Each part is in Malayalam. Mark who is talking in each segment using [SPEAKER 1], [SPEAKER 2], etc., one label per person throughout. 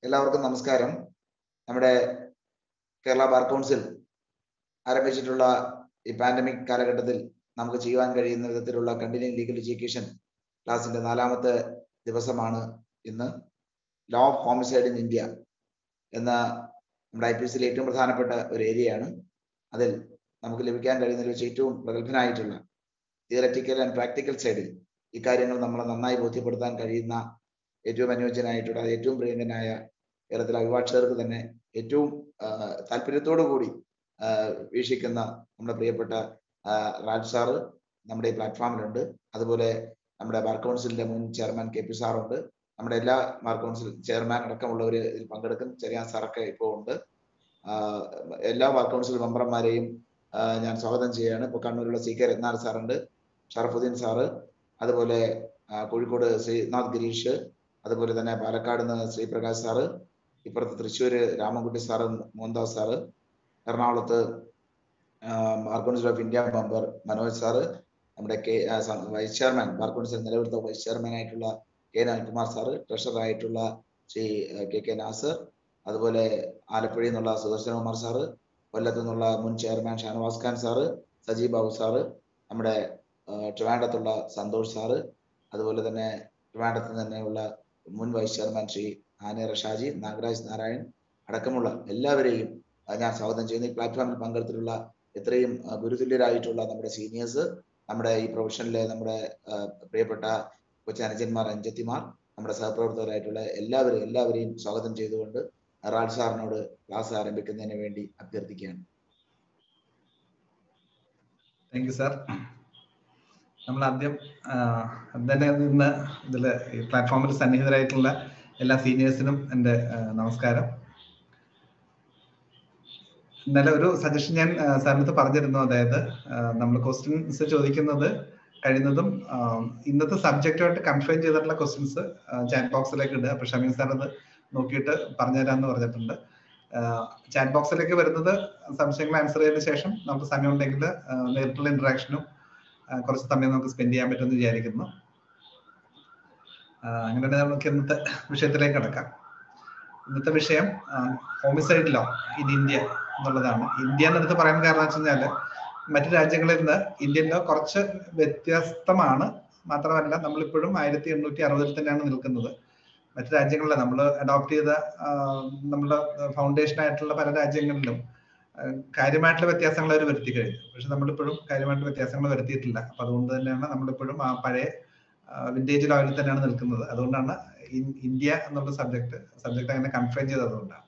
[SPEAKER 1] എല്ലാവർക്കും നമസ്കാരം നമ്മുടെ കേരള ബാർ കൗൺസിൽ ആരംഭിച്ചിട്ടുള്ള ഈ പാൻഡമിക് കാലഘട്ടത്തിൽ നമുക്ക് ചെയ്യുവാൻ കഴിയുന്ന വിധത്തിലുള്ള കണ്ടിന്യൂങ് ലീഗൽ എഡ്യൂക്കേഷൻ ക്ലാസിന്റെ നാലാമത്തെ ദിവസമാണ് ഇന്ന് law of homicide in India എന്ന നമ്മുടെ ഐ പി എസിലെ ഏറ്റവും പ്രധാനപ്പെട്ട ഒരു ഏരിയയാണ് അതിൽ നമുക്ക് ലഭിക്കാൻ കഴിയുന്നതിൽ വെച്ച് ഏറ്റവും പ്രഗത്ഭനായിട്ടുള്ള തിയററ്റിക്കൽ ആൻഡ് പ്രാക്ടിക്കൽ സൈഡിൽ ഇക്കാര്യങ്ങൾ നമ്മളെ നന്നായി ബോധ്യപ്പെടുത്താൻ കഴിയുന്ന ഏറ്റവും അനുയോജ്യനായിട്ടുള്ള ഏറ്റവും പ്രിയങ്കനായ കേരളത്തിലെ അഭിഭാഷകർക്ക് തന്നെ ഏറ്റവും താല്പര്യത്തോടു കൂടി വീക്ഷിക്കുന്ന നമ്മുടെ പ്രിയപ്പെട്ട രാജ് സാറ് നമ്മുടെ ഈ പ്ലാറ്റ്ഫോമിലുണ്ട് അതുപോലെ നമ്മുടെ ബാർ കൗൺസിലിന്റെ മുൻ ചെയർമാൻ കെ പി സാറുണ്ട് നമ്മുടെ എല്ലാ ബാർ കൗൺസിൽ ചെയർമാൻ അടക്കമുള്ളവർ ഇതിൽ പങ്കെടുക്കും ചെറിയ സാറൊക്കെ ഇപ്പോൾ ഉണ്ട് എല്ലാ ബാർ കൗൺസിൽ മെമ്പർമാരെയും ഞാൻ സ്വാഗതം ചെയ്യുകയാണ് ഇപ്പോൾ കണ്ണൂരുള്ള സി കെ രത്നാർ സാറുണ്ട് ഷറഫുദ്ദീൻ സാറ് അതുപോലെ കോഴിക്കോട് ശ്രീനാഥ് ഗിരീഷ് അതുപോലെ തന്നെ പാലക്കാട് നിന്ന് ശ്രീപ്രകാശ് സാറ് ഇപ്പുറത്ത് തൃശ്ശൂര് രാമൻകുട്ടി സാറ് മോഹൻദാസ് സാറ് എറണാകുളത്ത് bar council of India member Manoj sir നമ്മുടെ K vice chairman bar council നിലവിലത്തെ വൈസ് ചെയർമാൻ ആയിട്ടുള്ള കെ അനിൽകുമാർ സാറ് ട്രഷറർ ആയിട്ടുള്ള ശ്രീ കെ കെ നാസർ അതുപോലെ ആലപ്പുഴയിൽ നിന്നുള്ള സുദർശനകുമാർ സാറ് കൊല്ലത്തു നിന്നുള്ള മുൻ chairman Shanavas Khan sir Sajeev Babu sir നമ്മുടെ ട്രിവാൻഡത്തുള്ള സന്തോഷ് സാറ് അതുപോലെ തന്നെ ട്രിവാൻഡത്ത് തന്നെയുള്ള മുൻ വൈസ് ചെയർമാൻ ശ്രീ ആനേറ ഷാജി നാഗരാജ് നാരായൺ അടക്കമുള്ള എല്ലാവരെയും ഞാൻ സ്വാഗതം ചെയ്യുന്നു ഈ പ്ലാറ്റ്ഫോമിൽ പങ്കെടുത്തിട്ടുള്ള എത്രയും ഗുരുതുല്യരായിട്ടുള്ള നമ്മുടെ സീനിയേഴ്സ് നമ്മുടെ ഈ പ്രൊഫഷനിലെ നമ്മുടെ പ്രിയപ്പെട്ട കൊച്ചനുജന്മാർ അഞ്ചത്തിമാർ നമ്മുടെ സഹപ്രവർത്തകരായിട്ടുള്ള എല്ലാവരെയും എല്ലാവരെയും സ്വാഗതം ചെയ്തുകൊണ്ട് റാൽ സാറിനോട് ക്ലാസ് ആരംഭിക്കുന്നതിന് വേണ്ടി അഭ്യർത്ഥിക്കുകയാണ്
[SPEAKER 2] താങ്ക് യു സാർ നമ്മൾ ആദ്യം തന്നെ ഇന്ന് ഇതിൽ ഈ പ്ലാറ്റ്ഫോമിൽ സന്നിഹിതരായിട്ടുള്ള എല്ലാ സീനിയേഴ്സിനും എൻ്റെ നമസ്കാരം ഇന്നലെ ഒരു സജഷൻ ഞാൻ സാറിനടുത്ത് പറഞ്ഞിരുന്നു അതായത് നമ്മൾ ക്വസ്റ്റ്യൻസ് ചോദിക്കുന്നത് കഴിയുന്നതും ഇന്നത്തെ സബ്ജക്റ്റുമായിട്ട് കൺഫൈൻ ചെയ്തിട്ടുള്ള ക്വസ്റ്റ്യൻസ് ചാറ്റ് ബോക്സിലേക്ക് ഇടുക അപ്പൊ ഷമീൻ സാർ അത് നോക്കിയിട്ട് പറഞ്ഞുതരാമെന്ന് പറഞ്ഞിട്ടുണ്ട് ചാറ്റ് ബോക്സിലേക്ക് വരുന്നത് സംശയങ്ങൾ ആൻസർ ചെയ്തതിനു ശേഷം നമുക്ക് സമയം ഉണ്ടെങ്കിൽ നേരിട്ടുള്ള ഇന്ററാക്ഷനും കുറച്ച് സമയം നമുക്ക് സ്പെൻഡ് ചെയ്യാൻ പറ്റുമെന്ന് വിചാരിക്കുന്നു അങ്ങനെ നമുക്ക് ഇന്നത്തെ വിഷയത്തിലേക്ക് കിടക്കാം ഇന്നത്തെ വിഷയം ഹോമിസൈഡ് ലോ ഇൻ ഇന്ത്യ എന്നുള്ളതാണ് ഇന്ത്യ എന്നെടുത്ത് പറയാൻ കാരണം വെച്ച് കഴിഞ്ഞാല് മറ്റു രാജ്യങ്ങളിൽ നിന്ന് ഇന്ത്യൻ ലോ കുറച്ച് വ്യത്യസ്തമാണ് മാത്രമല്ല നമ്മളിപ്പോഴും ആയിരത്തി എണ്ണൂറ്റി അറുപതിൽ തന്നെയാണ് നിൽക്കുന്നത് മറ്റു രാജ്യങ്ങളിൽ നമ്മൾ അഡോപ്റ്റ് ചെയ്ത നമ്മുടെ ഫൗണ്ടേഷൻ ആയിട്ടുള്ള പല രാജ്യങ്ങളിലും കാര്യമായിട്ടുള്ള വ്യത്യാസങ്ങൾ അവർ വരുത്തി കഴിഞ്ഞു പക്ഷെ നമ്മളിപ്പോഴും കാര്യമായിട്ടുള്ള വ്യത്യാസങ്ങൾ വരുത്തിയിട്ടില്ല അപ്പൊ അതുകൊണ്ട് തന്നെയാണ് നമ്മളിപ്പോഴും ആ പഴയ വിന്റേജ് ലോയിൽ തന്നെയാണ് നിൽക്കുന്നത് അതുകൊണ്ടാണ് ഇന്ത്യ എന്നുള്ള സബ്ജക്ട് സബ്ജക്ട് അങ്ങനെ കൺഫൈൻ ചെയ്തതുകൊണ്ടാണ്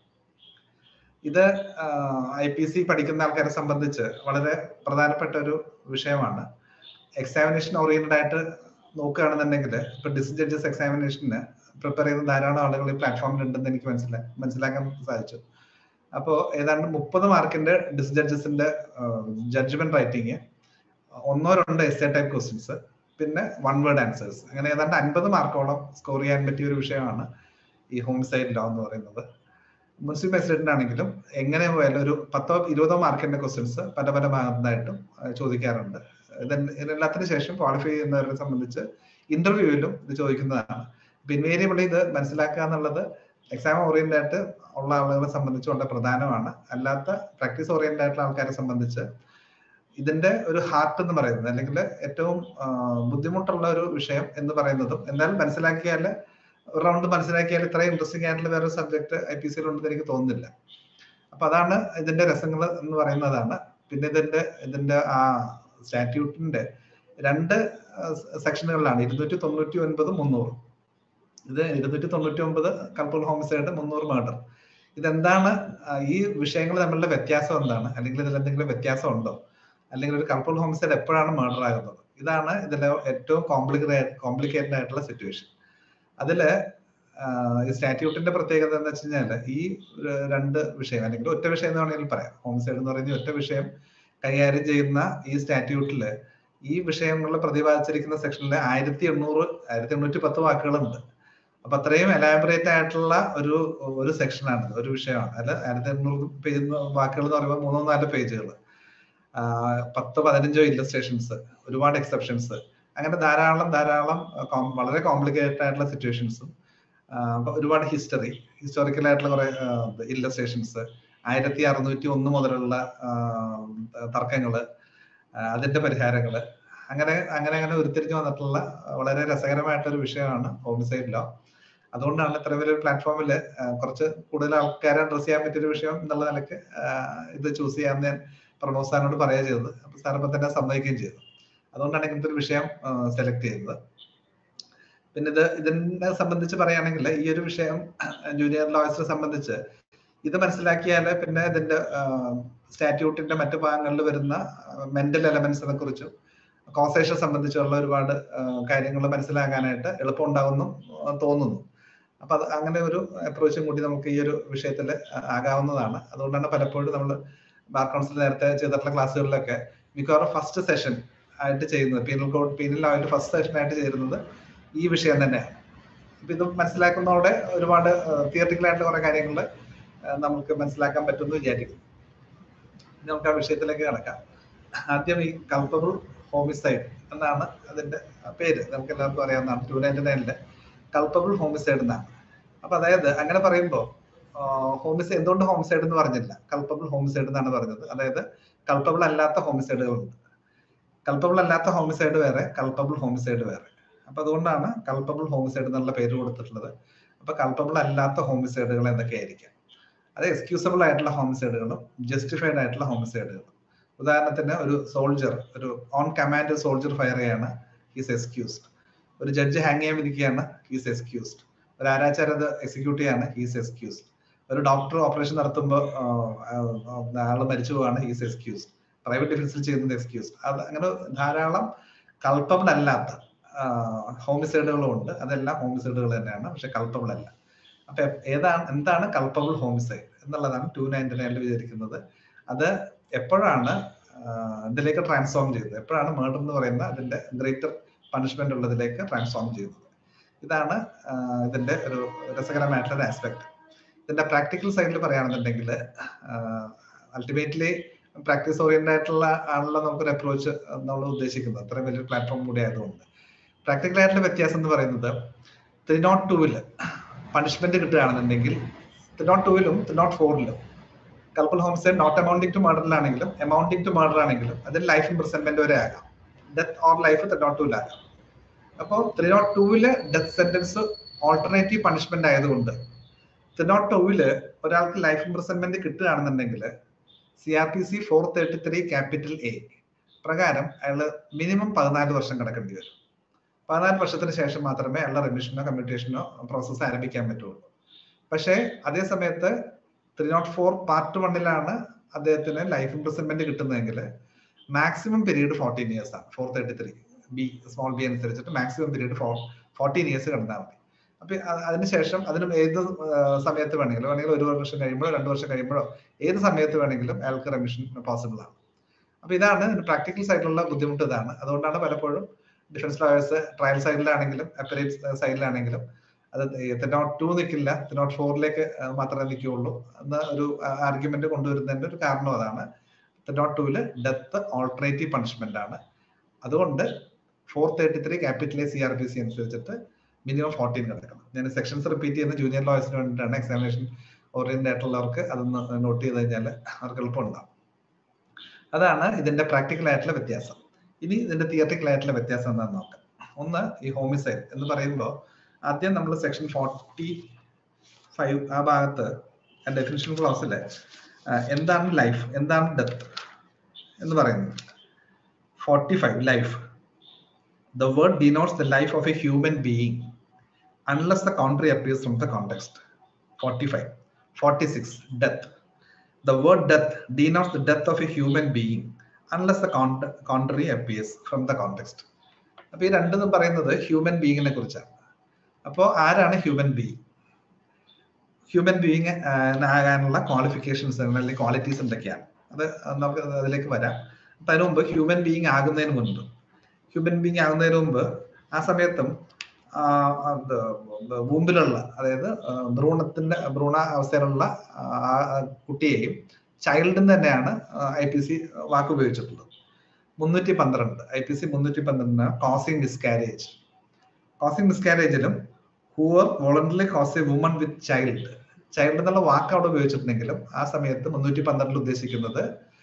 [SPEAKER 2] ഇത് ഐ പി സി പഠിക്കുന്ന ആൾക്കാരെ സംബന്ധിച്ച് വളരെ പ്രധാനപ്പെട്ട ഒരു വിഷയമാണ് എക്സാമിനേഷൻ ഓറിയന്റഡ് ആയിട്ട് നോക്കുകയാണെന്നുണ്ടെങ്കിൽ ഇപ്പൊ ഡിസ് ജഡ്ജസ് എക്സാമിനേഷന് പ്രിപ്പയർ ചെയ്യുന്ന ധാരാളം ആളുകൾ ഈ പ്ലാറ്റ്ഫോമിൽ ഉണ്ടെന്ന് എനിക്ക് മനസ്സിലായി മനസ്സിലാക്കാൻ സാധിച്ചു അപ്പോൾ ഏതാണ്ട് മുപ്പത് മാർക്കിന്റെ ഡിസ് ജഡ്ജസിന്റെ ജഡ്ജ്മെന്റ് റൈറ്റിംഗ് ഒന്നോ രണ്ടോ എസ് എ ടൈപ്പ് ക്വസ്റ്റ്യൻസ് പിന്നെ വൺ വേർഡ് ആൻസേഴ്സ് അങ്ങനെ ഏതാണ്ട് അൻപത് മാർക്കോളം സ്കോർ ചെയ്യാൻ പറ്റിയ ഒരു വിഷയമാണ് ഈ ഹോംസൈഡ് ലോ എന്ന് പറയുന്നത് മുസ്ലിം പ്രസിഡന്റ് ആണെങ്കിലും എങ്ങനെ പോയാലും ഒരു പത്തോ ഇരുപതോ മാർക്കിന്റെ ക്വസ്റ്റ്യൻസ് പല പല ഭാഗത്തായിട്ടും ചോദിക്കാറുണ്ട് ഇതിനെല്ലാത്തിന് ശേഷം ക്വാളിഫൈ ചെയ്യുന്നവരെ സംബന്ധിച്ച് ഇന്റർവ്യൂവിലും ഇത് ചോദിക്കുന്നതാണ് ഇൻവേരിയബിളി ഇത് മനസ്സിലാക്കുക എന്നുള്ളത് എക്സാം ഓറിയന്റഡ് ആയിട്ട് ഉള്ള ആളുകളെ സംബന്ധിച്ച് വളരെ പ്രധാനമാണ് അല്ലാത്ത പ്രാക്ടീസ് ഓറിയന്റഡ് ആയിട്ടുള്ള ആൾക്കാരെ സംബന്ധിച്ച് ഇതിന്റെ ഒരു ഹാർട്ട് എന്ന് പറയുന്നത് അല്ലെങ്കിൽ ഏറ്റവും ബുദ്ധിമുട്ടുള്ള ഒരു വിഷയം എന്ന് പറയുന്നതും എന്തായാലും മനസ്സിലാക്കിയാൽ റൗണ്ട് മനസ്സിലാക്കിയാൽ ഇത്രയും ഇൻട്രസ്റ്റിംഗ് ആയിട്ടുള്ള വേറൊരു സബ്ജക്ട് ഐ പി സിയിൽ ഉണ്ടെന്ന് എനിക്ക് തോന്നുന്നില്ല അപ്പൊ അതാണ് ഇതിന്റെ രസങ്ങൾ എന്ന് പറയുന്നതാണ് പിന്നെ ഇതിന്റെ ഇതിന്റെ ആ സ്റ്റാറ്റ്യൂട്ടിന്റെ രണ്ട് സെക്ഷനുകളിലാണ് ഇരുന്നൂറ്റി തൊണ്ണൂറ്റി ഒൻപത് മുന്നൂറ് ഇത് ഇരുന്നൂറ്റി തൊണ്ണൂറ്റി ഒമ്പത് കൺട്രോൾ ഹോമിസൈഡ് മുന്നൂറ് മർഡർ ഇതെന്താണ് ഈ വിഷയങ്ങൾ തമ്മിലുള്ള വ്യത്യാസം എന്താണ് അല്ലെങ്കിൽ ഇതിൽ എന്തെങ്കിലും വ്യത്യാസം ഉണ്ടോ അല്ലെങ്കിൽ ഒരു കൺട്രോൾ ഹോമിസൈഡ് എപ്പോഴാണ് മർഡർ ആകുന്നത് ഇതാണ് ഇതിലെ ഏറ്റവും കോംപ്ലിക്കേറ്റഡ് കോംപ്ലിക്കേറ്റഡ് ആയിട്ടുള്ള സിറ്റുവേഷൻ അതില് ഈ സ്റ്റാറ്റ്യൂട്ടിന്റെ പ്രത്യേകത എന്ന് വെച്ച് കഴിഞ്ഞാൽ ഈ രണ്ട് വിഷയം അല്ലെങ്കിൽ ഒറ്റ വിഷയം എന്ന് വേണമെങ്കിൽ പറയാം ഹോംസൈഡ് എന്ന് പറയുന്ന ഒറ്റ വിഷയം കൈകാര്യം ചെയ്യുന്ന ഈ സ്റ്റാറ്റ്യൂട്ടില് ഈ വിഷയങ്ങളിൽ പ്രതിപാദിച്ചിരിക്കുന്ന സെക്ഷനിൽ ആയിരത്തി എണ്ണൂറ് ആയിരത്തി എണ്ണൂറ്റി പത്ത് വാക്കുകളുണ്ട് അപ്പൊ അത്രയും എലാബറേറ്റ് ആയിട്ടുള്ള ഒരു ഒരു സെക്ഷനാണ് ഒരു വിഷയമാണ് അല്ല ആയിരത്തി എണ്ണൂറ് പേജ് വാക്കുകൾ എന്ന് പറയുമ്പോൾ മൂന്നോ നാലോ പേജുകൾ പത്ത് പതിനഞ്ചോ ഇല്ലസ്ട്രേഷൻസ് ഒരുപാട് എക്സെപ്ഷൻസ് അങ്ങനെ ധാരാളം ധാരാളം വളരെ കോംപ്ലിക്കേറ്റഡ് ആയിട്ടുള്ള സിറ്റുവേഷൻസും ഒരുപാട് ഹിസ്റ്ററി ഹിസ്റ്റോറിക്കൽ ആയിട്ടുള്ള കുറെ ഇല്ലസ്ട്രേഷൻസ് ആയിരത്തി അറുന്നൂറ്റി ഒന്ന് മുതലുള്ള തർക്കങ്ങള് അതിന്റെ പരിഹാരങ്ങള് അങ്ങനെ അങ്ങനെ അങ്ങനെ ഉരുത്തിരിഞ്ഞു വന്നിട്ടുള്ള വളരെ രസകരമായിട്ടൊരു വിഷയമാണ് ഹോമിസൈഡ് ലോ അതുകൊണ്ടാണ് ഇത്ര വലിയൊരു പ്ലാറ്റ്ഫോമിൽ കുറച്ച് കൂടുതൽ ആൾക്കാരെ അഡ്രസ് ചെയ്യാൻ പറ്റിയൊരു വിഷയം എന്നുള്ള നിലയ്ക്ക് ഇത് ചൂസ് ചെയ്യാൻ ഞാൻ പ്രമോദ് സാറിനോട് പറയുക ചെയ്തത് അപ്പൊ സാർ ഇപ്പൊ തന്നെ സമ്മതിക്കുകയും ചെയ്തു അതുകൊണ്ടാണ് ഇങ്ങനത്തെ ഒരു വിഷയം സെലക്ട് ചെയ്തത് പിന്നെ ഇത് ഇതിനെ സംബന്ധിച്ച് പറയുകയാണെങ്കിൽ ഈ ഒരു വിഷയം ജൂനിയർ ലോയേഴ്സിനെ സംബന്ധിച്ച് ഇത് മനസ്സിലാക്കിയാൽ പിന്നെ ഇതിന്റെ സ്റ്റാറ്റ്യൂട്ടിന്റെ മറ്റു ഭാഗങ്ങളിൽ വരുന്ന മെന്റൽ എലമെന്റ്സിനെ കുറിച്ചും കോസേഷൻ സംബന്ധിച്ചുള്ള ഒരുപാട് കാര്യങ്ങൾ മനസ്സിലാക്കാനായിട്ട് എളുപ്പം ഉണ്ടാവുന്നു തോന്നുന്നു അപ്പൊ അത് അങ്ങനെ ഒരു അപ്രോച്ചും കൂടി നമുക്ക് ഈ ഒരു വിഷയത്തിൽ ആകാവുന്നതാണ് അതുകൊണ്ടാണ് പലപ്പോഴും നമ്മൾ ബാർ കൗൺസിൽ നേരത്തെ ചെയ്തിട്ടുള്ള ക്ലാസ്സുകളിലൊക്കെ മിക്കവാറും ഫസ്റ്റ് സെഷൻ ആയിട്ട് ചെയ്യുന്നത് പീനൽ കോഡ് പീനൽ ലോയിന്റെ ഫസ്റ്റ് സെഷൻ ആയിട്ട് ചേരുന്നത് ഈ വിഷയം തന്നെയാണ് അപ്പൊ ഇത് മനസ്സിലാക്കുന്നതോടെ ഒരുപാട് തിയറിറ്റിക്കൽ ആയിട്ടുള്ള കുറെ കാര്യങ്ങൾ നമുക്ക് മനസ്സിലാക്കാൻ പറ്റുമെന്ന് വിചാരിക്കുന്നു നമുക്ക് ആ വിഷയത്തിലേക്ക് കിടക്കാം ആദ്യം ഈ കൾപ്പബിൾ ഹോമിസൈഡ് എന്നാണ് അതിന്റെ പേര് നമുക്ക് എല്ലാവർക്കും അറിയാവുന്നതാണ് ടു നയൻറ്റി നയനിലെ കൾപ്പബിൾ ഹോമിസൈഡ് എന്നാണ് അപ്പൊ അതായത് അങ്ങനെ പറയുമ്പോൾ ഹോമിസൈഡ് എന്തുകൊണ്ട് ഹോമിസൈഡ് എന്ന് പറഞ്ഞില്ല കൾപ്പബിൾ ഹോമിസൈഡ് എന്നാണ് പറഞ്ഞത് അതായത് കൾപ്പബിൾ അല്ലാത്ത ഹോമിസൈഡുകളുണ്ട് കൾപ്പബിൾ അല്ലാത്ത ഹോമിസൈഡ് വേറെ കൾപ്പബിൾ ഹോമിസൈഡ് വേറെ അപ്പൊ അതുകൊണ്ടാണ് കൾപ്പബിൾ ഹോമിസൈഡ് എന്നുള്ള പേര് കൊടുത്തിട്ടുള്ളത് അപ്പൊ കൾപ്പബിൾ അല്ലാത്ത ഹോമിസൈഡുകൾ എന്തൊക്കെയായിരിക്കാം അത് എക്സ്ക്യൂസബിൾ ആയിട്ടുള്ള ഹോമിസൈഡുകളും ജസ്റ്റിഫൈഡ് ആയിട്ടുള്ള ഹോമിസൈഡുകളും ഉദാഹരണത്തിന് ഒരു സോൾജർ ഒരു ഓൺ കമാൻഡ് സോൾജർ ഫയർ ചെയ്യാണ് ഹീസ് എക്സ്ക്യൂസ്ഡ് ഒരു ജഡ്ജ് ഹാങ് ചെയ്യാൻ ഇരിക്കുകയാണ് ഹീസ് എക്സ്ക്യൂസ്ഡ് ഒരു ആരാച്ചാർ അത് എക്സിക്യൂട്ട് ചെയ്യാണ് ഹീസ് എക്സ്ക്യൂസ്ഡ് ഒരു ഡോക്ടർ ഓപ്പറേഷൻ നടത്തുമ്പോൾ ആൾ മരിച്ചു പോവാണ് ഹീസ് എക്സ്ക്യൂസ്ഡ് പ്രൈവറ്റ് ഡിഫൻസിൽ ചെയ്യുന്നത് എക്സ്ക്യൂസ്ഡ് അത് അങ്ങനെ ധാരാളം കൾപ്പബിൾ അല്ലാത്ത ഹോമിസൈഡുകളും ഉണ്ട് അതെല്ലാം ഹോമിസൈഡുകൾ തന്നെയാണ് പക്ഷെ കൾപ്പബിൾ അല്ല അപ്പൊ ഏതാണ് എന്താണ് കൾപ്പബിൾ ഹോമിസൈഡ് എന്നുള്ളതാണ് ടു നയൻറ്റി നയനിൽ വിചാരിക്കുന്നത് അത് എപ്പോഴാണ് ഇതിലേക്ക് ട്രാൻസ്ഫോം ചെയ്തത് എപ്പോഴാണ് മേർഡർ എന്ന് പറയുന്ന അതിന്റെ ഗ്രേറ്റർ പണിഷ്മെന്റ് ഉള്ളതിലേക്ക് ട്രാൻസ്ഫോം ചെയ്യുന്നത് ഇതാണ് ഇതിന്റെ ഒരു രസകരമായിട്ടുള്ള ഒരു ആസ്പെക്ട് ഇതിന്റെ പ്രാക്ടിക്കൽ സൈഡിൽ പറയുകയാണെന്നുണ്ടെങ്കിൽ അൾട്ടിമേറ്റ്ലി പ്രാക്ടീസ് ഓറിയന്റഡ് ആയിട്ടുള്ള ആണല്ലോ നമുക്കൊരു അപ്രോച്ച് നമ്മൾ ഉദ്ദേശിക്കുന്നത് അത്രയും വലിയൊരു പ്ലാറ്റ്ഫോം കൂടി ആയതുകൊണ്ട് പ്രാക്ടിക്കൽ ആയിട്ടുള്ള വ്യത്യാസം എന്ന് പറയുന്നത് ത്രീ നോട്ട് ടൂവില് പണിഷ്മെന്റ് കിട്ടുകയാണെന്നുണ്ടെങ്കിൽ ത്രീ നോട്ട് ടൂവിലും ത്രീ നോട്ട് ഫോറിലും culpable homicide not amounting to മർഡറിലാണെങ്കിലും അമൗണ്ടിങ് ടു മർഡർ ആണെങ്കിലും അതിൽ ലൈഫ് ഇംപ്രിസൺമെന്റ് വരെ ആകാം death or life three nought ടൂവിലാകാം അപ്പോൾ ത്രീ നോട്ട് ടൂവില് ഡെത്ത് സെന്റൻസ് ഓൾട്ടർനേറ്റീവ് പണിഷ്മെന്റ് ആയതുകൊണ്ട് ത്രീ നോട്ട് ടൂവില് ഒരാൾക്ക് ലൈഫ് ഇംപ്രിസൺമെന്റ് കിട്ടുകയാണെന്നുണ്ടെങ്കിൽ C R P C four thirty three capital A പ്രകാരം അയാൾ മിനിമം പതിനാല് വർഷം കിടക്കേണ്ടി വരും പതിനാല് വർഷത്തിന് ശേഷം മാത്രമേ അയാളുടെ റെമിഷനോ കമ്മ്യൂട്ടേഷനോ പ്രോസസ്സ് ആരംഭിക്കാൻ പറ്റുള്ളൂ പക്ഷേ അതേ സമയത്ത് ത്രീ നോട്ട് ഫോർ പാർട്ട് വണ്ണിലാണ് അദ്ദേഹത്തിന് ലൈഫ് ഇംപ്രിസൺമെന്റ് കിട്ടുന്നതെങ്കിൽ മാക്സിമം പീരീഡ് ഫോർട്ടീൻ ഇയേഴ്സ് ആണ് four thirty three B small B അനുസരിച്ചിട്ട് maximum period four fourteen years കിടന്നാൽ മതി അപ്പൊ അതിനുശേഷം അതിന് ഏത് സമയത്ത് വേണമെങ്കിലും വേണമെങ്കിൽ ഒരു വർഷം കഴിയുമ്പോഴോ രണ്ടു വർഷം കഴിയുമ്പോഴോ ഏത് സമയത്ത് വേണമെങ്കിലും അയാൾക്ക് റെമിഷൻ പോസിബിൾ ആണ് അപ്പൊ ഇതാണ് പ്രാക്ടിക്കൽ സൈഡിലുള്ള ബുദ്ധിമുട്ട് ഇതാണ് അതുകൊണ്ടാണ് പലപ്പോഴും ഡിഫൻസ് ലോയേഴ്സ് ട്രയൽ സൈഡിലാണെങ്കിലും അപ്പറേറ്റ് സൈഡിലാണെങ്കിലും അത് തെനോട്ട് ടു നിൽക്കില്ല തെനോട്ട് ഫോറിലേക്ക് മാത്രമേ നിൽക്കുകയുള്ളൂ എന്ന ഒരു ആർഗ്യുമെന്റ് കൊണ്ടുവരുന്നതിന്റെ ഒരു കാരണം അതാണ് തെനോട്ട് ടൂവില് ഡെത്ത് ഓൾട്ടർനേറ്റീവ് പണിഷ്മെന്റ് ആണ് അതുകൊണ്ട് four thirty three capital C R P C അനുസരിച്ചിട്ട് മിനിമം ഫോർട്ടീൻ കിടക്കണം ഞാൻ സെക്ഷൻസ് റിപ്പീറ്റ് ചെയ്യുന്ന ജൂനിയർ ലോയേഴ്സിന് വേണ്ടിയിട്ടാണ് എക്സാമിനേഷൻ ഓറിയന്റഡ് ആയിട്ടുള്ളവർക്ക് അതൊന്ന് നോട്ട് ചെയ്ത് കഴിഞ്ഞാൽ അവർക്ക് എളുപ്പമുണ്ടാവും അതാണ് ഇതിന്റെ പ്രാക്ടിക്കൽ ആയിട്ടുള്ള വ്യത്യാസം ഇനി ഇതിന്റെ തിയറട്ടിക്കൽ ആയിട്ടുള്ള വ്യത്യാസം എന്താണെന്ന് നോക്കാം ഒന്ന് ഈ ഹോമിസൈഡ് എന്ന് പറയുമ്പോൾ ആദ്യം നമ്മൾ സെക്ഷൻ ഫോർട്ടി ഫൈവ് ആ ഭാഗത്ത് ഡെഫിനിഷൻ ക്ലോസിൽ എന്താണ് ലൈഫ് എന്താണ് ഡെത്ത് എന്ന് പറയുന്നത് forty five life the word denotes the life of a human being unless the contrary appears from the context forty five forty six death the word death denotes the death of a human being unless the contrary appears from the context അപ്പൊ ഈ രണ്ടെന്ന് പറയുന്നത് ഹ്യൂമൻ ബീയിങ്ങിനെ കുറിച്ചാണ് അപ്പോൾ ആരാണ് ഹ്യൂമൻ ബീയിങ് ഹ്യൂമൻ ബീയിങ് ആകാനുള്ള ക്വാളിഫിക്കേഷൻസ് അല്ലെങ്കിൽ ക്വാളിറ്റീസ് എന്തൊക്കെയാണ് അത് നമുക്ക് അതിലേക്ക് വരാം അപ്പൊ അതിനു മുമ്പ് ഹ്യൂമൻ ബീയിങ് ആകുന്നതിന് മുൻപ് ഹ്യൂമൻ ബീയിങ് ആകുന്നതിന് മുമ്പ് ആ സമയത്തും വൂമ്പിലുള്ള അതായത് ഭ്രൂണത്തിന്റെ ഭ്രൂണ അവസ്ഥയിലുള്ള കുട്ടിയെയും ചൈൽഡിന് തന്നെയാണ് ഐ പി സി വാക്ക് ഉപയോഗിച്ചിട്ടുള്ളത് മുന്നൂറ്റി പന്ത്രണ്ട് ഐ പി സി മുന്നൂറ്റി പന്ത്രണ്ടിന് കോസിംഗ് മിസ്കാരേജ് കോസിംഗ് മിസ്കാരേജിലും whoever voluntarily causes a woman with child child എന്നുള്ള വാക്ക് അവിടെ ഉപയോഗിച്ചിട്ടുണ്ടെങ്കിലും ആ സമയത്ത് മുന്നൂറ്റി പന്ത്രണ്ടിൽ ഉദ്ദേശിക്കുന്നത്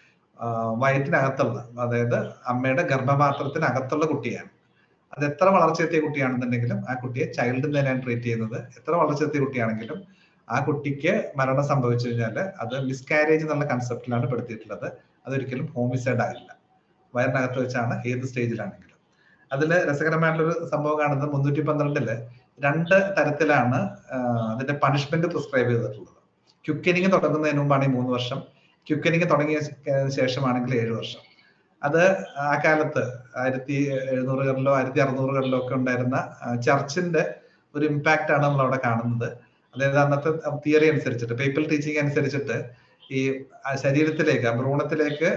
[SPEAKER 2] വയറ്റിനകത്തുള്ള അതായത് അമ്മയുടെ ഗർഭപാത്രത്തിനകത്തുള്ള കുട്ടിയാണ് അത് എത്ര വളർച്ചയെത്തിയ കുട്ടിയാണെന്നുണ്ടെങ്കിലും ആ കുട്ടിയെ ചൈൽഡ് തന്നെയാണ് ട്രീറ്റ് ചെയ്യുന്നത് എത്ര വളർച്ചയെത്തിയ കുട്ടിയാണെങ്കിലും ആ കുട്ടിക്ക് മരണം സംഭവിച്ചു കഴിഞ്ഞാൽ അത് മിസ്കാരേജ് എന്നുള്ള കൺസെപ്റ്റിലാണ് പെടുത്തിയിട്ടുള്ളത് അതൊരിക്കലും ഹോമിസൈഡ് ആകില്ല വയറിനകത്ത് വെച്ചാണ് ഏത് സ്റ്റേജിലാണെങ്കിലും അതിൽ രസകരമായിട്ടുള്ളൊരു സംഭവം കാണുന്നത് മുന്നൂറ്റി പന്ത്രണ്ടില് രണ്ട് തരത്തിലാണ് അതിന്റെ പണിഷ്മെന്റ് പ്രിസ്ക്രൈബ് ചെയ്തിട്ടുള്ളത് ക്യുക്കനിങ് തുടങ്ങുന്നതിന് മുമ്പാണ് ഈ മൂന്ന് വർഷം ക്യുക്കനിങ് തുടങ്ങിയ ശേഷമാണെങ്കിൽ ഏഴ് വർഷം അത് ആ കാലത്ത് ആയിരത്തി എഴുന്നൂറുകളിലോ ആയിരത്തി അറുന്നൂറുകളിലോ ഒക്കെ ഉണ്ടായിരുന്ന ചർച്ചിന്റെ ഒരു ഇമ്പാക്റ്റ് ആണ് നമ്മൾ അവിടെ കാണുന്നത് അതായത് അന്നത്തെ തിയറി അനുസരിച്ചിട്ട് പേപ്പൽ ടീച്ചിങ് അനുസരിച്ചിട്ട് ഈ ശരീരത്തിലേക്ക് ഭ്രൂണത്തിലേക്ക്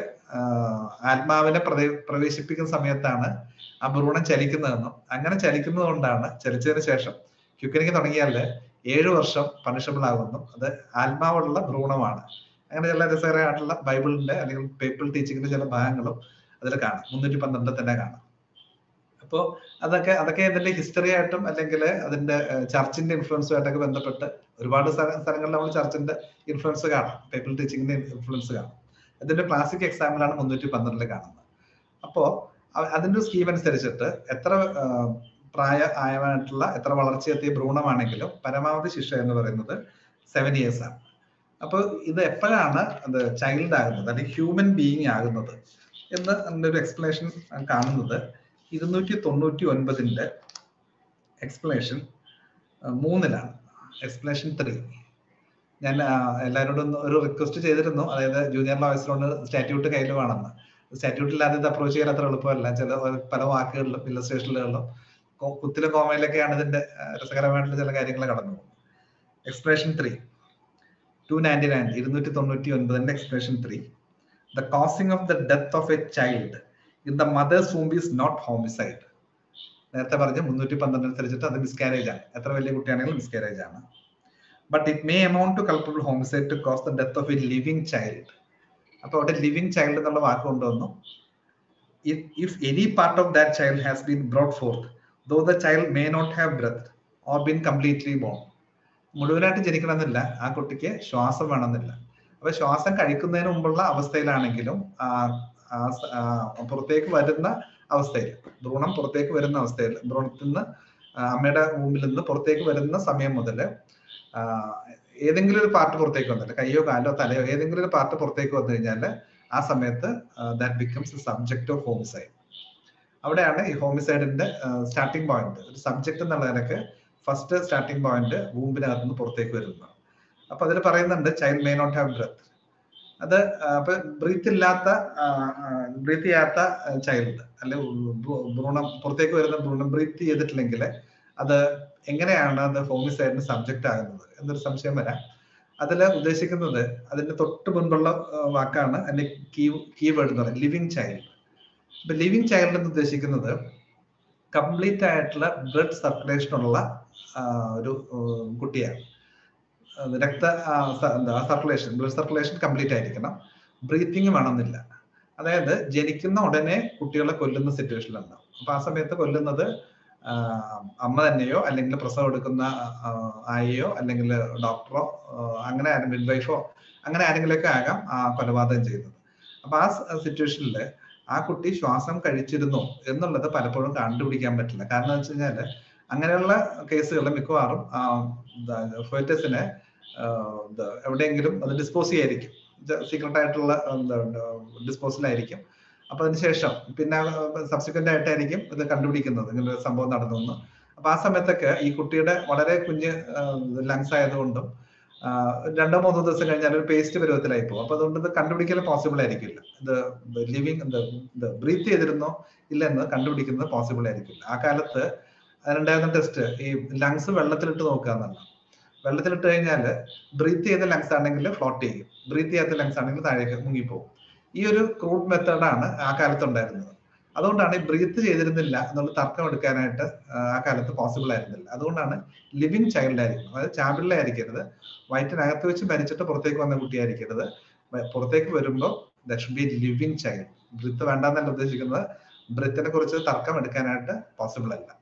[SPEAKER 2] ആത്മാവിനെ പ്രവേശിപ്പിക്കുന്ന സമയത്താണ് ആ ഭ്രൂണം ചലിക്കുന്നതെന്നും അങ്ങനെ ചലിക്കുന്നത് കൊണ്ടാണ് ചലിച്ചതിന് ശേഷം ക്യുക്കനിങ് തുടങ്ങിയാൽ ഏഴു വർഷം പണിഷബിൾ ആകുന്നു അത് ആത്മാവുള്ള ഭ്രൂണമാണ് അങ്ങനെ ചില രസകരമായിട്ടുള്ള ബൈബിളിന്റെ അല്ലെങ്കിൽ പേപ്പിൾ ടീച്ചിങ്ങിന്റെ ചില ഭാഗങ്ങളും അതിൽ കാണാം മുന്നൂറ്റി പന്ത്രണ്ടിൽ തന്നെ കാണാം അപ്പോൾ അതൊക്കെ അതൊക്കെ ഇതിന്റെ ഹിസ്റ്ററി ആയിട്ടും അല്ലെങ്കിൽ അതിന്റെ ചർച്ചിന്റെ ഇൻഫ്ലുവൻസും ആയിട്ടൊക്കെ ബന്ധപ്പെട്ട് ഒരുപാട് സ്ഥലങ്ങളിൽ നമ്മൾ ചർച്ചിന്റെ ഇൻഫ്ലുവൻസ് കാണാം പേപ്പിൾ ടീച്ചിങ്ങിന്റെ ഇൻഫ്ലുവൻസ് കാണാം ഇതിന്റെ ക്ലാസിക് എക്സാമ്പിളാണ് മുന്നൂറ്റി പന്ത്രണ്ടിൽ കാണുന്നത് അപ്പോ അതിന്റെ സ്കീം അനുസരിച്ചിട്ട് എത്ര പ്രായ ആയമായിട്ടുള്ള എത്ര വളർച്ചയെത്തിയ ഭ്രൂണമാണെങ്കിലും പരമാവധി ശിക്ഷ എന്ന് പറയുന്നത് സെവൻ ഇയേഴ്സ് ആണ് അപ്പോൾ ഇത് എപ്പോഴാണ് അത് ചൈൽഡ് ആകുന്നത് അല്ലെങ്കിൽ ഹ്യൂമൻ ബീയിങ് ആകുന്നത് എന്ന് അതിന്റെ ഒരു എക്സ്പ്ലനേഷൻ കാണുന്നത് ഇരുന്നൂറ്റി തൊണ്ണൂറ്റി ഒൻപതിന്റെ എക്സ്പ്ലനേഷൻ മൂന്നിലാണ് എക്സ്പ്ലനേഷൻ ത്രീ ഞാൻ എല്ലാവരോടും ഒരു റിക്വസ്റ്റ് ചെയ്തിരുന്നു അതായത് ജൂനിയർ ലോയേഴ്സിനോട് സ്റ്റാറ്റ്യൂട്ട് കയ്യിൽ വേണമെന്ന് സ്റ്റാറ്റ്യൂട്ട് ഇല്ലാതെ ഇത് അപ്രോച്ച് ചെയ്യാൻ അത്ര എളുപ്പമല്ല ചില പല വാക്കുകളിലും ഇല്ലസ്ട്രേഷനുകളിലും കുത്തിലും കോമയിലൊക്കെയാണ് ഇതിന്റെ രസകരമായിട്ടുള്ള ചില കാര്യങ്ങൾ കടന്നു പോകുന്നത് expression three two ninety nine ഇരുന്നൂറ്റി തൊണ്ണൂറ്റി ഒൻപതിന്റെ expression three the causing of the death of a child in the mother's womb is not homicide നേരത്തെ പറഞ്ഞ മുന്നൂറ്റി പന്ത്രണ്ട് അനുസരിച്ചിട്ട് അത് മിസ്കാരേജ് ആണ് എത്ര വലിയ കുട്ടിയാണെങ്കിലും മിസ്കാരേജ് ആണ് but it may amount to culpable homicide to cause the death of a living child അപ്പൊ അവിടെ ലിവിംഗ് ചൈൽഡ് എന്നുള്ള വാക്ക് കൊണ്ടുവന്നു if any part of that child has been brought forth though the child may not have breath or been completely born മുഴുവനായിട്ട് ജനിക്കണമെന്നില്ല ആ കുട്ടിക്ക് ശ്വാസം വേണമെന്നില്ല അപ്പൊ ശ്വാസം കഴിക്കുന്നതിന് മുമ്പുള്ള അവസ്ഥയിലാണെങ്കിലും പുറത്തേക്ക് വരുന്ന അവസ്ഥയിൽ ഭ്രൂണം പുറത്തേക്ക് വരുന്ന അവസ്ഥയിൽ ഭ്രൂണത്തിൽ നിന്ന് അമ്മയുടെ മുമ്പിൽ നിന്ന് പുറത്തേക്ക് വരുന്ന സമയം മുതൽ ഏതെങ്കിലും ഒരു പാർട്ട് പുറത്തേക്ക് വന്നിട്ട് കയ്യോ കാലോ തലയോ ഏതെങ്കിലും ഒരു പാർട്ട് പുറത്തേക്ക് വന്നു കഴിഞ്ഞാൽ ആ സമയത്ത് that becomes subject of homicide അവിടെയാണ് ഈ ഹോമിസൈഡിന്റെ സ്റ്റാർട്ടിംഗ് പോയിന്റ് ഒരു സബ്ജക്ട് എന്നുള്ള നിലക്ക് ഫസ്റ്റ് സ്റ്റാർട്ടിംഗ് പോയിന്റ് വൂമ്പിനകത്ത് നിന്ന് പുറത്തേക്ക് വരുന്നത് അപ്പൊ അതിൽ പറയുന്നുണ്ട് child may not have breath അത് അപ്പൊ ബ്രീത്ത് ഇല്ലാത്ത ബ്രീത്ത് ചെയ്യാത്ത ചൈൽഡ് അല്ലെ ഭ്രൂണം പുറത്തേക്ക് വരുന്ന ഭ്രൂണം ബ്രീത്ത് ചെയ്തിട്ടില്ലെങ്കിൽ അത് എങ്ങനെയാണ് അത് ഹോമിസൈഡിന് സബ്ജക്റ്റ് ആകുന്നത് എന്നൊരു സംശയം വരാം അതിൽ ഉദ്ദേശിക്കുന്നത് അതിന്റെ തൊട്ട് മുൻപുള്ള വാക്കാണ് അതിന്റെ കീ കീവേഡ് എന്ന് പറയുന്നത് ലിവിങ് ചൈൽഡ് ഇപ്പൊ ലിവിങ് ചൈൽഡ് എന്ന് ഉദ്ദേശിക്കുന്നത് കംപ്ലീറ്റ് ആയിട്ടുള്ള ബ്ലഡ് സർക്കുലേഷൻ ഉള്ള ഒരു കുട്ടിയാണ് രക്ത എന്താ സർക്കുലേഷൻ ബ്ലഡ് സർക്കുലേഷൻ കംപ്ലീറ്റ് ആയിരിക്കണം ബ്രീത്തിങ് വേണമെന്നില്ല അതായത് ജനിക്കുന്ന ഉടനെ കുട്ടികളെ കൊല്ലുന്ന സിറ്റുവേഷനിലുണ്ടാവും അപ്പൊ ആ സമയത്ത് കൊല്ലുന്നത് അമ്മ തന്നെയോ അല്ലെങ്കിൽ പ്രസവം എടുക്കുന്ന ആയയോ അല്ലെങ്കിൽ ഡോക്ടറോ അങ്ങനെ മിഡ്വൈഫോ അങ്ങനെ ആരെങ്കിലുമൊക്കെ ആകാം ആ കൊലപാതകം ചെയ്യുന്നത് അപ്പൊ ആ സിറ്റുവേഷനിൽ ആ കുട്ടി ശ്വാസം കഴിച്ചിരുന്നോ എന്നുള്ളത് പലപ്പോഴും കണ്ടുപിടിക്കാൻ പറ്റില്ല കാരണം എന്ന് വെച്ച് കഴിഞ്ഞാല് അങ്ങനെയുള്ള കേസുകളിൽ മിക്കവാറും ഫേറ്റസിനെ എവിടെയെങ്കിലും അത് ഡിസ്പോസ് ചെയ്യായിരിക്കും സീക്രട്ട് ആയിട്ടുള്ള ഡിസ്പോസലായിരിക്കും അപ്പൊ അതിനുശേഷം പിന്നെ സബ്സിക്വന്റ് ആയിട്ടായിരിക്കും ഇത് കണ്ടുപിടിക്കുന്നത് ഇങ്ങനെ ഒരു സംഭവം നടന്നു അപ്പൊ ആ സമയത്തൊക്കെ ഈ കുട്ടിയുടെ വളരെ കുഞ്ഞ് ലങ്സ് ആയതുകൊണ്ടും രണ്ടോ മൂന്നോ ദിവസം കഴിഞ്ഞാൽ ഒരു പേസ്റ്റ് പരുവത്തിലായി പോകും അപ്പൊ അതുകൊണ്ട് ഇത് കണ്ടുപിടിക്കൽ പോസിബിൾ ആയിരിക്കില്ല ഇത് ലിവിങ് ഇത് ബ്രീത്ത് ചെയ്തിരുന്നോ ഇല്ലെന്ന് കണ്ടുപിടിക്കുന്നത് പോസിബിൾ ആയിരിക്കില്ല ആ കാലത്ത് അതിനുണ്ടായിരുന്ന ടെസ്റ്റ് ഈ ലങ്സ് വെള്ളത്തിലിട്ട് നോക്കുക എന്നാണ് വെള്ളത്തിലിട്ട് കഴിഞ്ഞാൽ ബ്രീത്ത് ചെയ്ത ലങ്സ് ആണെങ്കിൽ ഫ്ലോട്ട് ചെയ്യും ബ്രീത്ത് ചെയ്യാത്ത ലങ്സ് ആണെങ്കിൽ താഴേക്ക് മുങ്ങിപ്പോകും ഈ ഒരു ക്രൂഡ് മെത്തേഡാണ് ആ കാലത്ത് ഉണ്ടായിരുന്നത് അതുകൊണ്ടാണ് ഈ ബ്രീത്ത് ചെയ്തിരുന്നില്ല എന്നുള്ള തർക്കം എടുക്കാനായിട്ട് ആ കാലത്ത് പോസിബിൾ ആയിരുന്നില്ല അതുകൊണ്ടാണ് ലിവിങ് ചൈൽഡ് ആയിരിക്കണം അതായത് ചാപിള്ള ആയിരിക്കരുത് വയറ്റിനകത്ത് വെച്ച് മരിച്ചിട്ട് പുറത്തേക്ക് വന്ന കുട്ടിയായിരിക്കരുത് പുറത്തേക്ക് വരുമ്പോൾ the should be living child breath വേണ്ടെന്നല്ല ഉദ്ദേശിക്കുന്നത് ബ്രിത്തിനെ കുറിച്ച് തർക്കം എടുക്കാനായിട്ട് പോസിബിൾ അല്ല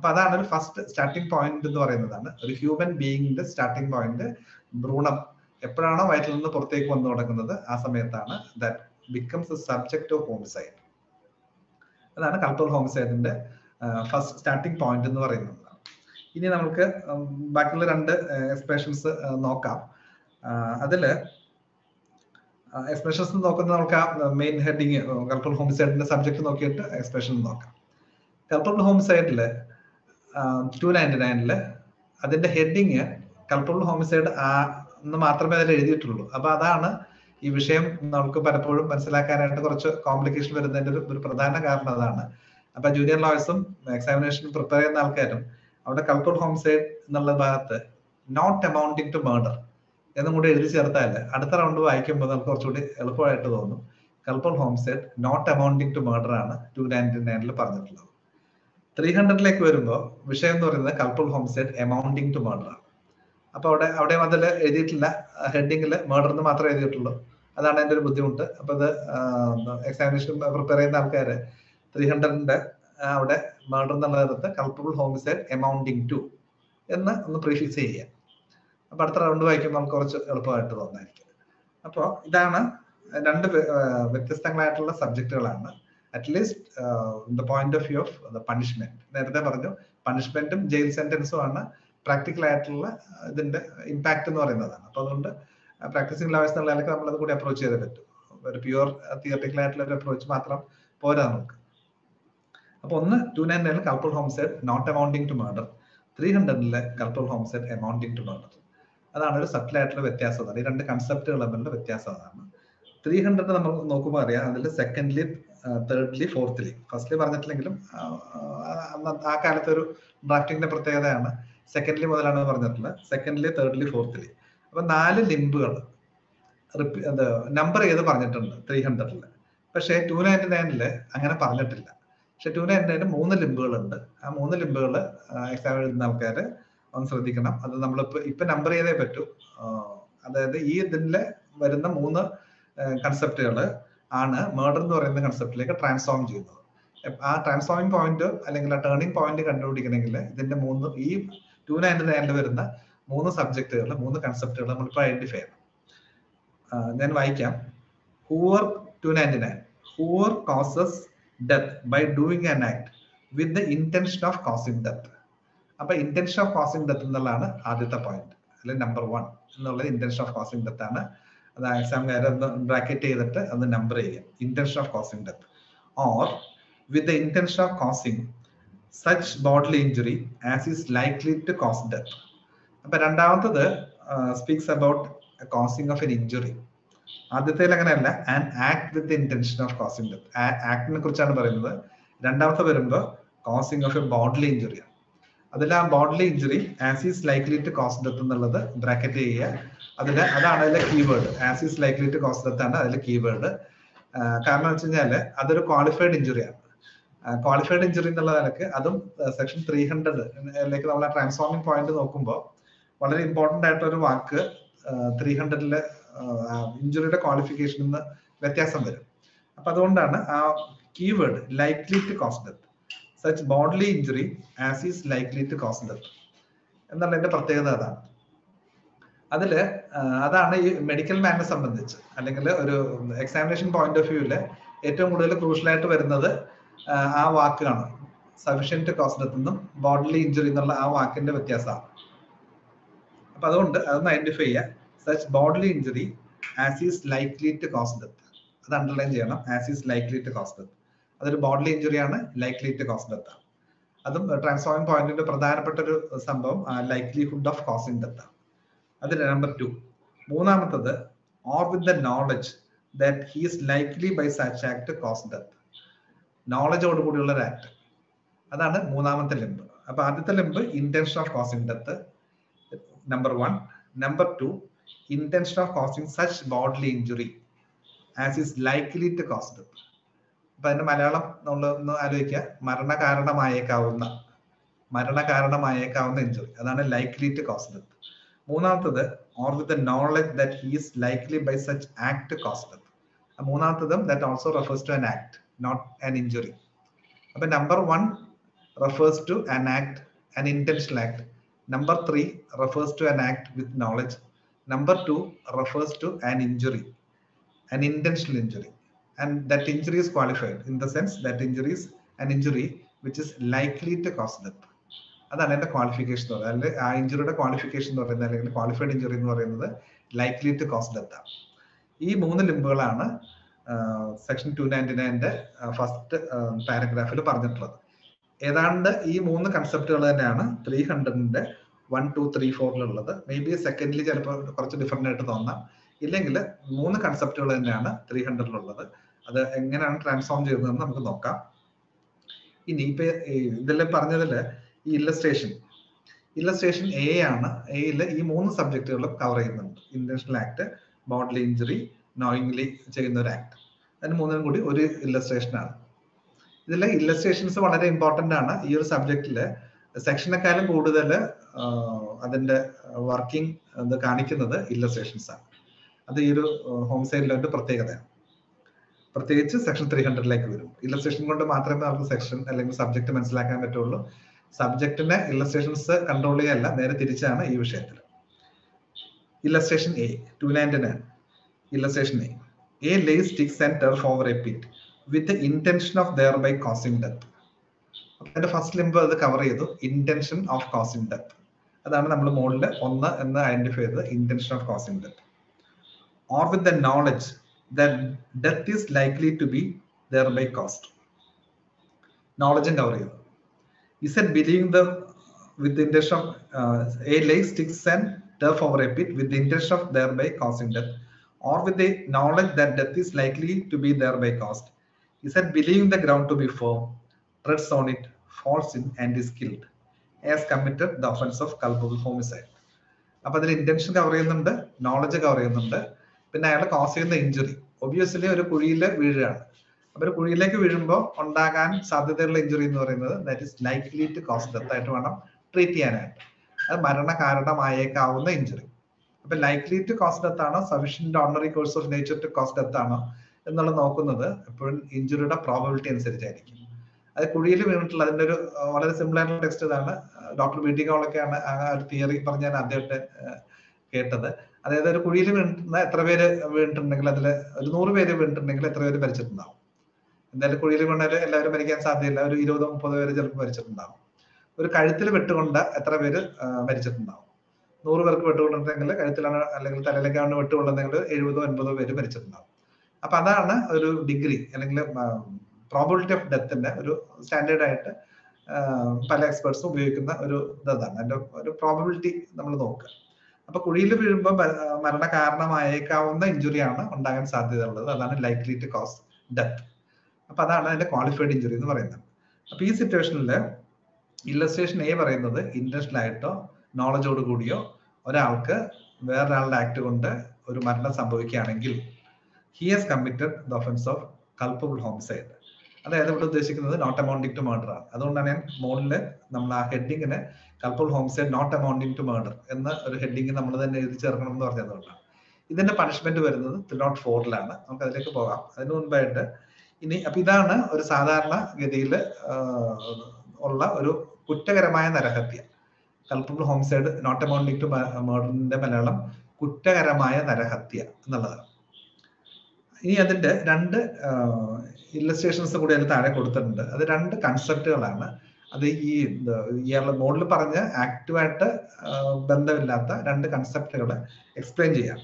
[SPEAKER 2] അപ്പൊ അതാണ് ഒരു ഫസ്റ്റ് സ്റ്റാർട്ടിംഗ് പോയിന്റ് എന്ന് പറയുന്നതാണ് ഒരു ഹ്യൂമൻ ബീയിങ്ങിന്റെ സ്റ്റാർട്ടിംഗ് പോയിന്റ് ഭ്രൂണം എപ്പോഴാണോ വയറ്റിൽ നിന്ന് പുറത്തേക്ക് വന്നു തുടങ്ങുന്നത് ആ സമയത്താണ് that becomes subject of homicide അതാണ് കൾച്ചറൽ ഹോമിസൈഡിന്റെ ഫസ്റ്റ് സ്റ്റാർട്ടിംഗ് പോയിന്റ് എന്ന് പറയുന്നത് ഇനി നമുക്ക് ബാക്കിയുള്ള രണ്ട് എക്സ്പ്രഷൻസ് നോക്കാം അതില് എക്സ്പ്രഷൻസ് നോക്കുന്നത് നമുക്ക് ആ മെയിൻ ഹെഡിങ് കൾച്ചറൽ ഹോമിസൈഡിന്റെ സബ്ജക്ട് നോക്കിയിട്ട് എക്സ്പ്രഷൻ നോക്കാം കൾച്ചറൽ ഹോമിസൈഡില് ടു നയൻറ്റി നയനില് അതിന്റെ ഹെഡിങ് കൾച്ചറൽ ഹോമിസൈഡ് ആ എന്ന് മാത്രമേ അതിൽ എഴുതിയിട്ടുള്ളൂ അപ്പൊ അതാണ് ഈ വിഷയം നമുക്ക് പലപ്പോഴും മനസ്സിലാക്കാനായിട്ട് കുറച്ച് കോംപ്ലിക്കേഷൻ വരുന്നതിന്റെ ഒരു ഒരു പ്രധാന കാരണം അതാണ് അപ്പൊ ജൂനിയർ ലോയേഴ്സും എക്സാമിനേഷൻ പ്രിപ്പയർ ചെയ്യുന്ന ആൾക്കാരും അവിടെ കൾച്ചറൽ ഹോംസൈഡ് എന്നുള്ള ഭാഗത്ത് നോട്ട് എമൗണ്ടിങ് ടു മേർഡർ എന്നും കൂടി എഴുതി ചേർത്താൽ അടുത്ത റൗണ്ട് വായിക്കുമ്പോൾ നമുക്ക് കുറച്ചുകൂടി എളുപ്പമായിട്ട് തോന്നും culpable homicide not amounting to murder ആണ് ടു നയൻറ്റി നയനിൽ പറഞ്ഞിട്ടുള്ളത് ത്രീ ഹൺഡ്രഡിലേക്ക് വരുമ്പോൾ വിഷയം എന്ന് പറയുന്നത് culpable homicide amounting to murder ആണ് അപ്പൊ അവിടെ അവിടെ അതിൽ എഴുതിയിട്ടില്ല ഹെഡിങ്ങിൽ മേർഡർ എന്ന് മാത്രമേ എഴുതിയിട്ടുള്ളൂ അതാണ് എൻ്റെ ഒരു ബുദ്ധിമുട്ട് അപ്പൊ അത് എക്സാമിനേഷൻ പ്രിപ്പയർ ചെയ്യുന്ന ആൾക്കാര് ത്രീ ഹൺഡ്രഡിന്റെ അവിടെ മേർഡർ എന്നുള്ളിടത്ത് കൾപ്പബിൾ ഹോമിസൈഡ് എമൗണ്ടിങ് ടു എന്ന് ഒന്ന് പ്രീഫിക്സ് ചെയ്യുക അപ്പൊ അടുത്ത റൗണ്ട് വായിക്കുമ്പോൾ നമുക്ക് കുറച്ച് എളുപ്പമായിട്ട് തോന്നായിരിക്കും അപ്പോൾ ഇതാണ് രണ്ട് വ്യത്യസ്തങ്ങളായിട്ടുള്ള സബ്ജക്റ്റുകളാണ് at least the point of view of the punishment നേരത്തെ പറഞ്ഞു പണിഷ്മെന്റും ജയിൽ സെന്റൻസും ആണ് പ്രാക്ടിക്കൽ ആയിട്ടുള്ള ഇതിന്റെ ഇമ്പാക്ട് എന്ന് പറയുന്നതാണ് അപ്പൊ അതുകൊണ്ട് പ്രാക്ടീസിംഗ് ലാവേഴ്സ് എന്നുള്ള നിലയ്ക്ക് നമ്മൾ അത് കൂടി അപ്രോച്ച് ചെയ്തേ പറ്റും ഒരു പ്യുവർ തിയറട്ടിക്കൽ ആയിട്ടുള്ള ഒരു അപ്രോച്ച് മാത്രം പോരാ നമുക്ക് അപ്പൊ ഒന്ന് ടു നയൻ നയനിൽ culpable homicide not amounting to murder three ഹൺഡ്രഡിലെ culpable homicide amounting to murder അതാണ് ഒരു സട്ടിൽ ആയിട്ടുള്ള വ്യത്യാസം ഈ രണ്ട് കൺസെപ്റ്റുകൾ തമ്മിലുള്ള വ്യത്യാസം അതാണ് ത്രീ ഹൺഡ്രഡ് നമ്മൾ നോക്കുമ്പോൾ അറിയാം അതിൽ സെക്കൻഡ്ലി തേർഡ്ലി ഫോർത്ത്ലി ഫസ്റ്റ്ലി പറഞ്ഞിട്ടില്ലെങ്കിലും ആ കാലത്തെ ഒരു ഡ്രാഫ്റ്റിംഗിന്റെ പ്രത്യേകതയാണ് സെക്കൻഡ്ലി മുതലാണ് പറഞ്ഞിട്ടുള്ളത് സെക്കൻഡ്ലി തേർഡ്ലി ഫോർത്ത്ലി അപ്പൊ നാല് ലിംബുകൾ എന്താ നമ്പർ ചെയ്ത് പറഞ്ഞിട്ടുണ്ട് ത്രീ ഹൺഡ്രഡില് പക്ഷേ ടു നയൻറ്റി നയനില് അങ്ങനെ പറഞ്ഞിട്ടില്ല പക്ഷെ ടു നയൻറ്റി നയനിൽ മൂന്ന് ലിംബുകൾ ഉണ്ട് ആ മൂന്ന് ലിംബുകൾ എക്സാം എഴുതുന്ന ആൾക്കാർ ഒന്ന് ശ്രദ്ധിക്കണം അത് നമ്മളിപ്പോ ഇപ്പൊ നമ്പർ ചെയ്തേ പറ്റൂ അതായത് ഈ ഇതിലെ വരുന്ന മൂന്ന് കൺസെപ്റ്റുകൾ ആണ് മേർഡർ എന്ന് പറയുന്ന കൺസെപ്റ്റിലേക്ക് ട്രാൻസ്ഫോം ചെയ്യുന്നത് ആ ട്രാൻസ്ഫോമിംഗ് പോയിന്റ് അല്ലെങ്കിൽ ആ ടേണിംഗ് പോയിന്റ് കണ്ടുപിടിക്കണമെങ്കിൽ ഇതിന്റെ മൂന്ന് ഈ ടു നയൻറ്റി നയനിൽ വരുന്ന മൂന്ന് സബ്ജക്റ്റുകൾ മൂന്ന് കൺസെപ്റ്റുകൾ നമ്മളിപ്പോൾ ഐഡന്റിഫൈ ചെയ്യണം ഞാൻ വായിക്കാം whoever two ninety nine whoever causes death by doing an act with the intention of causing death അപ്പൊ ഇന്റൻഷൻ ഓഫ് കോസിംഗ് ഡെത്ത് എന്നുള്ളതാണ് ആദ്യത്തെ പോയിന്റ് അല്ലെങ്കിൽ നമ്പർ വൺ എന്നുള്ളത് ഇന്റൻഷൻ ഓഫ് കോസിംഗ് ഡെത്ത് ആണ് അത് എക്സാംകാരെ ഒന്ന് ബ്രാക്കറ്റ് ചെയ്തിട്ട് ഒന്ന് നമ്പർ ചെയ്യുക intention of causing death or with the intention of causing such bodily injury as is likely to cause death അപ്പൊ രണ്ടാമത്തത് speaks about causing of an injury ആദ്യത്തേൽ അങ്ങനെയല്ല and act with intention of causing death ആക്ടിനെ കുറിച്ചാണ് പറയുന്നത് രണ്ടാമത്തെ വരുമ്പോൾ causing of a bodily injury അതിൽ ആ bodily injury as is likely to cause death എന്നുള്ളത് ബ്രാക്കറ്റ് ചെയ്യുക അതിൽ അതാണ് അതിലെ keyword as is likely to cause death ആണ് അതിലെ കീവേഡ് കാരണം വെച്ച് കഴിഞ്ഞാൽ അതൊരു ക്വാളിഫൈഡ് ഇഞ്ചുറിയാണ് ക്വാളിഫൈഡ് ഇഞ്ചുറി എന്നുള്ള നിലക്ക് അതും സെക്ഷൻ ത്രീ ഹൺഡ്രഡിലേക്ക് നമ്മൾ ആ ട്രാൻസ്ഫോമിംഗ് പോയിന്റ് നോക്കുമ്പോൾ വളരെ ഇമ്പോർട്ടന്റ് ആയിട്ടുള്ള ഒരു വാക്ക് ത്രീ ഹൺഡ്രഡിലെ ഇഞ്ചുറിയുടെ ക്വാളിഫിക്കേഷൻ നിന്ന് വ്യത്യാസം വരും അപ്പൊ അതുകൊണ്ടാണ് ആ keyword likely to cause death such bodily injury as is likely to cause death എന്നുള്ളതിന്റെ പ്രത്യേകത അതാണ് അതില് അതാണ് ഈ മെഡിക്കൽ മാനെ സംബന്ധിച്ച് അല്ലെങ്കിൽ ഒരു എക്സാമിനേഷൻ പോയിന്റ് ഓഫ് വ്യൂവില് ഏറ്റവും കൂടുതൽ ക്രൂഷ്യൽ ആയിട്ട് വരുന്നത് ആ വാക്കാണ് സഫിഷ്യന്റ് കോസ് ഡെത്ത് എന്നും ബോഡ്ലി ഇഞ്ചുറി എന്നുള്ള ആ വാക്കിന്റെ വ്യത്യാസമാണ് അപ്പൊ അതുകൊണ്ട് അതൊന്ന് ഐഡന്റിഫൈ ചെയ്യുക such bodily injury as is likely to cause death അത് അണ്ടർലൈൻ ചെയ്യണം as is likely to cause death അതൊരു ബോഡ്ലി ഇഞ്ചുറി ആണ് ലൈക്ലി ടു കോസ് ഡെത്ത് ആണ് അതും ട്രാൻസ്ഫോമിംഗ് പോയിന്റിന്റെ പ്രധാനപ്പെട്ട ഒരു സംഭവം ലൈക്ലിഹുഡ് ഓഫ് കോസിംഗ് ഡെത്ത് ആണ് അതിൽ നമ്പർ ടു മൂന്നാമത്തത് or with the knowledge that he's likely by such act cause death നോളജോട് കൂടിയുള്ള ഒരു ആക്ട് അതാണ് മൂന്നാമത്തെ ലിമ്പ് അപ്പൊ ആദ്യത്തെ limb intention of causing death number one number two intention of causing such bodily injury as is likely to cause death അപ്പൊ അതിന്റെ മലയാളം നമ്മൾ ഒന്ന് ആലോചിക്കുക മരണകാരണമായേക്കാവുന്ന മരണകാരണമായേക്കാവുന്ന ഇഞ്ചുറി അതാണ് ലൈക്ലി ടു കോസ് ഡെത്ത് മൂന്നാമത്തത് or with knowledge that he's likely by such act cause death മൂന്നാമത്തതും that also refers to an act not an injury അപ്പൊ number one refers to an act, an intentional act. Number three refers to an act with knowledge. Number two refers to an injury, an intentional injury. And that injury is qualified in the sense that injury is an injury which is likely to cause death. അതാണ് എൻ്റെ ക്വാളിഫിക്കേഷൻ എന്ന് പറയുന്നത് അല്ലെങ്കിൽ ആ ഇഞ്ചുറിയുടെ ക്വാളിഫിക്കേഷൻ എന്ന് പറയുന്നത് അല്ലെങ്കിൽ ക്വാളിഫൈഡ് ഇഞ്ചുറി എന്ന് പറയുന്നത് ലൈക്ലി ടു കോസ് ഡെത്ത് ആണ് ഈ മൂന്ന് ലിമ്പുകളാണ് സെക്ഷൻ ടു നയൻറ്റി നയൻ്റെ ഫസ്റ്റ് പാരഗ്രാഫിൽ പറഞ്ഞിട്ടുള്ളത് ഏതാണ്ട് ഈ മൂന്ന് കൺസെപ്റ്റുകൾ തന്നെയാണ് ത്രീ ഹൺഡ്രഡിന്റെ വൺ ടു ത്രീ ഫോറിലുള്ളത് മേ ബി സെക്കൻഡിൽ ചിലപ്പോൾ കുറച്ച് ഡിഫറെൻ്റ് ആയിട്ട് തോന്നാം ഇല്ലെങ്കിൽ മൂന്ന് കൺസെപ്റ്റുകൾ തന്നെയാണ് ത്രീ ഹൺഡ്രഡിലുള്ളത് അത് എങ്ങനെയാണ് ട്രാൻസ്ഫോം ചെയ്യുന്നതെന്ന് നമുക്ക് നോക്കാം ഇനി ഇപ്പൊ ഇതിൽ പറഞ്ഞതിൽ ഈ ഇല്ലസ്ട്രേഷൻ ഇല്ലസ്ട്രേഷൻ എ ആണ് എയിൽ ഈ മൂന്ന് സബ്ജക്റ്റുകളും കവർ ചെയ്യുന്നുണ്ട് intentional act bodily injury knowingly ചെയ്യുന്ന ഒരു ആക്ട് അതിന് മൂന്നിനും കൂടി ഒരു ഇല്ലസ്ട്രേഷൻ ആണ് ഇതിലെ ഇല്ലസ്ട്രേഷൻസ് വളരെ ഇമ്പോർട്ടന്റ് ആണ് ഈ ഒരു സബ്ജക്റ്റില് സെക്ഷനെക്കാളും കൂടുതൽ അതിന്റെ വർക്കിംഗ് ഇത് കാണിക്കുന്നത് ഇല്ലസ്ട്രേഷൻസ് ആണ് അത് ഈ ഒരു ഹോം സൈഡിലെ പ്രത്യേകതയാണ് പ്രത്യേകിച്ച് സെക്ഷൻ ത്രീ ഹൺഡ്രഡിലേക്ക് വരും ഇല്ലസ്ട്രേഷൻ കൊണ്ട് മാത്രമേ നമുക്ക് സെക്ഷൻ അല്ലെങ്കിൽ സബ്ജക്ട് മനസ്സിലാക്കാൻ പറ്റുള്ളൂ സബ്ജക്റ്റിനെ ഇല്ലസ്ട്രേഷൻസ് കൺട്രോൾ ചെയ്യല്ല നേരെ തിരിച്ചാണ് ഈ വിഷയത്തിൽ illustration A two ninety nine illustration A A lay sticks and turf over a pit with intention of thereby causing death അതിന്റെ ഫസ്റ്റ് ലിമ്പ് അത് കവർ ചെയ്തു ഇന്റൻഷൻ ഓഫ് കോസിംഗ് ഡെത്ത് അതാണ് നമ്മൾ മുകളിൽ ഒന്ന് എന്ന് ഐഡന്റിഫൈ ചെയ്തത് intention of causing death or with the knowledge that death is likely to be thereby caused നോളജും കവർ ചെയ്തു is said believing the with the intention of uh, a lay sticks and turf over a pit with the intention of thereby causing death, or with the knowledge that death is likely to be thereby caused. He said believing the ground to be firm, treads on it, falls in, and is killed, has committed the offense of culpable homicide. അപ്പൊ അതിൽ ഇന്റൻഷൻ കവർ ചെയ്യുന്നുണ്ട് നോളജ് കവർ ചെയ്യുന്നുണ്ട് പിന്നെ അയാൾ കോസ് ചെയ്യുന്ന ഇഞ്ചുറി ഒബിയസ്ലി ഒരു കുഴിയിൽ വീഴുകയാണ് അപ്പൊ ഒരു കുഴിയിലേക്ക് വീഴുമ്പോൾ ഉണ്ടാകാൻ സാധ്യതയുള്ള ഇഞ്ചുറി എന്ന് പറയുന്നത് that is likely to cause death ആയിട്ട് വേണം ട്രീറ്റ് ചെയ്യാനായിട്ട് അത് മരണ കാരണമായേക്കാവുന്ന ഇഞ്ചുറി അപ്പൊ ലൈക്ലി ടു കോസ് ഡെത്ത് ആണോ sufficient ordinary course of nature to cause death ആണോ എന്നുള്ളത് നോക്കുന്നത് എപ്പോഴും ഇഞ്ചുറിയുടെ പ്രോബിലിറ്റി അനുസരിച്ചായിരിക്കും അത് കുഴിയിൽ വീണിട്ടുള്ള അതിന്റെ ഒരു വളരെ സിമ്പിൾ ആയിട്ടുള്ള ടെക്സ്റ്റ് ഇതാണ് ഡോക്ടർ ബി ടി കൗളൊക്കെയാണ് ആ ഒരു തിയറി പറഞ്ഞ് ഞാൻ ആദ്യമായിട്ട് കേട്ടത് അതായത് ഒരു കുഴിയിൽ വീണിട്ടുന്ന എത്ര പേര് വീണിട്ടുണ്ടെങ്കിൽ അതിൽ ഒരു നൂറ് പേര് വീണിട്ടുണ്ടെങ്കിൽ എത്ര പേര് മരിച്ചിട്ടുണ്ടാവും എന്തായാലും കുഴിയിൽ വീണാൽ എല്ലാവരും മരിക്കാൻ സാധ്യതയില്ല ഒരു ഇരുപതോ മുപ്പതോ പേര് ചിലപ്പോൾ മരിച്ചിട്ടുണ്ടാവും ഒരു കഴുത്തിൽ വെട്ടുകൊണ്ട് എത്ര പേര് മരിച്ചിട്ടുണ്ടാവും നൂറ് പേർക്ക് വെട്ടുകൊണ്ടിട്ടുണ്ടെങ്കിൽ കഴുത്തിലാണ് അല്ലെങ്കിൽ തലയിലേക്കാണ് വെട്ടുകൊള്ളുന്നെങ്കിൽ എഴുപതോ എൺപതോ പേര് മരിച്ചിട്ടുണ്ടാവും അപ്പൊ അതാണ് ഒരു ഡിഗ്രി അല്ലെങ്കിൽ പ്രോബിലിറ്റി ഓഫ് ഡെത്തിന്റെ ഒരു സ്റ്റാൻഡേർഡ് ആയിട്ട് പല എക്സ്പേർട്സും ഉപയോഗിക്കുന്ന ഒരു ഇതാണ് അതിന്റെ ഒരു പ്രോബിലിറ്റി നമ്മൾ നോക്കുക അപ്പൊ കുഴിയിൽ വീഴുമ്പോൾ മരണ കാരണമായേക്കാവുന്ന ഇഞ്ചുറിയാണ് ഉണ്ടാകാൻ സാധ്യതയുള്ളത് അതാണ് ലൈക്ലി ടു കോസ് ഡെത്ത് അപ്പൊ അതാണ് അതിന്റെ ക്വാളിഫൈഡ് ഇഞ്ചുറി എന്ന് പറയുന്നത് അപ്പൊ ഈ സിറ്റുവേഷനിൽ ഇല്ലസ്ട്രേഷൻ എ പറയുന്നത് ഇന്റൻഷണൽ ആയിട്ടോ നോളജോട് കൂടിയോ ഒരാൾക്ക് വേറൊരാളുടെ ആക്ട് കൊണ്ട് ഒരു മരണം സംഭവിക്കുകയാണെങ്കിൽ he has committed the offence of culpable homicide അതായത് ഇവിടെ ഉദ്ദേശിക്കുന്നത് നോട്ട് അമൗണ്ടിങ് ടു മർഡർ ആണ് അതുകൊണ്ടാണ് ഞാൻ മുകളിൽ നമ്മൾ ആ ഹെഡിങ്ങിന് culpable homicide not amounting to murder എന്ന ഒരു ഹെഡിങ് നമ്മൾ തന്നെ എഴുതി ചേർക്കണം എന്ന് പറഞ്ഞതുകൊണ്ടാണ് ഇതിന്റെ പണിഷ്മെന്റ് വരുന്നത് ത്രീ നോട്ട് ഫോറിലാണ് നമുക്ക് അതിലേക്ക് പോകാം അതിന് മുൻപായിട്ട് ഇനി അപ്പൊ ഇതാണ് ഒരു സാധാരണ ഗതിയിൽ ഉള്ള ഒരു കുറ്റകരമായ നരഹത്യ culpable homicide not amounting to മർഡറിന്റെ മലയാളം കുറ്റകരമായ നരഹത്യ എന്നുള്ളതാണ് ഇനി അതിന്റെ രണ്ട് ഇല്ലസ്ട്രേഷൻസ് കൂടി അതിൽ താഴെ കൊടുത്തിട്ടുണ്ട് അത് രണ്ട് കൺസെപ്റ്റുകളാണ് അത് ഈ ഇയാളുടെ മോഡൽ പറഞ്ഞ ആക്റ്റുമായിട്ട് ബന്ധമില്ലാത്ത രണ്ട് കൺസെപ്റ്റുകൾ എക്സ്പ്ലെയിൻ ചെയ്യാം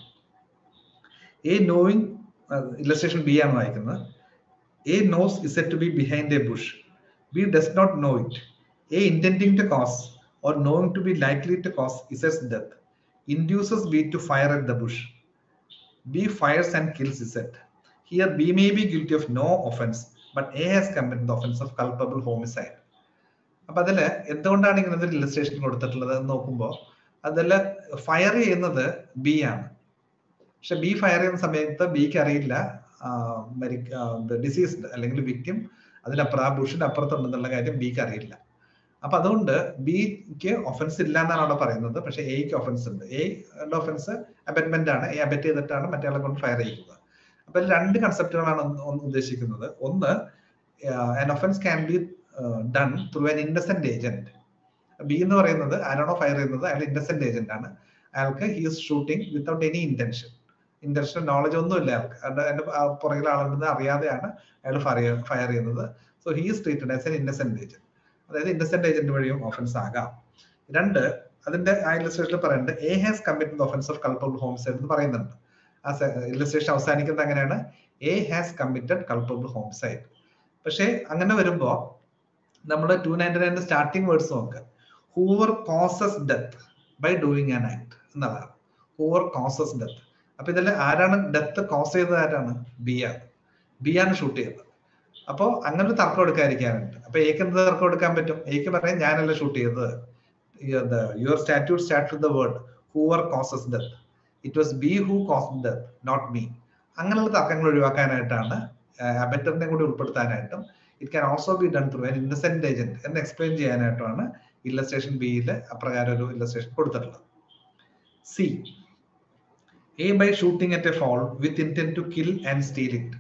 [SPEAKER 2] എ നോയിങ് ഇല്ലസ്ട്രേഷൻ ബി ആണ് വായിക്കുന്നത് A knows is said to be behind a bush. B does not know it. A intending to cause or knowing to be likely to cause is as death. Induces B to fire at the bush. B fires and kills is it. Here B may be guilty of no offense, but A has committed the offense of culpable homicide. അപ്പൊ അതില് എന്തുകൊണ്ടാണ് ഇങ്ങനെ ഒരു ഇല്ലസ്ട്രേഷൻ കൊടുത്തിട്ടുള്ളത് എന്ന് നോക്കുമ്പോൾ അതിൽ ഫയർ ചെയ്യുന്നത് ബി ആണ് പക്ഷെ ബി ഫയർ ചെയ്യുന്ന സമയത്ത് ബിക്ക് അറിയില്ല ഡിസീസ്ഡ് അല്ലെങ്കിൽ വിക്ടിം അതിനപ്പുറം ആ ബുഷിന്റെ അപ്പുറത്തുണ്ടെന്നുള്ള കാര്യം ബിക്ക് അറിയില്ല അപ്പൊ അതുകൊണ്ട് ബിക്ക് ഒഫൻസ് ഇല്ല എന്നാണ് അവിടെ പറയുന്നത് പക്ഷെ എക്ക് ഒഫൻസ് ഉണ്ട് എയുടെ ഒഫൻസ് അബറ്റ്മെന്റ് ആണ് എ അബറ്റ് ചെയ്തിട്ടാണ് മറ്റേ കൊണ്ട് ഫയർ ചെയ്യുന്നത് അപ്പൊ രണ്ട് കൺസെപ്റ്റുകളാണ് ഒന്ന് ഉദ്ദേശിക്കുന്നത് ഒന്ന് an offense can be done through an innocent agent B എന്ന് പറയുന്നത് ആരാണോ ഫയർ ചെയ്യുന്നത് അയാൾ ഇന്നസെന്റ് ഏജന്റ് ആണ് അയാൾക്ക് he's shooting without any intention intention knowledge ഒന്നുമില്ല അയാൾക്ക് അതിന്റെ അതിന്റെ പുറകിൽ ആളുണ്ടെന്ന് അറിയാതെയാണ് അയാൾ ഫയർ ഫയർ ചെയ്യുന്നത് so he's treated as an innocent agent അതായത് ഇന്നസെന്റ് ഏജന്റ് വഴിയും ഓഫൻസ് ആകാം രണ്ട് അതിന്റെ ആ ഇല്ലസ്ട്രേഷനിൽ പറയുന്നുണ്ട് A has committed offence of culpable homicide എന്ന് പറയുന്നുണ്ട് ആ ഇല്ലസ്ട്രേഷൻ അവസാനിക്കുന്നത് അങ്ങനെയാണ് A has committed culpable homicide പക്ഷേ അങ്ങനെ വരുമ്പോ നമ്മൾ two ninety nine starting words നോക്കുക whoever causes death by doing an act എന്നതാണ് ഹൂവർ കോസസ് ഡെത്ത് അപ്പൊ ഇതിൽ ആരാണ് ഡെത്ത് കോസ് ചെയ്തത് ആരാണ് ബി ആണ് ബി ആണ് ഷൂട്ട് ചെയ്തത് അപ്പോ അങ്ങനെ ഒരു തർക്കം എടുക്കാതിരിക്കാനുണ്ട് അപ്പൊ ഏക്ക് എന്ത് തർക്കം എടുക്കാൻ പറ്റും ഏക്ക് പറയാം ഞാനല്ല ഷൂട്ട് ചെയ്തത് your statute start with the word whoever causes death it was B who cause death not me അങ്ങനെയുള്ള തർക്കങ്ങൾ ഒഴിവാക്കാനായിട്ടാണ് അബറ്ററിനെ കൂടി ഉൾപ്പെടുത്താനായിട്ടും it can also be done through an innocent agent എന്ന് എക്സ്പ്ലെയിൻ ചെയ്യാനായിട്ടുമാണ് ഇല്ലസ്ട്രേഷൻ ബിയിൽ അപ്രകാരം ഒരു ഇല്ലസ്ട്രേഷൻ കൊടുത്തിട്ടുള്ളത് C A by shooting at a fowl with intent to kill and steal it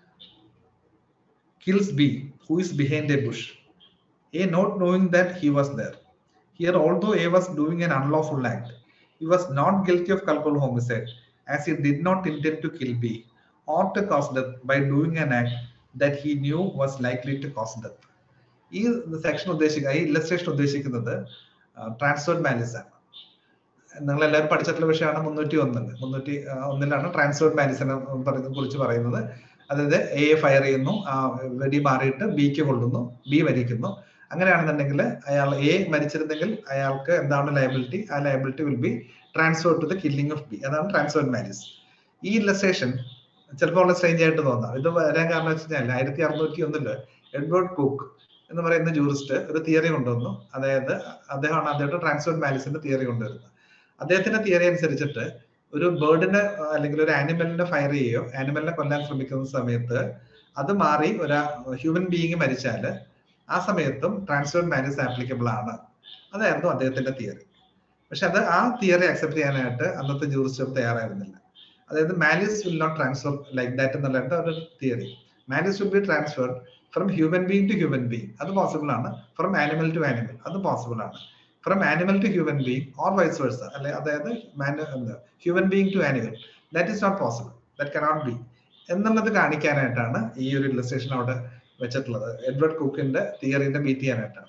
[SPEAKER 2] kills B, who is behind a bush. A not knowing that he was there. Here, although A was doing an unlawful act, he was not guilty of culpable homicide as he did not intend to kill B or to cause death by doing an act that he knew was likely to cause death. ഈ സെക്ഷൻ ഉദ്ദേശിക്കുക ഈ ഇല്ലസ്ട്രേഷൻ ഉദ്ദേശിക്കുന്നത് ട്രാൻസ്ഫേർഡ് മാലിസ് ആണ് നിങ്ങൾ എല്ലാവരും പഠിച്ചിട്ടുള്ള വിഷയമാണ് മുന്നൂറ്റി ഒന്നിൽ മുന്നൂറ്റി ഒന്നിലാണ് ട്രാൻസ്ഫേർഡ് മാലിസിനെ കുറിച്ച് പറയുന്നത് അതായത് എ ഫയർ ചെയ്യുന്നു ആ വെടി മാറിയിട്ട് ബിക്ക് കൊള്ളുന്നു ബി മരിക്കുന്നു അങ്ങനെയാണെന്നുണ്ടെങ്കിൽ അയാൾ എ മരിച്ചിരുന്നെങ്കിൽ അയാൾക്ക് എന്താണ് ലയബിലിറ്റി ആ liability will be transfer to the killing of B അതാണ് ട്രാൻസ്ഫർ മാലിസ് ഈ ഇല്ലസ്ട്രേഷൻ ചിലപ്പോൾ വളരെ സ്ട്രേഞ്ച് ആയിട്ട് തോന്നാം ഇത് വരാൻ കാരണം വെച്ച് കഴിഞ്ഞാൽ ആയിരത്തി അറുന്നൂറ്റി ഒന്നില് എഡ്വേർഡ് കുക്ക് എന്ന് പറയുന്ന ജൂറിസ്റ്റ് ഒരു തിയറി കൊണ്ടുവന്നു അതായത് അദ്ദേഹമാണ് അദ്ദേഹത്തെ ട്രാൻസ്ഫർ മാലിസിന്റെ തിയറി കൊണ്ടുവരുന്നത് അദ്ദേഹത്തിന്റെ തിയറി അനുസരിച്ചിട്ട് ഒരു ബേർഡിനെ അല്ലെങ്കിൽ ഒരു ആനിമലിനെ ഫയർ ചെയ്യുകയോ ആനിമലിനെ കൊല്ലാൻ ശ്രമിക്കുന്ന സമയത്ത് അത് മാറി ഒരു ഹ്യൂമൻ ബീയിങ് മരിച്ചാൽ ആ സമയത്തും ട്രാൻസ്ഫർ മാരിസ് ആപ്ലിക്കബിൾ ആണ് അതായിരുന്നു അദ്ദേഹത്തിന്റെ തിയറി പക്ഷെ അത് ആ തിയറി അക്സെപ്റ്റ് ചെയ്യാനായിട്ട് അന്നത്തെ ജൂറിസ്റ്റർ തയ്യാറായിരുന്നില്ല അതായത് malice will not transfer like that എന്നുള്ള ഒരു theory malice will be transfer from human being to human being അത് പോസിബിൾ ആണ് ഫ്രം ആനിമൽ ടു ആനിമൽ അത് പോസിബിൾ ആണ് from animal to human being or vice versa അല്ലെ അതായത് human being to animal that is not possible that cannot be എന്നുള്ളത് കാണിക്കാനായിട്ടാണ് ഈ ഒരു ഇല്ലസ്ട്രേഷൻ അവിടെ വെച്ചിട്ടുള്ളത് എഡ്വേർഡ് കുക്കിന്റെ തിയറിന്റെ ബീറ്റ് ചെയ്യാനായിട്ടാണ്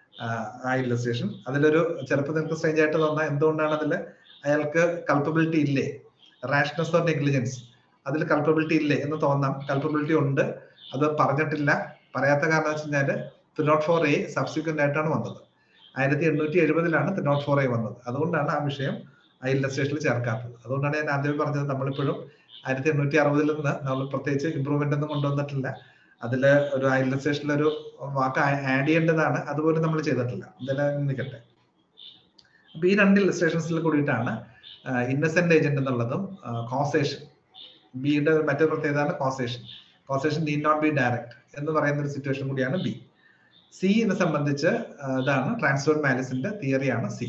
[SPEAKER 2] ആ ഇല്ലസ്ട്രേഷൻ അതിലൊരു ചിലപ്പോൾ നിങ്ങൾക്ക് സ്ട്രേഞ്ച് ആയിട്ട് തോന്നാം എന്തുകൊണ്ടാണ് അതിൽ അയാൾക്ക് കൾപ്പബിലിറ്റി ഇല്ലേ റാഷനസ് ഓർ നെഗ്ലിജൻസ് അതിൽ കൾപ്പബിലിറ്റി ഇല്ലേ എന്ന് തോന്നാം കൾപ്പബിലിറ്റി ഉണ്ട് അത് പറഞ്ഞിട്ടില്ല പറയാത്ത കാരണം വെച്ച് കഴിഞ്ഞാൽ three not four A subsequent ആയിട്ടാണ് വന്നത് ആയിരത്തി എണ്ണൂറ്റി എഴുപതിലാണ് ത്രീ നോട്ട് ഫോർ എ വന്നത് അതുകൊണ്ടാണ് ആ വിഷയം ആ ഇല്ലസ്ട്രേഷനിൽ ചേർക്കാത്തത് അതുകൊണ്ടാണ് ഞാൻ ആദ്യം പറഞ്ഞത് നമ്മളിപ്പോഴും ആയിരത്തി എണ്ണൂറ്റി അറുപതിൽ നിന്ന് നമ്മൾ പ്രത്യേകിച്ച് ഇമ്പ്രൂവ്മെന്റ് ഒന്നും കൊണ്ടുവന്നിട്ടില്ല അതിൽ ഒരു ഇല്ലസ്ട്രേഷനിൽ ഒരു വാക്ക് ആഡ് ചെയ്യേണ്ടതാണ് അതുപോലെ നമ്മൾ ചെയ്തിട്ടില്ല എന്തായാലും നിൽക്കട്ടെ അപ്പൊ ഈ രണ്ട് ഇല്ലസ്ട്രേഷൻസിൽ കൂടിയിട്ടാണ് ഇന്നസെന്റ് ഏജന്റ് എന്നുള്ളതും കോസേഷൻ ബിയുടെ മറ്റൊരു പ്രത്യേകതയാണ് causation causation need not be direct എന്ന് പറയുന്ന ഒരു സിറ്റുവേഷൻ കൂടിയാണ് ബി സിനെ സംബന്ധിച്ച് ഇതാണ് ട്രാൻസ്ഫർ മാലിസിന്റെ തിയറിയാണ് സി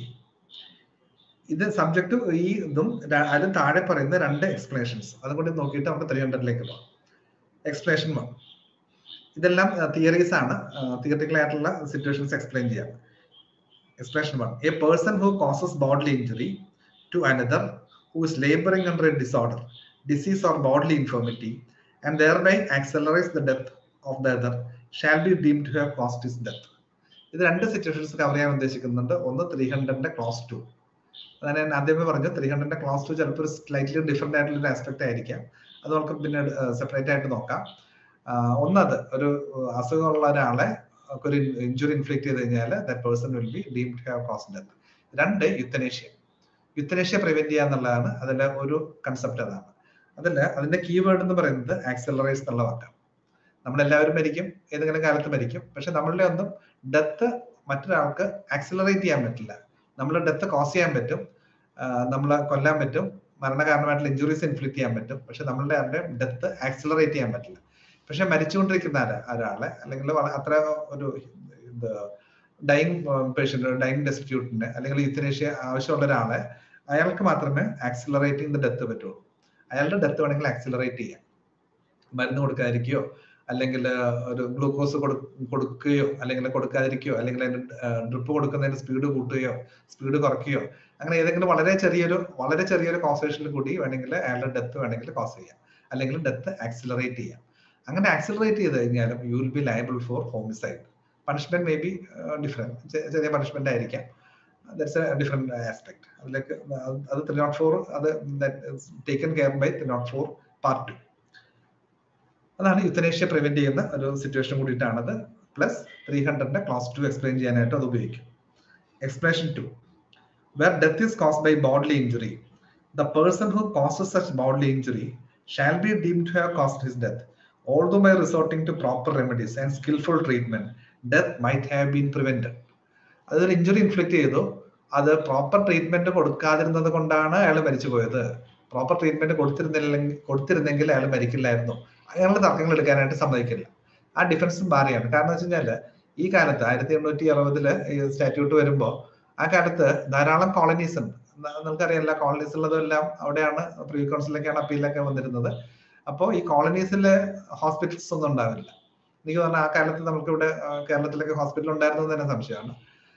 [SPEAKER 2] ഇത് സബ്ജക്ട് ഈ ഇതും അതിന് താഴെ പറയുന്ന രണ്ട് എക്സ്പ്ലനേഷൻസ് അതും കൂടി നോക്കിയിട്ട് നമുക്ക് ത്രീ ഹൺഡ്രഡിലേക്ക് പോകാം എക്സ്പ്ലനേഷൻ വൺ ഇതെല്ലാം തിയറീസ് ആണ് തിയറിറ്റിക്കൽ ആയിട്ടുള്ള സിറ്റുവേഷൻസ് എക്സ്പ്ലെയിൻ ചെയ്യാം explanation one a person who causes bodily injury to another who is labouring under a disorder disease or bodily infirmity and thereby accelerates the death of the other shall be deem to have caused his death ഇത് രണ്ട് സിറ്റുവേഷൻസ് കവർ ചെയ്യാൻ ഉദ്ദേശിക്കുന്നുണ്ട് ഒന്ന് ത്രീ ഹൺഡ്രഡിന്റെ ക്ലോസ് ടു അതാണ് ഞാൻ ആദ്യമേ പറഞ്ഞു ത്രീ ഹൺഡ്രഡിന്റെ ക്ലോസ് ടു ചിലപ്പോൾ ഒരു സ്ലൈറ്റ്ലി ഡിഫറെന്റ് ആയിട്ടുള്ള ഒരു ആസ്പെക്ട് ആയിരിക്കാം അത് നമുക്ക് പിന്നെ സെപ്പറേറ്റ് ആയിട്ട് നോക്കാം ഒന്നത് ഒരു അസുഖമുള്ള ഒരാളെ ഒരു ഇഞ്ചുറി ഇൻഫ്ലിക്ട് ചെയ്ത് കഴിഞ്ഞാൽ that person will be deem to have cause death രണ്ട് യുത്തനേഷ്യ യുത്തനേഷ്യ പ്രിവെന്റ് ചെയ്യുക എന്നുള്ളതാണ് അതിന്റെ ഒരു കൺസെപ്റ്റ് അതാണ് അതിൽ അതിന്റെ കീവേഡ് എന്ന് പറയുന്നത് ആക്സലറേസ് എന്നുള്ള വാക്കാണ് നമ്മളെല്ലാവരും മരിക്കും ഏതെങ്കിലും കാലത്ത് മരിക്കും പക്ഷെ നമ്മളുടെ ഒന്നും ഡെത്ത് മറ്റൊരാൾക്ക് ആക്സിലറേറ്റ് ചെയ്യാൻ പറ്റില്ല നമ്മൾ ഡെത്ത് കോസ് ചെയ്യാൻ പറ്റും നമ്മളെ കൊല്ലാൻ പറ്റും മരണകാരണമായിട്ടുള്ള ഇഞ്ചുറീസ് ഇൻഫ്ലിക്ട് ചെയ്യാൻ പറ്റും പക്ഷെ നമ്മളുടെ അവരുടെ ഡെത്ത് ആക്സിലറേറ്റ് ചെയ്യാൻ പറ്റില്ല പക്ഷെ മരിച്ചുകൊണ്ടിരിക്കുന്ന ഒരാളെ അല്ലെങ്കിൽ അത്ര ഒരു ഇത് ഡൈങ് പേഷ്യന്റ് ഡൈങ് ഡെസ്റ്റിറ്റ്യൂട്ടിന് അല്ലെങ്കിൽ യുത്തനേഷ്യ ആവശ്യമുള്ള ഒരാളെ അയാൾക്ക് മാത്രമേ ആക്സിലറേറ്റിംഗ് ദ ഡെത്ത് പറ്റുള്ളൂ അയാളുടെ ഡെത്ത് വേണമെങ്കിൽ ആക്സിലറേറ്റ് ചെയ്യാം മരുന്ന് കൊടുക്കാതിരിക്കുകയോ അല്ലെങ്കിൽ ഒരു ഗ്ലൂക്കോസ് കൊടുക്കുകയോ അല്ലെങ്കിൽ കൊടുക്കാതിരിക്കുകയോ അല്ലെങ്കിൽ അതിന് ഡ്രിപ്പ് കൊടുക്കുന്നതിന് സ്പീഡ് കൂട്ടുകയോ സ്പീഡ് കുറയ്ക്കുകയോ അങ്ങനെ ഏതെങ്കിലും വളരെ ചെറിയൊരു വളരെ ചെറിയൊരു കോസേഷനിൽ കൂടി വേണമെങ്കിൽ അയാളുടെ ഡെത്ത് വേണമെങ്കിൽ കോസ് ചെയ്യാം അല്ലെങ്കിൽ ഡെത്ത് ആക്സിലറേറ്റ് ചെയ്യാം അങ്ങനെ ആക്സിലറേറ്റ് ചെയ്ത് കഴിഞ്ഞാലും you will be liable for homicide punishment may be different ചെറിയ പണിഷ്മെന്റ് ആയിരിക്കാം ദറ്റ്സ് എ ഡിഫറെന്റ് ആസ്പെക്ട് അതിലേക്ക് അത് ത്രീ നോട്ട് ഫോർ അത് taken care by three not four part two അതാണ് യുത്തനേഷ്യ പ്രിവെന്റ് ചെയ്യുന്ന ഒരു സിറ്റുവേഷൻ കൂടിയിട്ടാണത് പ്ലസ് ത്രീ ഹൺഡ്രഡിന്റെ ക്ലാസ് ടു എക്സ്പ്ലെയിൻ ചെയ്യാനായിട്ട് അത് ഉപയോഗിക്കും explanation two where death is caused by bodily injury, the person who causes such bodily injury shall be deemed to have caused his death. Although by resorting to proper remedies and skillful treatment, death might have been prevented. അതൊരു ഇഞ്ചുറി ഇൻഫ്ലിക്ട് ചെയ്തു അത് പ്രോപ്പർ ട്രീറ്റ്മെന്റ് കൊടുക്കാതിരുന്നത് കൊണ്ടാണ് അയാൾ മരിച്ചു പോയത് പ്രോപ്പർ ട്രീറ്റ്മെന്റ് കൊടുത്തിരുന്നില്ലെങ്കിൽ കൊടുത്തിരുന്നെങ്കിൽ അയാൾ മരിക്കില്ലായിരുന്നു അയാളുടെ തർക്കങ്ങൾ എടുക്കാനായിട്ട് സമ്മതിക്കില്ല ആ ഡിഫൻസും ഭാരിയാണ് കാരണം വെച്ച് കഴിഞ്ഞാല് ഈ കാലത്ത് ആയിരത്തി എണ്ണൂറ്റി അറുപതില് ഈ സ്റ്റാറ്റ്യൂട്ട് വരുമ്പോ ആ കാലത്ത് ധാരാളം കോളനീസ് ഉണ്ട് നിങ്ങൾക്കറിയാം കോളനീസ് ഉള്ളതെല്ലാം അവിടെയാണ് പ്രീ കൗൺസിലൊക്കെയാണ് അപ്പീലൊക്കെ വന്നിരുന്നത് അപ്പോൾ ഈ കോളനീസിലെ ഹോസ്പിറ്റൽസ് ഒന്നും ഉണ്ടാവില്ല എനിക്ക് പറഞ്ഞാൽ ആ കാലത്ത് നമുക്ക് ഇവിടെ കേരളത്തിലൊക്കെ ഹോസ്പിറ്റൽ ഉണ്ടായിരുന്നത് തന്നെ സംശയമാണ്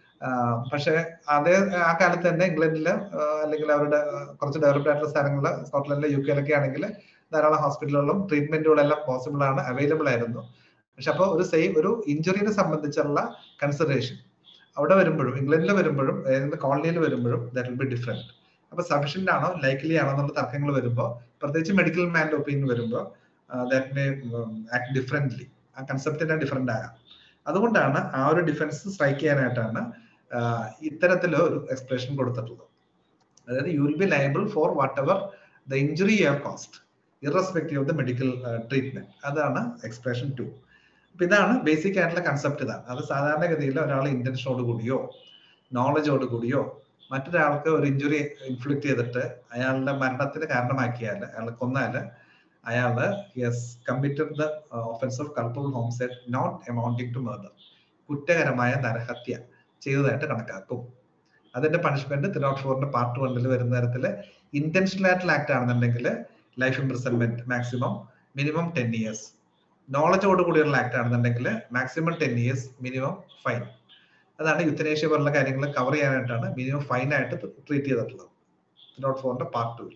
[SPEAKER 2] പക്ഷെ അതേ ആ കാലത്ത് തന്നെ ഇംഗ്ലണ്ടില് അല്ലെങ്കിൽ അവരുടെ കുറച്ച് ഡെവലപ്ഡ് ആയിട്ടുള്ള സ്ഥലങ്ങളിൽ സ്കോട്ട്ലൻഡിലെ യു കെയിലൊക്കെ ആണെങ്കിൽ ധാരാളം ഹോസ്പിറ്റലുകളും ട്രീറ്റ്മെന്റുകളെല്ലാം പോസിബിൾ ആണ് അവൈലബിൾ ആയിരുന്നു പക്ഷെ അപ്പോൾ ഒരു സെയിം ഒരു ഇഞ്ചുറിനെ സംബന്ധിച്ചുള്ള കൺസിഡറേഷൻ അവിടെ വരുമ്പോഴും ഇംഗ്ലണ്ടിൽ വരുമ്പോഴും ഏതെങ്കിലും കോളനിയിൽ വരുമ്പോഴും ദാറ്റ് വിൽ ബി ഡിഫറെന്റ് അപ്പൊ സഫീഷ്യന്റ് ആണോ ലൈക്ലി ആണോ എന്നുള്ള തർക്കങ്ങൾ വരുമ്പോൾ പ്രത്യേകിച്ച് മെഡിക്കൽ മാൻ്റെ ഒപ്പീനിയൻ വരുമ്പോൾ ദാറ്റ് മേ ആക്ട് ഡിഫറെന്റ്ലി ആ കൺസെപ്റ്റിനെ ഡിഫറെന്റ് ആകാം അതുകൊണ്ടാണ് ആ ഒരു ഡിഫൻസ് സ്ട്രൈക്ക് ചെയ്യാനായിട്ടാണ് ഇത്തരത്തില് ഒരു എക്സ്പ്രഷൻ കൊടുത്തിട്ടുള്ളത് അതായത് you will be liable for whatever the injury you caused irrespective of the medical treatment അതാണ് എക്സ്പ്രഷൻ ടു അപ്പൊ ഇതാണ് ബേസിക് ആയിട്ടുള്ള കൺസെപ്റ്റ് ഇതാണ് അത് സാധാരണഗതിയിൽ ഒരാൾ ഇന്റൻഷനോട് കൂടിയോ നോളജോട് കൂടിയോ മറ്റൊരാൾക്ക് ഒരു ഇഞ്ചുറി ഇൻഫ്ലിക്ട് ചെയ്തിട്ട് അയാളുടെ മരണത്തിന് കാരണമാക്കിയാൽ അയാൾ കൊന്നാൽ അയാള് has committed the offence of culpable homicide not amounting to murder കുറ്റകരമായ നരഹത്യ ചെയ്തതായിട്ട് കണക്കാക്കും അതിന്റെ പണിഷ്മെന്റ് ത്രീ നോട്ട് ഫോറിന്റെ പാർട്ട് വണ്ണിൽ വരുന്ന തരത്തിൽ ഇന്റൻഷണൽ ആയിട്ടുള്ള ആക്ട് ആണെന്നുണ്ടെങ്കിൽ life imprisonment maximum minimum ten years നോളജോട് കൂടിയുള്ള ആക്ട് ആണെന്നുണ്ടെങ്കിൽ maximum ten years minimum fine അതാണ് യുത്തനേഷ്യ പോലുള്ള കാര്യങ്ങൾ കവർ ചെയ്യാനായിട്ടാണ് മിനിമം ഫൈൻ ആയിട്ട് ട്രീറ്റ് ചെയ്തിട്ടുള്ളത് നോട്ട് ഫോറിന്റെ പാർട്ട് ടു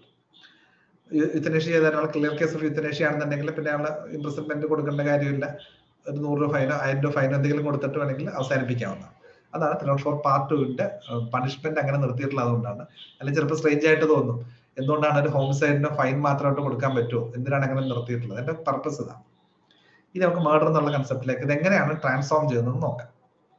[SPEAKER 2] യുത്തനേഷ്യ ചെയ്ത ഒരാൾ ക്ലിയർ കേസ് ഓഫ് യുത്തനേഷ്യ ആണെന്നുണ്ടെങ്കിൽ പിന്നെ അയാൾ ഇംപ്രിസൺമെന്റ് കൊടുക്കേണ്ട കാര്യമില്ല ഒരു നൂറ് രൂപ ഫൈനോ ആയിരം രൂപ ഫൈനോ എന്തെങ്കിലും കൊടുത്തിട്ട് വേണമെങ്കിൽ അവസാനിപ്പിക്കാവുന്നതാണ് അതാണ് ത്രീ നോട്ട് ഫോർ പാർട്ട് ടുവിന്റെ പണിഷ്മെന്റ് അങ്ങനെ നിർത്തിയിട്ടുള്ളത് അതുകൊണ്ടാണ് അല്ലെങ്കിൽ ചിലപ്പോൾ സ്ട്രേഞ്ച് ആയിട്ട് തോന്നും എന്തുകൊണ്ടാണ് ഒരു ഹോംസൈഡിന് ഫൈൻ മാത്രമായിട്ട് കൊടുക്കാൻ പറ്റുമോ എന്തിനാണ് അങ്ങനെ നിർത്തിയിട്ടുള്ളത് അതിന്റെ പർപ്പസ് ഇതാണ് ഇനി നമുക്ക് മർഡർ എന്നുള്ള കൺസെപ്റ്റിലേക്ക് ഇത് എങ്ങനെയാണ് ട്രാൻസ്ഫോം ചെയ്യുന്നത് നോക്കാം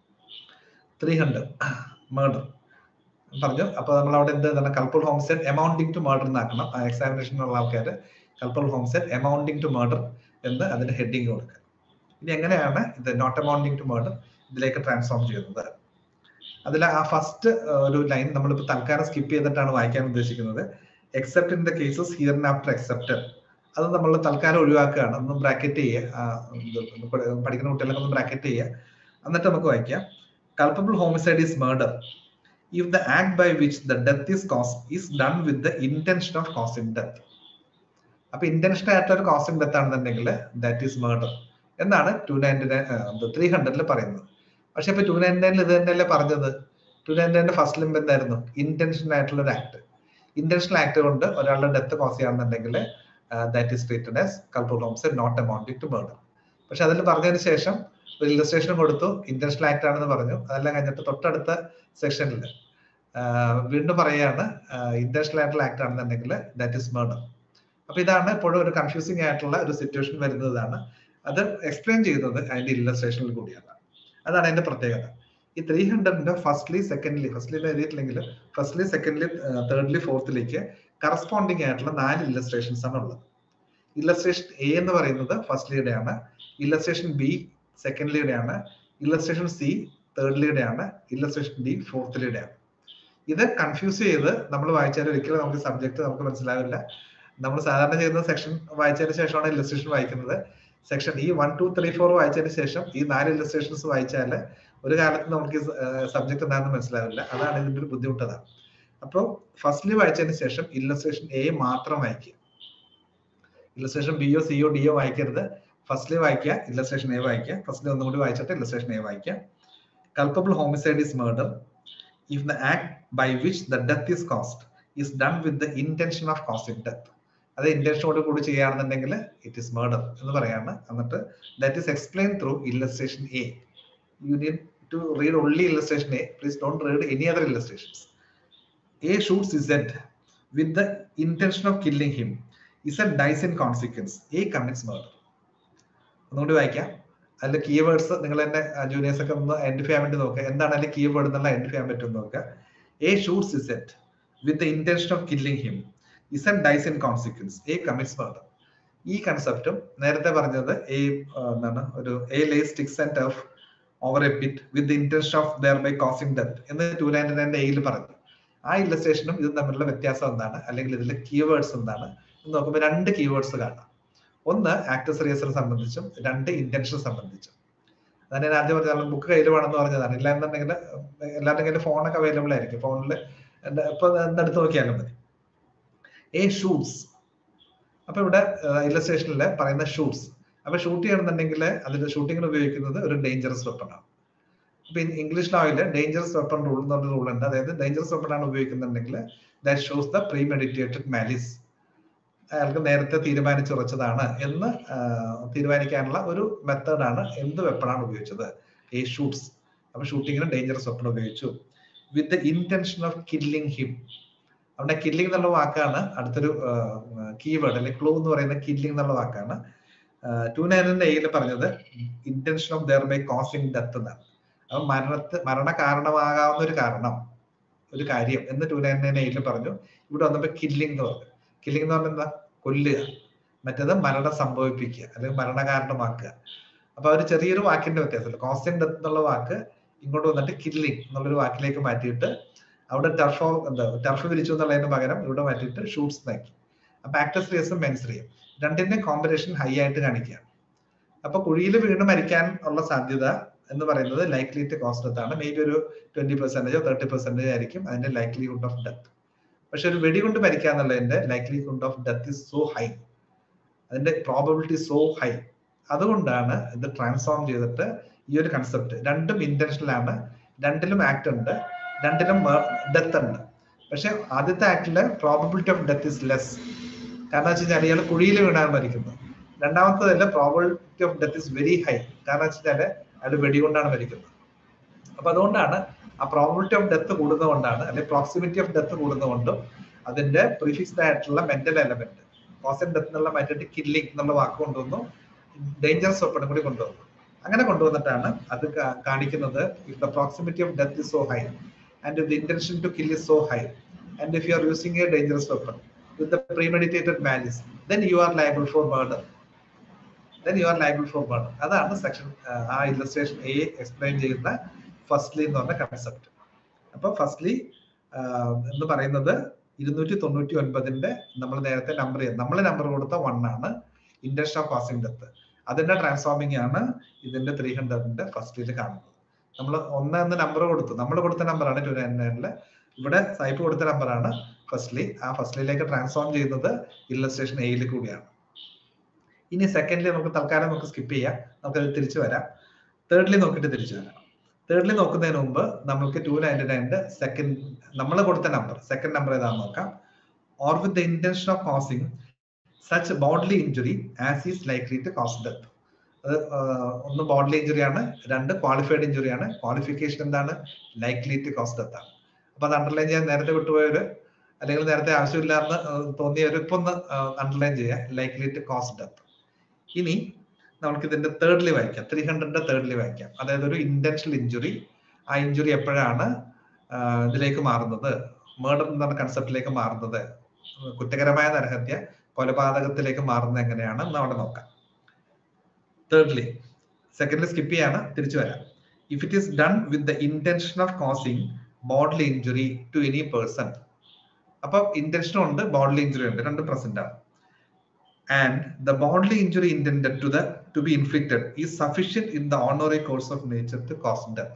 [SPEAKER 2] ത്രീ ഹൺഡ്രഡ് മർഡർ പറഞ്ഞു അപ്പൊ നമ്മൾ അവിടെ എന്ത് എന്താണ് culpable homicide amounting to murder എന്നാക്കണം എക്സാമിനേഷനുള്ള ആൾക്കാർ culpable homicide amounting to murder എന്ന് അതിന്റെ ഹെഡിങ് കൊടുക്കുക ഇനി എങ്ങനെയാണ് ഇത് നോട്ട് എമൗണ്ടിങ് ടു മർഡർ ഇതിലേക്ക് ട്രാൻസ്ഫോം ചെയ്യുന്നത് അതിൽ ആ ഫസ്റ്റ് ഒരു ലൈൻ നമ്മളിപ്പോൾ തൽക്കാലം സ്കിപ്പ് ചെയ്തിട്ടാണ് വായിക്കാൻ ഉദ്ദേശിക്കുന്നത് except in the cases hereafter excepted അത് നമ്മൾ തൽക്കാലം ഒഴിവാക്കുകയാണ് ഒന്ന് ബ്രാക്കറ്റ് ചെയ്യുക പഠിക്കുന്ന കുട്ടികളൊക്കെ ഒന്ന് ബ്രാക്കറ്റ് ചെയ്യുക എന്നിട്ട് നമുക്ക് വായിക്കാം culpable homicide is murder if the act by which the death is cause is done with the intention of causing death അപ്പൊ ഇന്റൻഷൻ ആയിട്ടുള്ള ഒരു കോസിംഗ് ഡെത്ത് ആണെന്നുണ്ടെങ്കിൽ ദാറ്റ് ഈസ് മർഡർ എന്നാണ് ടു നയൻറ്റി നയൻ ത്രീ ഹൺഡ്രഡിൽ പറയുന്നത് പക്ഷെ ഇപ്പൊ ടു നയൻറ്റി നയനിൽ ഇത് തന്നെയല്ലേ പറഞ്ഞത് ടു നയൻറ്റി നയൻ്റെ ഫസ്റ്റ് ലിമ്പ് എന്തായിരുന്നു ഇന്റൻഷൻ ആയിട്ടുള്ള ഒരു ആക്ട് ഇന്റൻഷണൽ ആക്ട് കൊണ്ട് ഒരാളുടെ ഡെത്ത് കോസ് ചെയ്യുകയാണെന്നുണ്ടെങ്കിൽ that is treated as culpable homes not amounting to murder പക്ഷെ അതിൽ പറഞ്ഞതിന് ശേഷം ഒരു ഇല്ലസ്ട്രേഷൻ കൊടുത്തു ഇന്റൻഷണൽ ആക്ട് ആണെന്ന് പറഞ്ഞു അതെല്ലാം കഴിഞ്ഞിട്ട് തൊട്ടടുത്ത സെക്ഷനിൽ വീണ്ടും പറയുകയാണ് ഇന്റൻഷണൽ ആയിട്ടുള്ള ആക്ട് ആണെന്നുണ്ടെങ്കിൽ ദാറ്റ് ഈസ് മർഡർ അപ്പൊ ഇതാണ് ഇപ്പോഴും ഒരു കൺഫ്യൂസിംഗ് ആയിട്ടുള്ള ഒരു സിറ്റുവേഷൻ വരുന്നതാണ് അത് എക്സ്പ്ലെയിൻ ചെയ്യുന്നത് അതിന്റെ ഇല്ലസ്ട്രേഷനിൽ കൂടിയാണ് അതാണ് അതിന്റെ പ്രത്യേകത ഈ ത്രീ ഹൺഡ്രഡിന്റെ ഫസ്റ്റ്ലി സെക്കൻഡ്ലി ഫസ്റ്റ്ലി എഴുതിയിട്ടില്ലെങ്കിൽ ഫസ്റ്റ്ലി സെക്കൻഡ്ലി തേർഡ്ലി ഫോർത്തിലേക്ക് കറസ്പോണ്ടിങ് ആയിട്ടുള്ള നാല് ഇല്ലസ്ട്രേഷൻസ് ആണ് ഉള്ളത് ഇല്ലസ്ട്രേഷൻ എ എന്ന് പറയുന്നത് ഫസ്റ്റ്ലിയുടെ ആണ് ഇല്ലസ്ട്രേഷൻ ബി സെക്കൻഡ്ലിയുടെ ആണ് ഇല്ലസ്ട്രേഷൻ സി തേർഡ്ലിയുടെ ആണ് ഇല്ലസ്ട്രേഷൻ ഡി ഫോർത്തിലിയുടെ ആണ് ഇത് കൺഫ്യൂസ് ചെയ്ത് നമ്മൾ വായിച്ചാൽ ഒരിക്കലും നമുക്ക് സബ്ജക്ട് നമുക്ക് മനസ്സിലാവില്ല നമ്മൾ സാധാരണ ചെയ്യുന്ന സെക്ഷൻ വായിച്ചതിന് ശേഷമാണ് ഇല്ലസ്ട്രേഷൻ വായിക്കുന്നത് സെക്ഷൻ ഈ വൺ ടു ത്രീ ഫോർ വായിച്ചതിന് ശേഷം ഈ നാല് ഇല്ലസ്ട്രേഷൻസ് വായിച്ചാൽ ഒരു കാലത്ത് നമുക്ക് സബ്ജക്ട് എന്താണെന്ന് മനസ്സിലാവില്ല അതാണ് ഇതിന്റെ ഒരു ബുദ്ധിമുട്ടതാണ് അപ്പോൾ ഫസ്റ്റ്ലി വായിച്ചതിന് ശേഷം ഇല്ലസ്ട്രേഷൻ എ മാത്രം വായിക്കുക ഇല്ലസ്ട്രേഷൻ ബിയോ സിയോ ഡിയോ വായിക്കരുത് ഫസ്റ്റിലെ വായിക്കുക ഇല്ലസ്ട്രേഷൻ എ വായിക്കുക ഫസ്റ്റിലെ ഒന്നും കൂടി വായിച്ചിട്ട് ഇല്ലസ്ട്രേഷൻ എ വായിക്കുക culpable homicide is murder if the act by which the death is caused is done with the intention of causing death അത് ഇന്റൻഷനോട് കൂടി ചെയ്യുകയാണെന്നുണ്ടെങ്കിൽ ഇറ്റ് ഈസ് മർഡർ എന്ന് പറയാണ് എന്നിട്ട് that is explain through illustration A you need to read only illustration A please don't read any other illustrations A shoots Z with the intention of killing him Z dies in consequence A commits murder ഒന്നുകൂടി വായിക്കാം അതിന്റെ കീവേഡ്സ് നിങ്ങൾ തന്നെ ജൂനിയേഴ്സ് ഒക്കെ ഒന്ന് ഐഡന്റിഫൈ ചെയ്യാൻ വേണ്ടി നോക്കുക എന്താണ് അതിന്റെ കീവേഡ് എന്നുള്ള ഐഡന്റിഫൈ ചെയ്യാൻ പറ്റും നോക്കുക A shoots Z with the intention of killing him Z dies in consequence A commits murder ഈ കൺസെപ്റ്റും നേരത്തെ പറഞ്ഞത് എ എന്താണ് ഒരു A lay sticks and turf over a pit with intention of thereby causing death എന്ന് ടു നയൻറ്റി നയൻ്റെ എയിൽ പറഞ്ഞു ആ ഇല്ലസ്ട്രേഷനും ഇതും തമ്മിലുള്ള വ്യത്യാസം എന്താണ് അല്ലെങ്കിൽ ഇതിലെ കീവേഡ്സ് എന്താണ് എന്ന് നോക്കുമ്പോൾ രണ്ട് കീവേഡ്സ് കാണാം ഒന്ന് ആക്ടസ് റിയസറെ സംബന്ധിച്ചും രണ്ട് ഇന്റൻഷൻ സംബന്ധിച്ചും അതാണ് ഞാൻ ആദ്യം പറഞ്ഞ ബുക്ക് കയ്യിൽ വേണമെന്ന് പറഞ്ഞതാണ് ഇല്ല എന്നുണ്ടെങ്കിൽ എല്ലാവരുടെ കയ്യിൽ ഫോണൊക്കെ അവൈലബിൾ ആയിരിക്കും ഫോണിൽ ഇപ്പൊ എടുത്ത് നോക്കിയാലും മതി എ ഷൂട്ട്സ് അപ്പൊ ഇവിടെ ഇല്ലസ്ട്രേഷനിൽ പറയുന്ന ഷൂട്ട്സ് അപ്പൊ ഷൂട്ട് ചെയ്യണമെന്നുണ്ടെങ്കിൽ അതിന്റെ ഷൂട്ടിങ്ങിന് ഉപയോഗിക്കുന്നത് ഒരു ഡേഞ്ചറസ് വെപ്പൺ ആണ് അപ്പൊ ഇംഗ്ലീഷ് ലോയില് ഡേഞ്ചറസ് വെപ്പൺ റൂൾ എന്ന് പറഞ്ഞ റൂൾ ഉണ്ട് അതായത് ഡേഞ്ചറസ് വെപ്പൺ ആണ് ഉപയോഗിക്കുന്നുണ്ടെങ്കിൽ that shows the premeditated malice അയാൾക്ക് നേരത്തെ തീരുമാനിച്ചുറച്ചതാണ് എന്ന് തീരുമാനിക്കാനുള്ള ഒരു മെത്തേഡാണ് എന്ത് വെപ്പണാണ് ഉപയോഗിച്ചത് എ ഷൂട്ട്സ് അപ്പൊ ഷൂട്ടിങ്ങിന് ഡേഞ്ചറസ് വെപ്പൺ ഉപയോഗിച്ചു with intention of killing him അവിടെ കില്ലിംഗ് എന്നുള്ള വാക്കാണ് അടുത്തൊരു കീവേഡ് അല്ലെങ്കിൽ ക്ലൂ എന്ന് പറയുന്ന കില്ലിംഗ് എന്നുള്ള വാക്കാണ് ടു നയനിന്റെ എയിൽ പറഞ്ഞത് intention of thereby causing death എന്നാണ് അപ്പൊ മരണത്ത് മരണ കാരണമാകാവുന്ന ഒരു കാരണം ഒരു കാര്യം എന്ന് ടു നയനിന്റെ എയിൽ പറഞ്ഞു ഇവിടെ വന്നപ്പോൾ കില്ലിംഗ് എന്ന് പറഞ്ഞു കില്ലിംഗ് എന്ന് പറഞ്ഞാൽ എന്താ കൊല്ലുക മറ്റേത് മരണം സംഭവിപ്പിക്കുക അല്ലെങ്കിൽ മരണകാരണമാക്കുക അപ്പൊ ഒരു ചെറിയൊരു വാക്കിന്റെ വ്യത്യാസമില്ല കോസിംഗ് ഡെത്ത് എന്നുള്ള വാക്ക് ഇങ്ങോട്ട് വന്നിട്ട് കില്ലിംഗ് എന്നുള്ളൊരു വാക്കിലേക്ക് മാറ്റിയിട്ട് അവിടെ ടർഫോ എന്താ ടർഫ് വിരിച്ചു എന്നുള്ളതിന് പകരം ഇവിടെ മാറ്റിയിട്ട് ഷൂട്ട്സ് നാക്കി അപ്പൊ ആക്ടസ് റിയസും മെൻസ്രിയും രണ്ടിന്റെ കോമ്പിനേഷൻ ഹൈ ആയിട്ട് കാണിക്കുകയാണ് അപ്പൊ കുഴിയിൽ വീണ് മരിക്കാൻ ഉള്ള സാധ്യത എന്ന് പറയുന്നത് ലൈക്ലിറ്റ് കോസ്റ്റ് ഡെത്ത് ആണ് മേ ബി ഒരു ട്വന്റി പെർസെന്റേജോ തേർട്ടി പെർസെന്റേജ് ആയിരിക്കും അതിന്റെ ലൈക്ലിഹുഡ് ഓഫ് ഡെത്ത് പക്ഷെ ഒരു വെടികൊണ്ട് മരിക്കുക എന്നുള്ളതിന്റെ likelihood of death is so high അതിന്റെ പ്രോബിലിറ്റി സോ ഹൈ അതുകൊണ്ടാണ് ഇത് ട്രാൻസ്ഫോം ചെയ്തിട്ട് ഈ ഒരു കൺസെപ്റ്റ് രണ്ടും ഇന്റൻഷനലാണ് രണ്ടിലും ആക്ട് ഉണ്ട് രണ്ടിലും ഡെത്ത് ഉണ്ട് പക്ഷെ ആദ്യത്തെ ആക്ടില് probability of death is less കാരണം വെച്ച് കഴിഞ്ഞാൽ ഇയാൾ കുഴിയിൽ വീണാണ് മരിക്കുന്നത് രണ്ടാമത്തതല്ല probability of death is very high കാരണം വെച്ച് കഴിഞ്ഞാൽ അയാൾ വെടികൊണ്ടാണ് മരിക്കുന്നത് അപ്പൊ അതുകൊണ്ടാണ് ആ പ്രോബിലിറ്റി ഓഫ് ഡെത്ത് കൂടുന്നതുകൊണ്ടാണ് അല്ലെങ്കിൽ പ്രോക്സിമിറ്റി ഓഫ് ഡെത്ത് കൂടുന്നതുകൊണ്ടും അതിന്റെ പ്രിഫിക്സ്ഡ് ആയിട്ടുള്ള mental element cause and death എന്നുള്ള മാറ്റിയിട്ട് കില്ലിംഗ് എന്നുള്ള വാക്ക് കൊണ്ടുവന്നു ഡേഞ്ചറസ് വെപ്പണും കൂടി കൊണ്ടുവന്നു അങ്ങനെ കൊണ്ടുവന്നിട്ടാണ് അത് കാണിക്കുന്നത് if the proximity of death is so high and the intention to kill is so high and if you are using a dangerous weapon with the premeditated malice then you are liable for murder then you are liable for murder അതാണ് സെക്ഷൻ ആ ഇല്ലസ്ട്രേഷൻ എ എക്സ്പ്ലെയിൻ ചെയ്യുന്ന ഫസ്റ്റ്ലി എന്ന് പറഞ്ഞ കൺസെപ്റ്റ് അപ്പൊ ഫസ്റ്റ്ലി എന്ന് പറയുന്നത് ഇരുന്നൂറ്റി തൊണ്ണൂറ്റി ഒൻപതിന്റെ നമ്മൾ നേരത്തെ നമ്പർ ചെയ്ത് നമ്മൾ നമ്പർ കൊടുത്ത വൺ ആണ് ഇന്റൻഷൻ ഓഫ് പാസിംഗ് ഡെത്ത് അതിന്റെ ട്രാൻസ്ഫോമിംഗ് ആണ് ഇതിന്റെ ത്രീ ഹൺഡ്രഡിന്റെ ഫസ്റ്റിൽ കാണുന്നത് നമ്മൾ ഒന്ന് എന്ന നമ്പർ കൊടുത്തു നമ്മൾ കൊടുത്ത നമ്പറാണ് ടു നയൻ നയനില് ഇവിടെ സൈപ്പ് കൊടുത്ത നമ്പറാണ് ഫസ്റ്റ്ലി ആ ഫസ്റ്റ്ലിയിലേക്ക് ട്രാൻസ്ഫോം ചെയ്യുന്നത് ഇല്ലസ്ട്രേഷൻ എയിൽ കൂടിയാണ് ഇനി സെക്കൻഡ്ലി നമുക്ക് തൽക്കാലം നമുക്ക് സ്കിപ്പ് ചെയ്യാം നമുക്കത് തിരിച്ചു വരാം തേർഡ്ലി നോക്കിയിട്ട് തിരിച്ചു വരാം തേർഡ്ലി നോക്കുന്നതിന് മുമ്പ് നമുക്ക് ടു നയൻറ്റി നയൻ്റെ സെക്കൻഡ് നമ്മൾ കൊടുത്ത നമ്പർ സെക്കൻഡ് നമ്പർ ഏതാണെന്ന് നോക്കാം or with the intention of causing such bodily injury as is likely to cause death അത് ഒന്ന് ബോഡ്ലി ഇഞ്ചുറി ആണ് രണ്ട് ക്വാളിഫൈഡ് ഇഞ്ചുറി ആണ് ക്വാളിഫിക്കേഷൻ എന്താണ് ലൈക്ലി ടു കോസ് ഡെത്ത് ആണ് അപ്പൊ അത് അണ്ടർലൈൻ ചെയ്യാൻ നേരത്തെ വിട്ടുപോയവര് അല്ലെങ്കിൽ നേരത്തെ ആവശ്യമില്ലാന്ന് തോന്നിയവർ ഇപ്പൊ ഒന്ന് അണ്ടർലൈൻ ചെയ്യാം ലൈക്ലി ടു കോസ് ഡെത്ത് ഇനി നമുക്ക് ഇതിന്റെ തേർഡ്ലി വായിക്കാം ത്രീ ഹൺഡ്രഡിന്റെ തേർഡ്ലി വായിക്കാം അതായത് ഒരു ഇന്റൻഷണൽ ഇഞ്ചുറി ആ ഇഞ്ചുറി എപ്പോഴാണ് ഇതിലേക്ക് മാറുന്നത് മേർഡർ എന്ന കൺസെപ്റ്റിലേക്ക് മാറുന്നത് കുറ്റകരമായ നരഹത്യ കൊലപാതകത്തിലേക്ക് മാറുന്നത് എങ്ങനെയാണ് എന്ന് അവിടെ നോക്കാം തേർഡ്ലി സെക്കൻഡ്ലി സ്കിപ്പ് ചെയ്യാണ് തിരിച്ചു വരാം if it is done with the intention of causing bodily injury to any person അപ്പൊ ഇന്റൻഷനും ഉണ്ട് ബോഡ്ലി ഇഞ്ചുറി ഉണ്ട് രണ്ടും പ്രസന്റ് ആണ് and the bodily injury intended to the to be inflicted is sufficient in the ordinary course of nature to cause death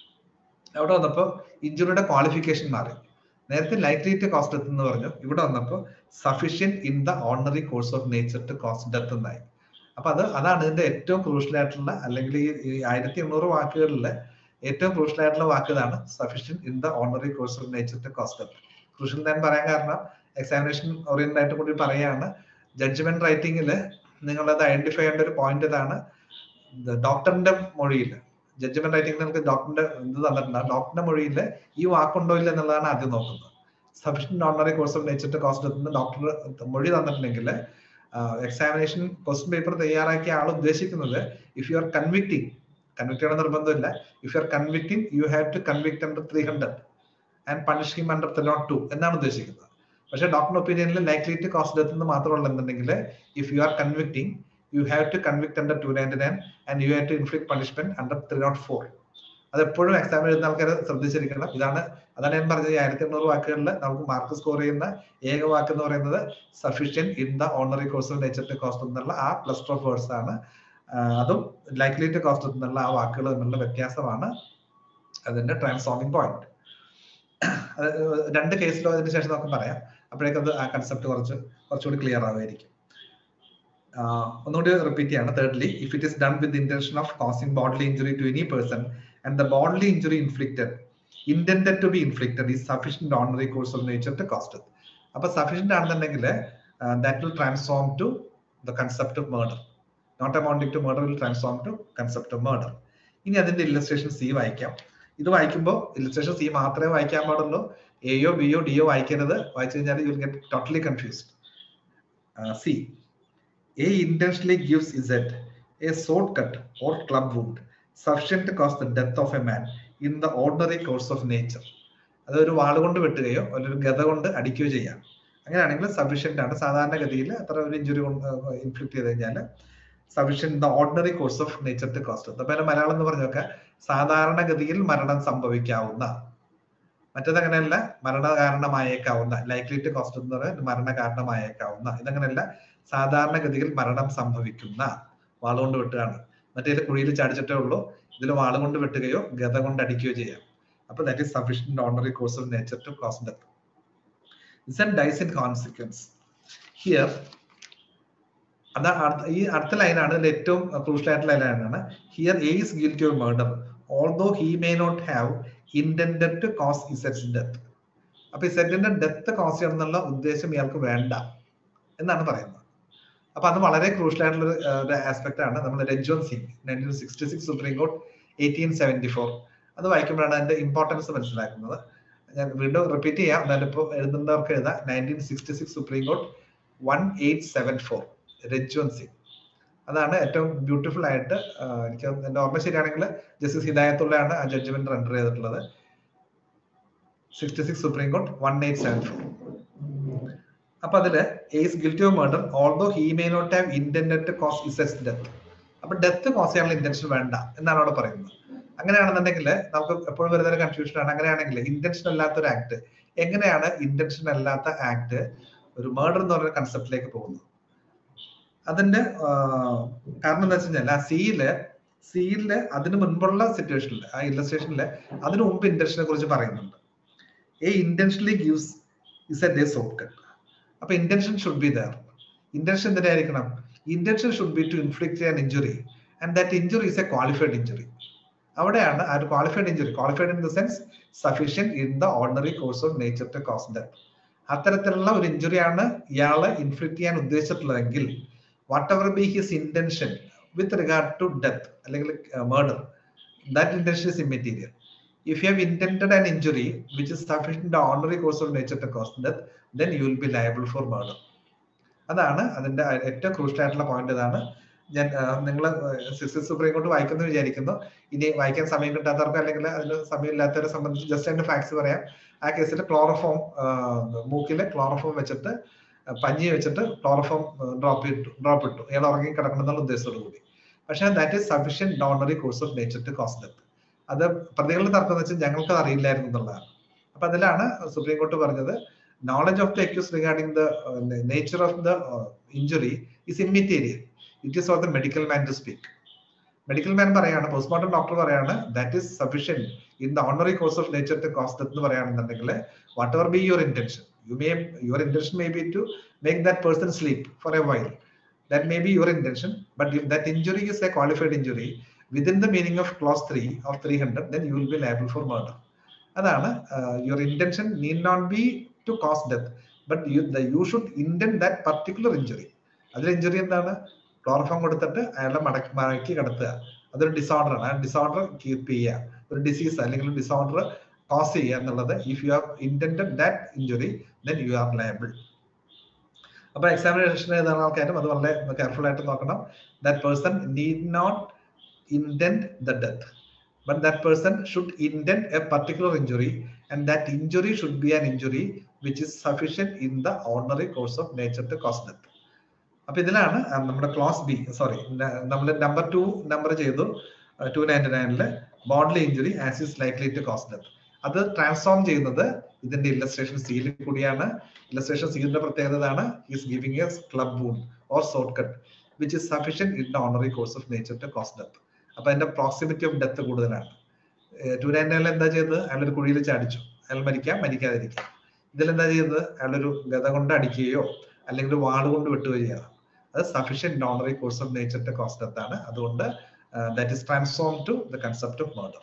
[SPEAKER 2] അവിടെ വന്നപ്പോ ഇഞ്ചുറിയുടെ ക്വാളിഫിക്കേഷൻ മാറി നേരത്തെ ലൈക്ലി ടു കോസ് ഡെത്ത് എന്ന് പറഞ്ഞു ഇവിടെ വന്നപ്പോൾ sufficient in the ordinary course of nature to cause death എന്നായി അപ്പൊ അത് അതാണ് ഇതിന്റെ ഏറ്റവും ക്രൂഷ്യൽ ആയിട്ടുള്ള അല്ലെങ്കിൽ ഈ ആയിരത്തി എണ്ണൂറ് വാക്കുകളിൽ ഏറ്റവും ക്രൂഷ്യൽ ആയിട്ടുള്ള വാക്ക് ഇതാണ് sufficient in the ordinary course of nature cause crucial ഞാൻ പറയാൻ കാരണം എക്സാമിനേഷൻ ഓറിയന്റഡ് ആയിട്ട് കൂടി പറയാണ് ജഡ്ജ്മെന്റ് റൈറ്റിംഗിൽ നിങ്ങളത് ഐഡന്റിഫൈ ചെയ്യേണ്ട ഒരു പോയിന്റ് ഇതാണ് ഡോക്ടറിന്റെ മൊഴിയിൽ ജഡ്ജ്മെന്റ് റൈറ്റിംഗിൽ നിങ്ങൾക്ക് ഡോക്ടറിന്റെ ഇത് തന്നിട്ടുണ്ട് ഡോക്ടറിന്റെ മൊഴിയിൽ ഈ വാക്കുണ്ടോ ഇല്ല എന്നുള്ളതാണ് ആദ്യം നോക്കുന്നത് sufficient ordinary course of nature cause എത്തുന്ന ഡോക്ടർ മൊഴി തന്നിട്ടുണ്ടെങ്കിൽ എക്സാമിനേഷൻ ക്വസ്റ്റ്യൻ പേപ്പർ തയ്യാറാക്കിയ ആൾ ഉദ്ദേശിക്കുന്നത് if you are convicting convict ചെയ്യണം നിർബന്ധമില്ല if you are convicting you have to convict under three hundred and punish him under three not two എന്നാണ് ഉദ്ദേശിക്കുന്നത് പക്ഷേ ഡോക്ടർ ഒപ്പീനിയനിൽ ലൈക്ലി ടു കോസ്റ്റ് ഡെത്ത് എന്ന് മാത്രമല്ല എന്നുണ്ടെങ്കിൽ if you are convicting you have to convict under two ninety nine and you have to inflict punishment under three not four അത് എപ്പോഴും എക്സാം എഴുതുന്ന ആൾക്കാർ ശ്രദ്ധിച്ചിരിക്കണം ഇതാണ് അതാണ് ഞാൻ പറഞ്ഞത് ആയിരത്തി എണ്ണൂറ് വാക്കുകളിൽ നമുക്ക് മാർക്ക് സ്കോർ ചെയ്യുന്ന ഏക വാക്ക് എന്ന് പറയുന്നത് sufficient in the ordinary course of nature to cause എന്നുള്ള ആ ക്ലസ്റ്റർ ഓഫ് വേർഡ്സ് ആണ് അതും ലൈക്ലി ടു കോസ്റ്റ് എന്നുള്ള ആ വാക്കുകൾ തമ്മിലുള്ള വ്യത്യാസമാണ് അതിന്റെ ട്രാൻസ്ഫോമിംഗ് പോയിന്റ് രണ്ട് കേസിലോ അതിന് ശേഷം നമുക്ക് പറയാം അപ്പോഴേക്കും അത് ആ കൺസെപ്റ്റ് കുറച്ച് കുറച്ചുകൂടി ക്ലിയർ ആവുമായിരിക്കും ഒന്നുകൂടി റിപ്പീറ്റ് ചെയ്യാണ് thirdly if it is done with intention of causing bodily injury to any person and the bodily injury inflicted intended to be inflicted is sufficient ordinary course of nature to cause അപ്പൊ സഫീഷ്യന്റ് ആണെന്നുണ്ടെങ്കിൽ that will transform to the concept of murder not amounting to murder will transform to concept of murder ഇനി അതിന്റെ ഇല്ലസ്ട്രേഷൻ സി വായിക്കാം ഇത് വായിക്കുമ്പോൾ ഇല്ലസ്ട്രേഷൻ സി മാത്രമേ വായിക്കാൻ പാടുള്ളൂ എയോ ബിയോ ഡിയോ വായിക്കരുത് വായിച്ചു കഴിഞ്ഞാൽ you get totally confused C A intentionally gives Z a sword cut or club wound sufficient to cause the death of a man in the ordinary course of nature അത് ഒരു വാൾ കൊണ്ട് വെട്ടുകയോ അല്ലെങ്കിൽ ഒരു ഗത കൊണ്ട് അടിക്കുകയോ ചെയ്യാം അങ്ങനെയാണെങ്കിൽ സഫീഷ്യന്റ് ആണ് സാധാരണഗതിയിൽ അത്ര ഒരു ഇഞ്ചുറി ഇൻഫ്ലിക്ട് ചെയ്ത് കഴിഞ്ഞാൽ sufficient the ordinary course of nature to cause അപ്പൊ മലയാളം എന്ന് പറഞ്ഞൊക്കെ സാധാരണഗതിയിൽ മരണം സംഭവിക്കാവുന്ന മറ്റേത് അങ്ങനെയല്ല മരണ കാരണമായേക്കാവുന്ന ലൈക്ലി ടു കോസ്റ്റ് എന്ന് പറയുന്നത് മരണ കാരണമായേക്കാവുന്ന ഇതങ്ങനെയല്ല സാധാരണഗതിയിൽ മരണം സംഭവിക്കുന്ന വാളുകൊണ്ട് വെട്ടുകയാണ് മറ്റേ കുഴിയിൽ ചാടിച്ചിട്ടേ ഉള്ളൂ ഇതിൽ വാള് കൊണ്ട് വെട്ടുകയോ ഗത കൊണ്ട് അടിക്കുകയോ ചെയ്യാം അപ്പൊ that is sufficient ordinary course of nature to cause death Z dies in consequence here അത് ഈ അടുത്ത ലൈനാണ് ഇതിൽ ഏറ്റവും ക്രൂഷ്യൽ ആയിട്ടുള്ള ലൈനാണ് here A is guilty of murder although he may not have intended to cause ഇസെറ്റ്സ് ഡെത്ത് അപ്പൊ ഇസെറ്റിന്റെ ഡെത്ത് കോസ് ചെയ്യണം എന്നുള്ള ഉദ്ദേശം ഇയാൾക്ക് വേണ്ട എന്നാണ് പറയുന്നത് അപ്പൊ അത് വളരെ ക്രൂഷ്യൽ ആയിട്ടുള്ള ഒരു ആസ്പെക്ട് ആണ് നമ്മൾ Rajwant Singh nineteen sixty six Supreme Court eighteen seventy four അത് വായിക്കുമ്പോഴാണ് അതിന്റെ ഇമ്പോർട്ടൻസ് മനസ്സിലാക്കുന്നത് ഞാൻ വീണ്ടും റിപ്പീറ്റ് ചെയ്യാം എന്നാലും ഇപ്പോൾ എഴുതുന്നവർക്ക് എഴുതാം nineteen sixty six Supreme Court one eight seven four Rajwant Singh അതാണ് ഏറ്റവും ബ്യൂട്ടിഫുൾ ആയിട്ട് എനിക്ക് എന്റെ ഓർമ്മ ശരിയാണെങ്കിൽ ജസ്റ്റിസ് ഹിദായത്തുള്ളയാണ് ആ ജഡ്ജ്മെന്റ് റെൻഡർ ചെയ്തിട്ടുള്ളത് sixty six Supreme Court one eight seven four അപ്പൊ അതില് A's guilty of murder although he may not have intended to cause Z's death അപ്പൊ ഡെത്ത് കോസ് ചെയ്യാനുള്ള ഇന്റൻഷൻ വേണ്ട എന്നാണ് അവിടെ പറയുന്നത് അങ്ങനെയാണെന്നുണ്ടെങ്കിൽ നമുക്ക് എപ്പോഴും വരുന്ന ഒരു കൺഫ്യൂഷൻ ആണ് അങ്ങനെയാണെങ്കിൽ ഇന്റൻഷൻ അല്ലാത്ത ഒരു ആക്ട് എങ്ങനെയാണ് ഇന്റൻഷൻ അല്ലാത്ത ആക്ട് ഒരു മർഡർ എന്ന് പറയുന്ന കൺസെപ്റ്റിലേക്ക് പോകുന്നത് അതിന്റെ കാരണം എന്താ വെച്ച് കഴിഞ്ഞാൽ ആ സിയില് സിയില് അതിന് മുൻപുള്ള സിറ്റുവേഷനിൽ ആ ഇല്ലസ്ട്രേഷനിൽ അതിന് മുമ്പ് ഇന്റൻഷനെ കുറിച്ച് പറയുന്നുണ്ട് A intentionally gives Z a ഡേ സോട്ട് കട്ട് അപ്പൊ intention should be there intention എന്തിനായിരിക്കണം intention should be to inflict an injury and that injury is a qualified injury അവിടെയാണ് ആ ഒരു qualified injury qualified in the sense sufficient in the ordinary course of nature to cause death അത്തരത്തിലുള്ള ഒരു ഇഞ്ചുറിയാണ് ഇയാളെ ഇൻഫ്ലിക്ട് ചെയ്യാൻ ഉദ്ദേശിച്ചിട്ടുള്ളതെങ്കിൽ whatever be his intention with regard to death അല്ലെങ്കിൽ murder that intention is immaterial if you have intended an injury which is sufficient ordinary course of nature to cause death then you will be liable for murder അതാണ് അതിന്റെ ഏറ്റവും ക്രൂഷ്യൽ ആയിട്ടുള്ള പോയിന്റ് ഇതാണ് ഞാൻ നിങ്ങൾ സുപ്രീം കോർട്ട് വായിക്കുന്നു വിചാരിക്കുന്നു ഇനി വായിക്കാൻ സമയം കിട്ടാത്തവർക്ക് അല്ലെങ്കിൽ അതിന് സമയമില്ലാത്തവരെ സംബന്ധിച്ച് ജസ്റ്റ് അതിന്റെ ഫാക്ട്സ് പറയാം ആ കേസിൽ ക്ലോറോഫോം മൂക്കിൽ ക്ലോറോഫോം വെച്ചിട്ട് പഞ്ഞി വെച്ചിട്ട് ക്ലോറോഫോം ഡ്രോപ്പ് ഇട്ടു ഡ്രോപ്പ് ഇട്ടു ഇയാൾ ഉറങ്ങി കിടക്കണം എന്നുള്ള ഉദ്ദേശത്തോടു കൂടി പക്ഷേ that is sufficient ordinary course of nature to cause death അത് പ്രതികളുടെ തർക്കം എന്ന് വെച്ചാൽ ഞങ്ങൾക്ക് അറിയില്ലായിരുന്നു എന്നുള്ളതാണ് അപ്പൊ അതിലാണ് സുപ്രീം കോർട്ട് പറഞ്ഞത് knowledge of the accused regarding the nature of the injury is immaterial it is for the medical man to speak medical man പറയാണ് പോസ്റ്റ്മോർട്ടം ഡോക്ടർ പറയാണ് that is sufficient in the ordinary course of nature to cause death എന്ന് പറയുകയാണെന്നുണ്ടെങ്കിൽ whatever be your intention you may your intention may be to make that person sleep for a while that may be your intention but if that injury is a qualified injury within the meaning of clause 3 of 300 then you will be liable for murder അതാണ് your intention need not be to cause death but you you should intend that particular injury അതിൽ ഇഞ്ചുറി എന്താണ് ക്ലോറോഫോം കൊടുത്തിട്ട് അയാളെ മടക്കി മടക്കി കിടത്തുക അതൊരു ഡിസോർഡർ ആണ് ആ ഡിസോർഡർ കീപ്പ് ചെയ്യുക ഒരു ഡിസീസ് അല്ലെങ്കിൽ ഡിസോർഡർ കോസ് ചെയ്യുക എന്നുള്ളത് if you have intended that injury then you are liable അപ്പൊ എക്സാമിനേഷൻ എഴുതുന്ന ആൾക്കാരും അത് വളരെ കെയർഫുൾ ആയിട്ട് നോക്കണം that person need not intend the death but that person should indent a particular injury and that injury should be an injury which is sufficient in the ordinary course of nature to cause death അപ്പൊ ഇതിലാണ് നമ്മുടെ ക്ലോസ് ബി സോറി നമ്മൾ നമ്പർ ടു നമ്പർ ചെയ്തു ടു നയൻറ്റി നയനില് bodily injury as is likely to cause death അത് ട്രാൻസ്ഫോം ചെയ്യുന്നത് ഇതിന്റെ ഇല്ലസ്ട്രേഷൻ സീലിൽ കൂടിയാണ് ഇല്ലസ്ട്രേഷൻ സീലിന്റെ പ്രത്യേകതയാണ് is giving a club wound or sword cut which is sufficient in the ordinary course of nature to cause death അപ്പൊ അതിന്റെ പ്രോക്സിമിറ്റി ഓഫ് ഡെത്ത് കൂടുതലാണ് ടു നയൻ നയനിൽ എന്താ ചെയ്തത് അയാളൊരു കുഴിയിൽ ചാടിച്ചു അയാൾ മരിക്കാം മരിക്കാതിരിക്കാം ഇതിലെന്താ ചെയ്തത് അയാളൊരു ഗത കൊണ്ട് അടിക്കുകയോ അല്ലെങ്കിൽ വാള് കൊണ്ട് വെട്ടുകയോ ചെയ്യാം അത് sufficient ordinary course of nature to cause death ആണ് അതുകൊണ്ട് that is transform to the concept of murder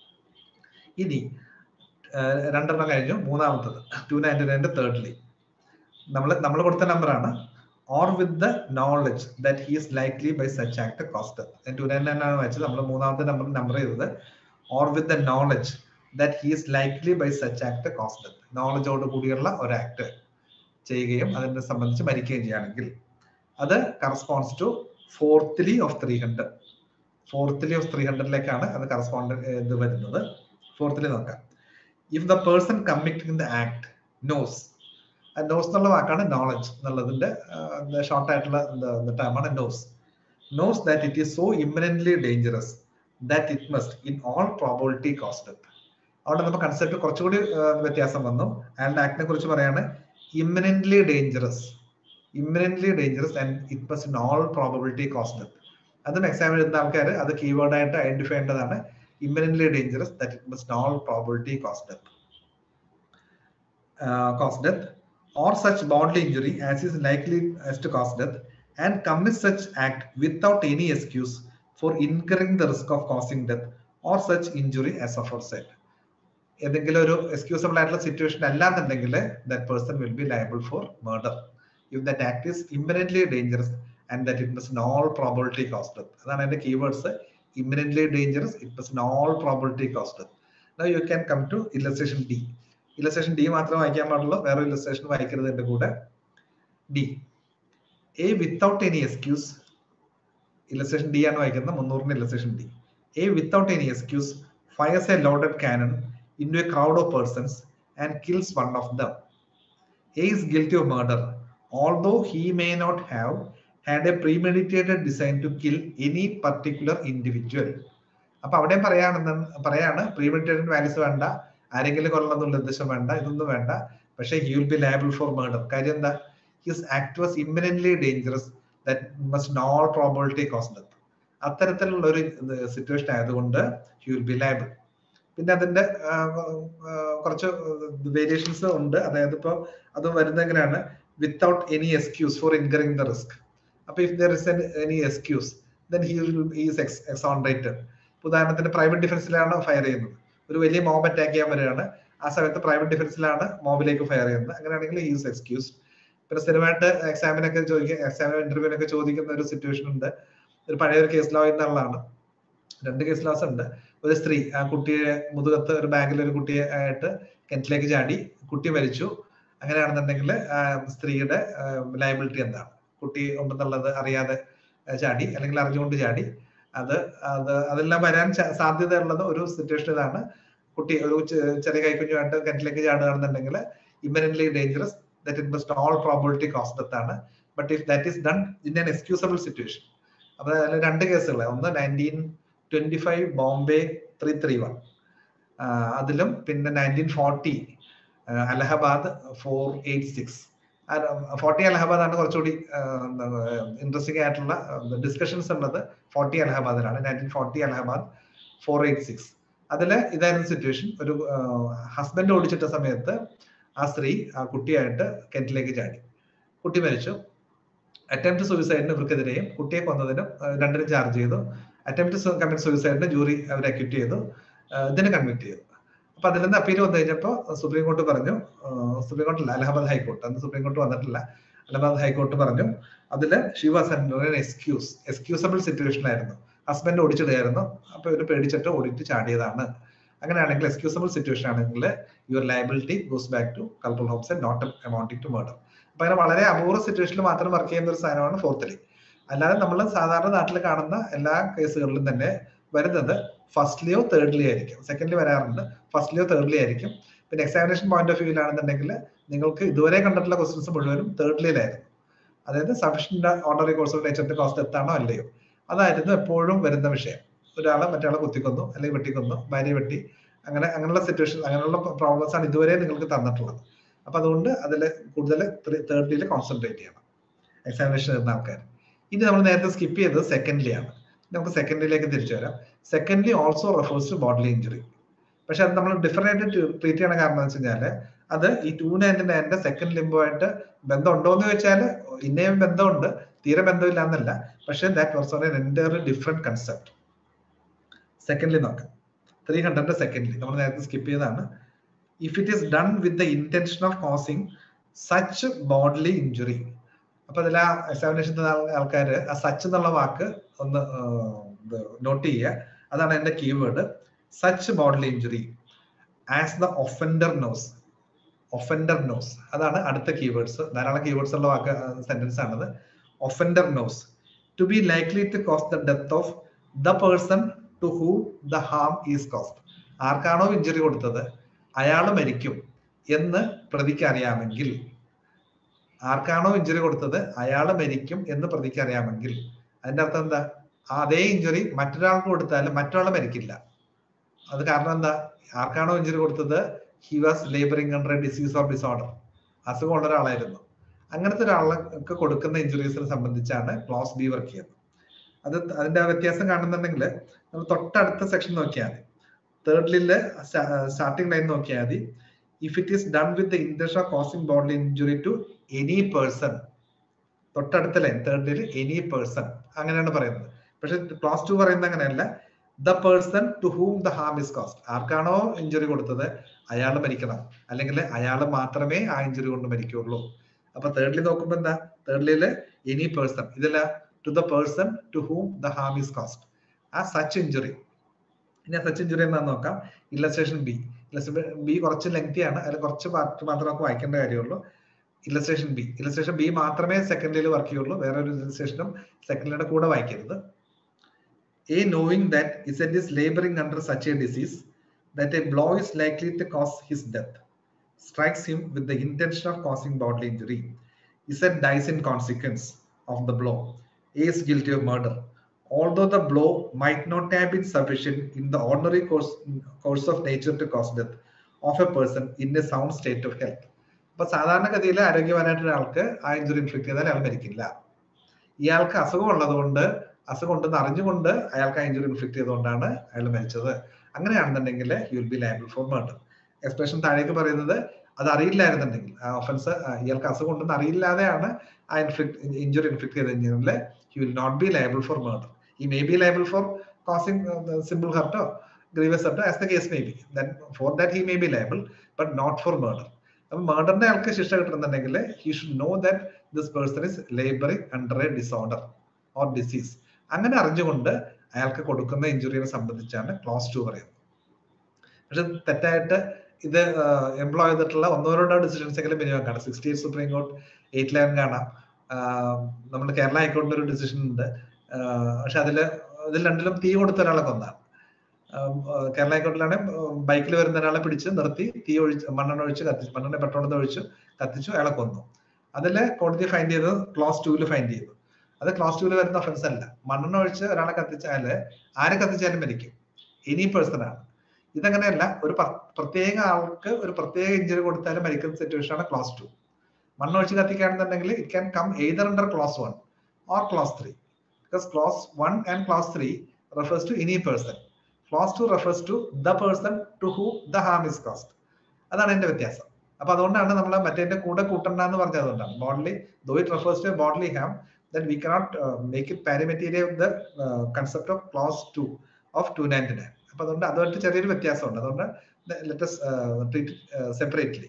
[SPEAKER 2] ഇനി രണ്ടെണ്ണം കഴിഞ്ഞു മൂന്നാമത്തത് ടു നയൻറ്റി നയൻ്റെ തേർഡ്ലി നമ്മൾ നമ്മൾ കൊടുത്ത നമ്പറാണ് or with the knowledge that he is likely by such act cause two nine nine ആണ് വെച്ചത് നമ്മൾ മൂന്നാമത്തെ നമ്പർ നമ്പർ ചെയ്തത് or with the knowledge that he is likely by such act cause നോളജോട് കൂടിയുള്ള ഒരു ആക്ട് ചെയ്യുകയും അതിനെ സംബന്ധിച്ച് മരിക്കുകയും ചെയ്യുകയാണെങ്കിൽ അത് corresponds to fourthly of three hundred fourthly of three ഹൺഡ്രഡിലേക്കാണ് അത് കറസ്പോണ്ട് ഇത് വരുന്നത് ഫോർത്ത്ലി നോക്കാം if the person committing the act nose knows എന്നുള്ള വാക്കാണ് നോളജ് എന്നുള്ളതിന്റെ ഷോർട്ട് ആയിട്ടുള്ള ടേമാണ് knows knows that it is so imminently dangerous that it must in all probability cause അവിടെ നമുക്ക് കൺസെപ്റ്റ് കുറച്ചുകൂടി വ്യത്യാസം വന്നു അയാളുടെ ആക്ടിനെ കുറിച്ച് പറയാണ് imminently dangerous imminently dangerous and it must in all probability cause അതും എക്സാം എഴുതുന്ന ആൾക്കാർ അത് കീവേഡ് ആയിട്ട് ഐഡന്റിഫൈ ചെയ്യേണ്ടതാണ് imminently dangerous that it must all probability cause cause death or such bodily injury as is likely as to cause death and commit such act without any excuse for incurring the risk of causing death or such injury as aforesaid. ഏതെങ്കിലും ഒരു എക്സ്ക്യൂസബിൾ ആയിട്ടുള്ള സിറ്റുവേഷൻ അല്ലാന്നുണ്ടെങ്കിൽ that person will be liable for murder if that act is imminently dangerous and that it must in all probability cause death അതാണ് അതിന്റെ keywords imminently dangerous it must in all probability cause death you can come to illustration D illustration D മാത്രം വായിക്കാൻ പാടുള്ളൂ വേറെ ഇലസ്ട്രേഷൻ വായിക്കരുത് എന്റെ കൂടെ D A without any excuse illustration D ആണ് വായിക്കുന്നത് മുന്നൂറിന് illustration D A without any excuse fires a loaded cannon in a crowd of persons and kills one of them A is guilty of murder although he may not have had a premeditated design to kill any particular individual അപ്പൊ അവിടെയും പറയാണെന്ന് പറയാണ് പ്രീമെഡിറ്റേറ്റഡ് വാല്യൂസ് വേണ്ട ആരെങ്കിലും കൊല്ലണമെന്നുള്ള ഉദ്ദേശം വേണ്ട ഇതൊന്നും വേണ്ട പക്ഷേ he will be liable for murder കാര്യം എന്താ his act was imminently dangerous that must in all probability cause death അത്തരത്തിലുള്ള ഒരു സിറ്റുവേഷൻ ആയതുകൊണ്ട് ഹി വിൽ ബി ലയബിൾ പിന്നെ അതിന്റെ കുറച്ച് വേരിയേഷൻസ് ഉണ്ട് അതായത് ഇപ്പോൾ അത് വരുന്നത് എങ്ങനെയാണ് without any excuse for incurring the risk അപ്പൊ if there is any excuse then he is exonerated ഉദാഹരണത്തിന് പ്രൈവറ്റ് ഡിഫൻസിലാണ് ഫയർ ചെയ്യുന്നത് ഒരു വലിയ മോബ് അറ്റാക്ക് ചെയ്യാൻ വരികയാണ് ആ സമയത്ത് പ്രൈവറ്റ് ഡിഫൻസിലാണ് മോബിലേക്ക് ഫയർ ചെയ്യുന്നത് അങ്ങനെയാണെങ്കിൽ യൂസ് എക്സ്ക്യൂസ് പിന്നെ സ്ഥിരമായിട്ട് എക്സാമിനൊക്കെ ചോദിക്കുക എക്സാമിന് ഇന്റർവ്യൂവിനൊക്കെ ചോദിക്കുന്ന ഒരു സിറ്റുവേഷൻ ഉണ്ട് ഒരു പഴയ ഒരു കേസ് ലോ എന്നുള്ളതാണ് രണ്ട് കേസ് ലോസ് ഉണ്ട് ഒരു സ്ത്രീ ആ കുട്ടിയെ മുതുകത്ത് ഒരു ബാഗിൽ ഒരു കുട്ടിയെ ആയിട്ട് കിണറ്റിലേക്ക് ചാടി കുട്ടി മരിച്ചു അങ്ങനെയാണെന്നുണ്ടെങ്കിൽ സ്ത്രീയുടെ ലയബിലിറ്റി എന്താണ് കുട്ടി ഉണ്ടെന്നുള്ളത് അറിയാതെ ചാടി അല്ലെങ്കിൽ അറിഞ്ഞുകൊണ്ട് ചാടി അത് അത് അതെല്ലാം വരാൻ സാധ്യതയുള്ളത് ഒരു സിറ്റുവേഷൻ ഇതാണ് കുട്ടി ഒരു ചെറിയ കൈക്കുഞ്ഞുമായിട്ട് കിണറ്റിലേക്ക് ചാടുകയാണെന്നുണ്ടെങ്കിൽ imminently dangerous that it must all probability cause death ആണ് but if that is done in an excusable situation അപ്പൊ അതിൽ രണ്ട് കേസുകൾ ഒന്ന് nineteen twenty five Bombay three three one അതിലും പിന്നെ nineteen forty Allahabad four eight six forty Allahabad ആണ് കുറച്ചുകൂടി ഇൻട്രസ്റ്റിംഗ് ആയിട്ടുള്ള ഡിസ്കഷൻസ് ഉള്ളത് ഫോർട്ടി അലഹബാദിലാണ് nineteen forty Allahabad four eight six അതിൽ ഇതായിരുന്നു സിറ്റുവേഷൻ ഒരു ഹസ്ബൻഡ് ഓടിച്ചിട്ട സമയത്ത് ആ സ്ത്രീ ആ കുട്ടിയായിട്ട് കിണറ്റിലേക്ക് ചാടി കുട്ടി മരിച്ചു അറ്റംപ്റ്റ് സൂയിസൈഡിന് ഇവർക്കെതിരെയും കുട്ടിയെ കൊന്നതിനും ഏഹ്, രണ്ടിനും ചാർജ് ചെയ്തു അറ്റംപ്റ്റ് കമ്മിറ്റ് സൂയിസൈഡിന് ജൂറി അവരെ അക്യൂറ്റ് ചെയ്തു ഏഹ്, ഇതിന് കൺവിക്ട് ചെയ്തു അപ്പൊ അതിൽ നിന്ന് അപ്പീൽ വന്നു കഴിഞ്ഞപ്പോൾ സുപ്രീം കോർട്ട് പറഞ്ഞു ഏഹ്, സുപ്രീം കോർട്ടല്ല അലഹബാദ് ഹൈക്കോർട്ട് അന്ന് സുപ്രീം കോർട്ട് വന്നിട്ടില്ല അലഹബാദ് ഹൈക്കോർട്ട് പറഞ്ഞു അതിൽ she was under excuse excusable situation ആയിരുന്നു ഹസ്ബൻഡ് ഓടിച്ചിടുകയായിരുന്നു അപ്പൊ ഇവര് പേടിച്ചിട്ട് ഓടിയിട്ട് ചാടിയതാണ് അങ്ങനെയാണെങ്കിൽ എക്സ്ക്യൂസബിൾ സിറ്റുവേഷൻ ആണെങ്കിൽ your liability goes back to culpable homicide not amounting to murder അപ്പൊ അങ്ങനെ വളരെ അപൂർവ സിറ്റുവേഷനിൽ മാത്രം വർക്ക് ചെയ്യുന്ന ഒരു സാധനമാണ് ഫോർത്തിലി അല്ലാതെ നമ്മൾ സാധാരണ നാട്ടിൽ കാണുന്ന എല്ലാ കേസുകളിലും തന്നെ വരുന്നത് ഫസ്റ്റ്ലിയോ തേർഡ്ലിയോ ആയിരിക്കും സെക്കൻഡ്ലി വരാറുണ്ട് ഫസ്റ്റ്ലിയോ തേർഡ്ലി ആയിരിക്കും പിന്നെ എക്സാമിനേഷൻ പോയിന്റ് ഓഫ് വ്യൂലാണെന്നുണ്ടെങ്കിൽ നിങ്ങൾക്ക് ഇതുവരെ കണ്ടിട്ടുള്ള ക്വസ്റ്റ്യൻസ് മുഴുവനും തേർഡ്ലിയിലായിരുന്നു അതായത് സഫീഷ്യന്റ് ഓർഡറി കോഴ്സ് ഓഫ് നേച്ചറിന്റെ കോസ്റ്റ് എത്താണോ അല്ലയോ അതായിരുന്നു എപ്പോഴും വരുന്ന വിഷയം ഒരാളെ മറ്റേ വെട്ടിക്കൊന്നു അല്ലെങ്കിൽ വെട്ടിക്കൊന്നു ഭാര്യ വെട്ടി അങ്ങനെ അങ്ങനെയുള്ള സിറ്റുവേഷൻ അങ്ങനെയുള്ള പ്രോബ്ലംസ് ആണ് ഇതുവരെ നിങ്ങൾക്ക് തന്നിട്ടുള്ളത് അപ്പൊ അതുകൊണ്ട് അതിൽ കൂടുതൽ തേർഡിൽ കോൺസെൻട്രേറ്റ് ചെയ്യണം എക്സാമിനേഷൻ എഴുതുന്ന ആൾക്കാർ ഇനി നമ്മൾ നേരത്തെ സ്കിപ്പ് ചെയ്തത് സെക്കൻഡ്ലി ആണ് നമുക്ക് സെക്കൻഡ്ലിയിലേക്ക് തിരിച്ചു വരാം secondly also refers to body injury പക്ഷെ അത് നമ്മൾ ഡിഫറെന്റ് ആയിട്ട് ട്രീറ്റ് ചെയ്യണ കാരണം എന്ന് വെച്ച് കഴിഞ്ഞാല് അത് ഈ ടു നയൻറ്റി നയന്റെ സെക്കൻഡ് ലിംബുമായിട്ട് ബന്ധമുണ്ടോ എന്ന് ചോദിച്ചാൽ ഇന്നേയും ബന്ധമുണ്ട് തീരെ ബന്ധമില്ല എന്നല്ല പക്ഷെ that was on entirely different concept secondly നോക്കാം ത്രീ ഹൺഡ്രഡ് സെക്കൻഡ്ലി നമ്മൾ നേരത്തെ സ്കിപ്പ് ചെയ്തതാണ് if it is done with the intention of causing such bodily injury അപ്പൊ അതിൽ ആ എക്സാമിനേഷൻ ആൾക്കാർ ആ സച്ച് എന്നുള്ള വാക്ക് ഒന്ന് നോട്ട് ചെയ്യുക അതാണ് എന്റെ keyword such bodily injury as the offender knows offender knows അതാണ് അടുത്ത കീവേഡ്സ് ധാരാളം കീവേഡ്സ് ഉള്ള വാക്ക് സെന്റൻസ് ആണത് offender knows to be likely to cause the death of the person to whom the harm is caused ആർക്കാണോ ഇഞ്ചുറി കൊടുത്തത് അയാൾ മരിക്കും എന്ന് പ്രതിക്ക് അറിയാമെങ്കിൽ ആർക്കാണോ ഇഞ്ചുറി കൊടുത്തത് അയാൾ മരിക്കും എന്ന് പ്രതിക്ക് അറിയാമെങ്കിൽ അതിന്റെ അർത്ഥം എന്താ അതേ ഇഞ്ചുറി മറ്റൊരാൾക്ക് കൊടുത്താലും മറ്റൊരാൾ മരിക്കില്ല അത് കാരണം എന്താ ആർക്കാണോ ഇഞ്ചുറി കൊടുത്തത് he was labouring under disease of disorder അസുഖമുള്ള ഒരാളായിരുന്നു അങ്ങനത്തെ ഒരാൾക്ക് കൊടുക്കുന്ന ഇഞ്ചുറീസിനെ സംബന്ധിച്ചാണ് ക്ലോസ് ബി വർക്ക് ചെയ്യുന്നത് അത് അതിന്റെ ആ വ്യത്യാസം കാണുന്നുണ്ടെങ്കിൽ നമ്മൾ തൊട്ടടുത്ത സെക്ഷൻ നോക്കിയാൽ മതി തേർഡിലെ സ്റ്റാർട്ടിംഗ് ലൈൻ നോക്കിയാൽ മതി if it is done with the intention of causing body injury to any person തൊട്ടടുത്ത ലൈൻ തേർഡിൽ എനി പേഴ്സൺ അങ്ങനെയാണ് പറയുന്നത് പക്ഷെ ക്ലാസ് ടു പറയുന്നത് അങ്ങനെയല്ല the person to whom the harm is caused ആർക്കാണോ ഇഞ്ചുറി കൊടുത്തത് അയാൾ മരിക്കണം അല്ലെങ്കിൽ അയാൾ മാത്രമേ ആ ഇഞ്ചുറി കൊണ്ട് മരിക്കുള്ളൂ അപ്പൊ തേർഡിൽ നോക്കുമ്പോ എന്താ തേർഡില് എനി പേഴ്സൺ ഇതല്ല to the person to whom the harm is caused ആ സച്ച് ഇഞ്ചുറി ഇനി സച്ച് ഇഞ്ചുറി എന്താന്ന് നോക്കാം ഇല്ലസ്ട്രേഷൻ ബി ബി കുറച്ച് ലെങ്തി ആണ് അതിൽ കുറച്ച് പാർട്ട് മാത്രം നമുക്ക് വായിക്കേണ്ട കാര്യമുള്ളൂ ഇല്ലസ്ട്രേഷൻ ബി ഇല്ലസ്ട്രേഷൻ ബി മാത്രമേ സെക്കൻഡിൽ വർക്ക് ചെയ്യുള്ളൂ വേറെ ഒരു ഇല്ലസ്ട്രേഷനും സെക്കൻഡിയുടെ കൂടെ വായിക്കരുത് എ നോയിങ് ദാറ്റ് ഇസെന്റ് is labouring under such a disease that a blow is likely to cause his death, strikes him with the intention of causing bodily injury. Iset dies in consequence of the blow. A is guilty of murder. Although the blow might not have been sufficient in the ordinary course, course of nature to cause death of a person in a sound state of health. അപ്പൊ സാധാരണഗതിയിൽ ആരോഗ്യവാനായിട്ട് ഒരാൾക്ക് ആ ഇഞ്ചുറി ഇൻഫ്ലിക്ട് ചെയ്താൽ അയാൾ മരിക്കില്ല ഇയാൾക്ക് അസുഖം ഉള്ളതുകൊണ്ട് അസുഖം ഉണ്ടെന്ന് അറിഞ്ഞുകൊണ്ട് അയാൾക്ക് ആ ഇഞ്ചുറി ഇൻഫ്ലിക്ട് ചെയ്തുകൊണ്ടാണ് അയാൾ മരിച്ചത് അങ്ങനെയാണെന്നുണ്ടെങ്കിൽ you will be liable for murder expression താഴേക്ക് പറയുന്നത് അത് അറിയില്ലായിരുന്നുണ്ടെങ്കിൽ ആ ഒഫൻസ് ഇയാൾക്ക് അസുഖം ഉണ്ടെന്ന് അറിയില്ലാതെയാണ് ആ ഇൻഫ്ലിക്ട് ഇഞ്ചുറി ഇൻഫ്ലിക്ട് ചെയ്ത് കഴിഞ്ഞാൽ you will not be liable for murder ഈ may be liable for causing simple ഹർട്ടോ ഗ്രീവസ് ഹർട്ടോ as the case may be for that he may be liable but not for murder അപ്പൊ മർഡറിന്റെ ആൾക്ക് ശിക്ഷ കിട്ടുന്നുണ്ടെങ്കിൽ he should know that this person is labouring under a disorder or disease അങ്ങനെ അറിഞ്ഞുകൊണ്ട് അയാൾക്ക് കൊടുക്കുന്ന ഇഞ്ചുറിയെ സംബന്ധിച്ചാണ് ക്ലോസ് ടു പറയുന്നത് പക്ഷെ തെറ്റായിട്ട് ഇത് എംപ്ലോയ് ചെയ്തിട്ടുള്ള ഒന്നോ രണ്ടോ ഡിസിഷൻസ് എങ്കിലും മിനിമം കാണാം sixty eight supreme court eight eleven കാണാം നമ്മുടെ കേരള ഹൈക്കോടതിന്റെ ഒരു ഡിസിഷൻ ഉണ്ട് പക്ഷെ അതില് ഇതിൽ രണ്ടിലും തീ കൊടുത്ത ഒരാളെ കൊന്നാണ് കേരള ഹൈക്കോടതിലാണ് ബൈക്കിൽ വരുന്ന ഒരാളെ പിടിച്ച് നിർത്തി തീ ഒഴിച്ച് മണ്ണെണ്ണ ഒഴിച്ച് കത്തിച്ചു മണ്ണെണ്ണ പെട്രോൾ ഒഴിച്ചു കത്തിച്ചു അയാളെ കൊന്നു അതില് കോടതി ഫൈൻഡ് ചെയ്തത് ക്ലോസ് ടൂല് ഫൈൻഡ് ചെയ്തു അത് ക്ലാസ് ടൂല് വരുന്ന ഒഫൻസ് അല്ല മണ്ണെണ്ണ ഒഴിച്ച് ഒരാളെ കത്തിച്ചാല് ആരെ കത്തിച്ചാലും മരിക്കും എനി പേഴ്സൺ ആണ് ഇതങ്ങനെയല്ല ഒരു പ്രത്യേക ആൾക്ക് ഒരു പ്രത്യേക ഇഞ്ചുറി കൊടുത്താലും മരിക്കുന്ന സിറ്റുവേഷൻ ആണ് ക്ലാസ് ടു മണ്ണൊഴിച്ച് കത്തിക്കുകയാണെന്നുണ്ടെങ്കിൽ it can come either under clause one or clause three because clause one and clause three refers to any person clause two refers to the person to whom the harm is caused അതാണ് എന്റെ വ്യത്യാസം അപ്പൊ അതുകൊണ്ടാണ് നമ്മൾ മറ്റേ കൂടെ കൂട്ടണ്ട എന്ന് പറഞ്ഞത് അതുകൊണ്ടാണ് bodily though it refers to bodily harm then we cannot uh, make it pari material of the uh, concept of clause 2 of 299 അപ്പൊ അതുകൊണ്ട് അതുമായിട്ട് ചെറിയൊരു വ്യത്യാസമുണ്ട് അതുകൊണ്ട് ലെറ്റസ് ട്രീറ്റ് സെപ്പറേറ്റ്ലി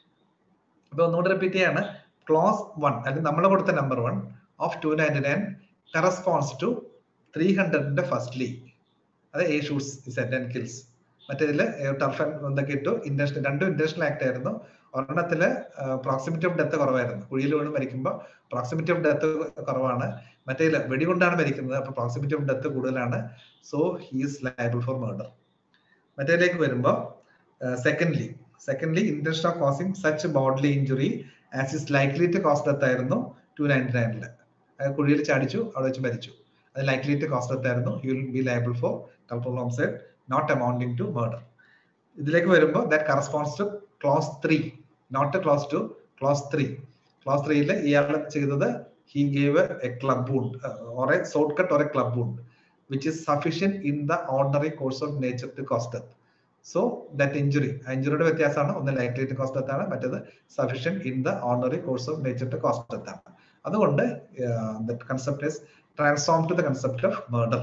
[SPEAKER 2] അപ്പൊ ഒന്നുകൂടെ റിപ്പീറ്റ് ചെയ്യാണ് ക്ലോസ് വൺ അല്ലെങ്കിൽ നമ്മൾ കൊടുത്ത number one of two ninety nine corresponds to three ഹൺഡ്രഡിന്റെ ഫസ്റ്റ്ലി അത് എ ഷൂട്ട്സ് സെറ്റ് ആൻഡ് കിൽസ് മറ്റേതിൽ ടർഫ് എന്തൊക്കെ ഇട്ടു ഇന്റർനാഷണൽ രണ്ടും ഇന്റർനാഷണൽ ആക്ട് ആയിരുന്നു ഒരെണ്ണത്തില് പ്രോക്സിമിറ്റി ഓഫ് ഡെത്ത് കുറവായിരുന്നു കുഴിയിൽ വീണ് മരിക്കുമ്പോൾ പ്രോക്സിമിറ്റി ഓഫ് ഡെത്ത് കുറവാണ് മറ്റേതിൽ വെടികൊണ്ടാണ് മരിക്കുന്നത് അപ്പൊ പ്രോക്സിമിറ്റി ഓഫ് ഡെത്ത് കൂടുതലാണ് so he's liable for murder മറ്റേതിലേക്ക് വരുമ്പോൾ secondly secondly intention of causing such bodily injury as is likely to cause death ആയിരുന്നു ടു നയൻറ്റി നയനില് കുഴിയിൽ ചാടിച്ചു അവിടെ വെച്ച് മരിച്ചു അത് ലൈക്ലി ടു കോസ്റ്റ് ഡെത്ത് ആയിരുന്നു you will be liable for culpable homicide not amounting to murder ഇതിലേക്ക് വരുമ്പോൾ that corresponds to clause three not clause two clause three clause ത്രീയിൽ ഇയാൾ ചെയ്തത് he gave a club wound or a sword cut or a club wound which is sufficient in the ordinary course of nature to cause death so that injury ആ ഇഞ്ചുറിയുടെ വ്യത്യാസമാണ് ഒന്ന് ലൈക്ലി ടു കോസ്റ്റ് ഡെത്ത് ആണ് മറ്റേത് sufficient in the ordinary course of nature to cause death ആണ് അതുകൊണ്ട് that concept is transform to the concept of murder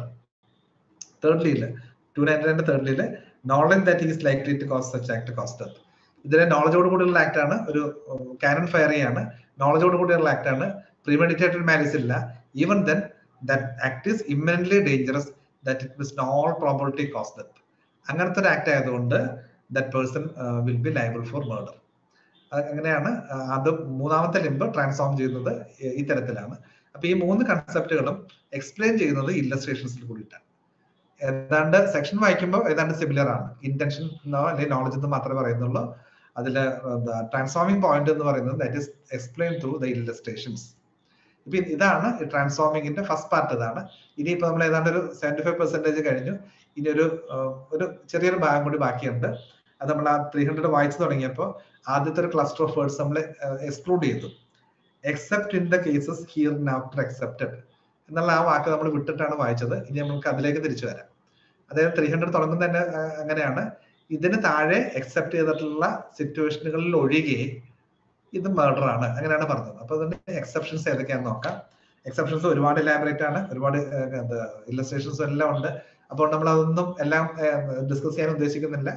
[SPEAKER 2] തേർഡ്ലിയില് ടു നയൻറ്റി നയൻ്റെ തേർഡ്ലിയില് knowledge that is likely to cause such act cause death ഇതിലെ നോളജോട് കൂടിയുള്ള ആക്ട് ആണ് ഒരു കാനൺ ഫയറി ആണ് നോളജോട് കൂടിയുള്ള ആക്ട് ആണ് പ്രീമെഡിറ്റേറ്റഡ് മാരേജ് ഇല്ല even then that act is imminently dangerous that it വിസ് ഓൾ പ്രോബിലിറ്റി കോസ്റ്റ് ഡെത്ത് അങ്ങനത്തെ ഒരു ആക്ട് ആയതുകൊണ്ട് that person will be liable for murder അങ്ങനെയാണ് അത് മൂന്നാമത്തെ ലിംബ് ട്രാൻസ്ഫോം ചെയ്യുന്നത് ഈ തരത്തിലാണ് അപ്പൊ ഈ മൂന്ന് കൺസെപ്റ്റുകളും എക്സ്പ്ലെയിൻ ചെയ്യുന്നത് ഇല്ലസ്ട്രേഷൻസിൽ കൂടിയിട്ടാണ് ഏതാണ്ട് സെക്ഷൻ വായിക്കുമ്പോൾ ഏതാണ്ട് സിമിലർ ആണ് ഇന്റൻഷൻ എന്നോ അല്ലെങ്കിൽ നോളജ് എന്ന് മാത്രമേ പറയുന്നുള്ളൂ അതിൽ ട്രാൻസ്ഫോമിംഗ് പോയിന്റ് എന്ന് പറയുന്നത് that is explain through the illustrations ഇപ്പൊ ഇതാണ് ട്രാൻസ്ഫോമിങ്ങിന്റെ ഫസ്റ്റ് പാർട്ട് ഇതാണ് ഇനിയിപ്പോ നമ്മൾ ഏതാണ്ട് ഒരു സെവന്റി ഫൈവ് പെർസെന്റേജ് കഴിഞ്ഞു ഇനി ഒരു ഒരു ചെറിയൊരു ഭാഗം കൂടി ബാക്കിയുണ്ട് അത് നമ്മൾ ആ ത്രീ ഹൺഡ്രഡ് വായിച്ചു തുടങ്ങിയപ്പോൾ ആദ്യത്തെ ഒരു ക്ലസ്റ്റർ ഓഫ് വേർഡ്സ് നമ്മൾ എക്സ്ക്ലൂഡ് ചെയ്തു except in the cases hereafter excepted എന്നുള്ള ആ വാക്ക് നമ്മൾ വിട്ടിട്ടാണ് വായിച്ചത് ഇനി നമുക്ക് അതിലേക്ക് തിരിച്ചു വരാം അതായത് ത്രീ ഹൺഡ്രഡ് തുടങ്ങുന്നത് തന്നെ അങ്ങനെയാണ് ഇതിന് താഴെ എക്സെപ്റ്റ് ചെയ്തിട്ടുള്ള സിറ്റുവേഷനുകളിൽ ഒഴികെ ഇത് മർഡർ ആണ് അങ്ങനെയാണ് പറഞ്ഞത് അപ്പൊ അതിന്റെ എക്സെപ്ഷൻസ് ഏതൊക്കെയാണെന്ന് നോക്കാം എക്സെപ്ഷൻസ് ഒരുപാട് ഇലാബറേറ്റ് ആണ് ഒരുപാട് ഇല്ലസ്ട്രേഷൻസ് എല്ലാം ഉണ്ട് അപ്പോൾ നമ്മൾ അതൊന്നും എല്ലാം ഡിസ്കസ് ചെയ്യാൻ ഉദ്ദേശിക്കുന്നില്ല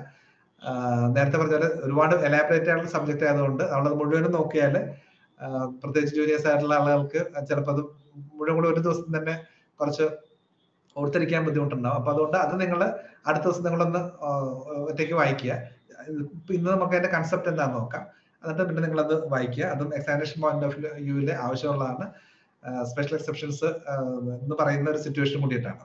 [SPEAKER 2] നേരത്തെ പറഞ്ഞ പോലെ ഒരുപാട് എലാബറേറ്റ് ആയിട്ടുള്ള സബ്ജക്ട് ആയതുകൊണ്ട് നമ്മളത് മുഴുവനും നോക്കിയാൽ പ്രത്യേകിച്ച് ജൂനിയേഴ്സ് ആയിട്ടുള്ള ആളുകൾക്ക് ചിലപ്പോൾ അത് മുഴുവൻ കൂടി ഒരു ദിവസം തന്നെ കുറച്ച് ഓർത്തിരിക്കാൻ ബുദ്ധിമുട്ടുണ്ടാവും അപ്പൊ അതുകൊണ്ട് അത് നിങ്ങൾ അടുത്ത ദിവസം നിങ്ങളൊന്ന് ഒറ്റയ്ക്ക് വായിക്കുക ഇന്ന് നമുക്ക് അതിന്റെ കൺസെപ്റ്റ് എന്താണെന്ന് നോക്കാം എന്നിട്ട് പിന്നെ നിങ്ങൾ അത് വായിക്കുക അതും എക്സാമിനേഷൻ പോയിന്റ് ഓഫ് വ്യൂവിൽ ആവശ്യമുള്ളതാണ് സ്പെഷ്യൽ എക്സെപ്ഷൻസ് എന്ന് പറയുന്ന ഒരു സിറ്റുവേഷൻ കൂടിയിട്ടാണ്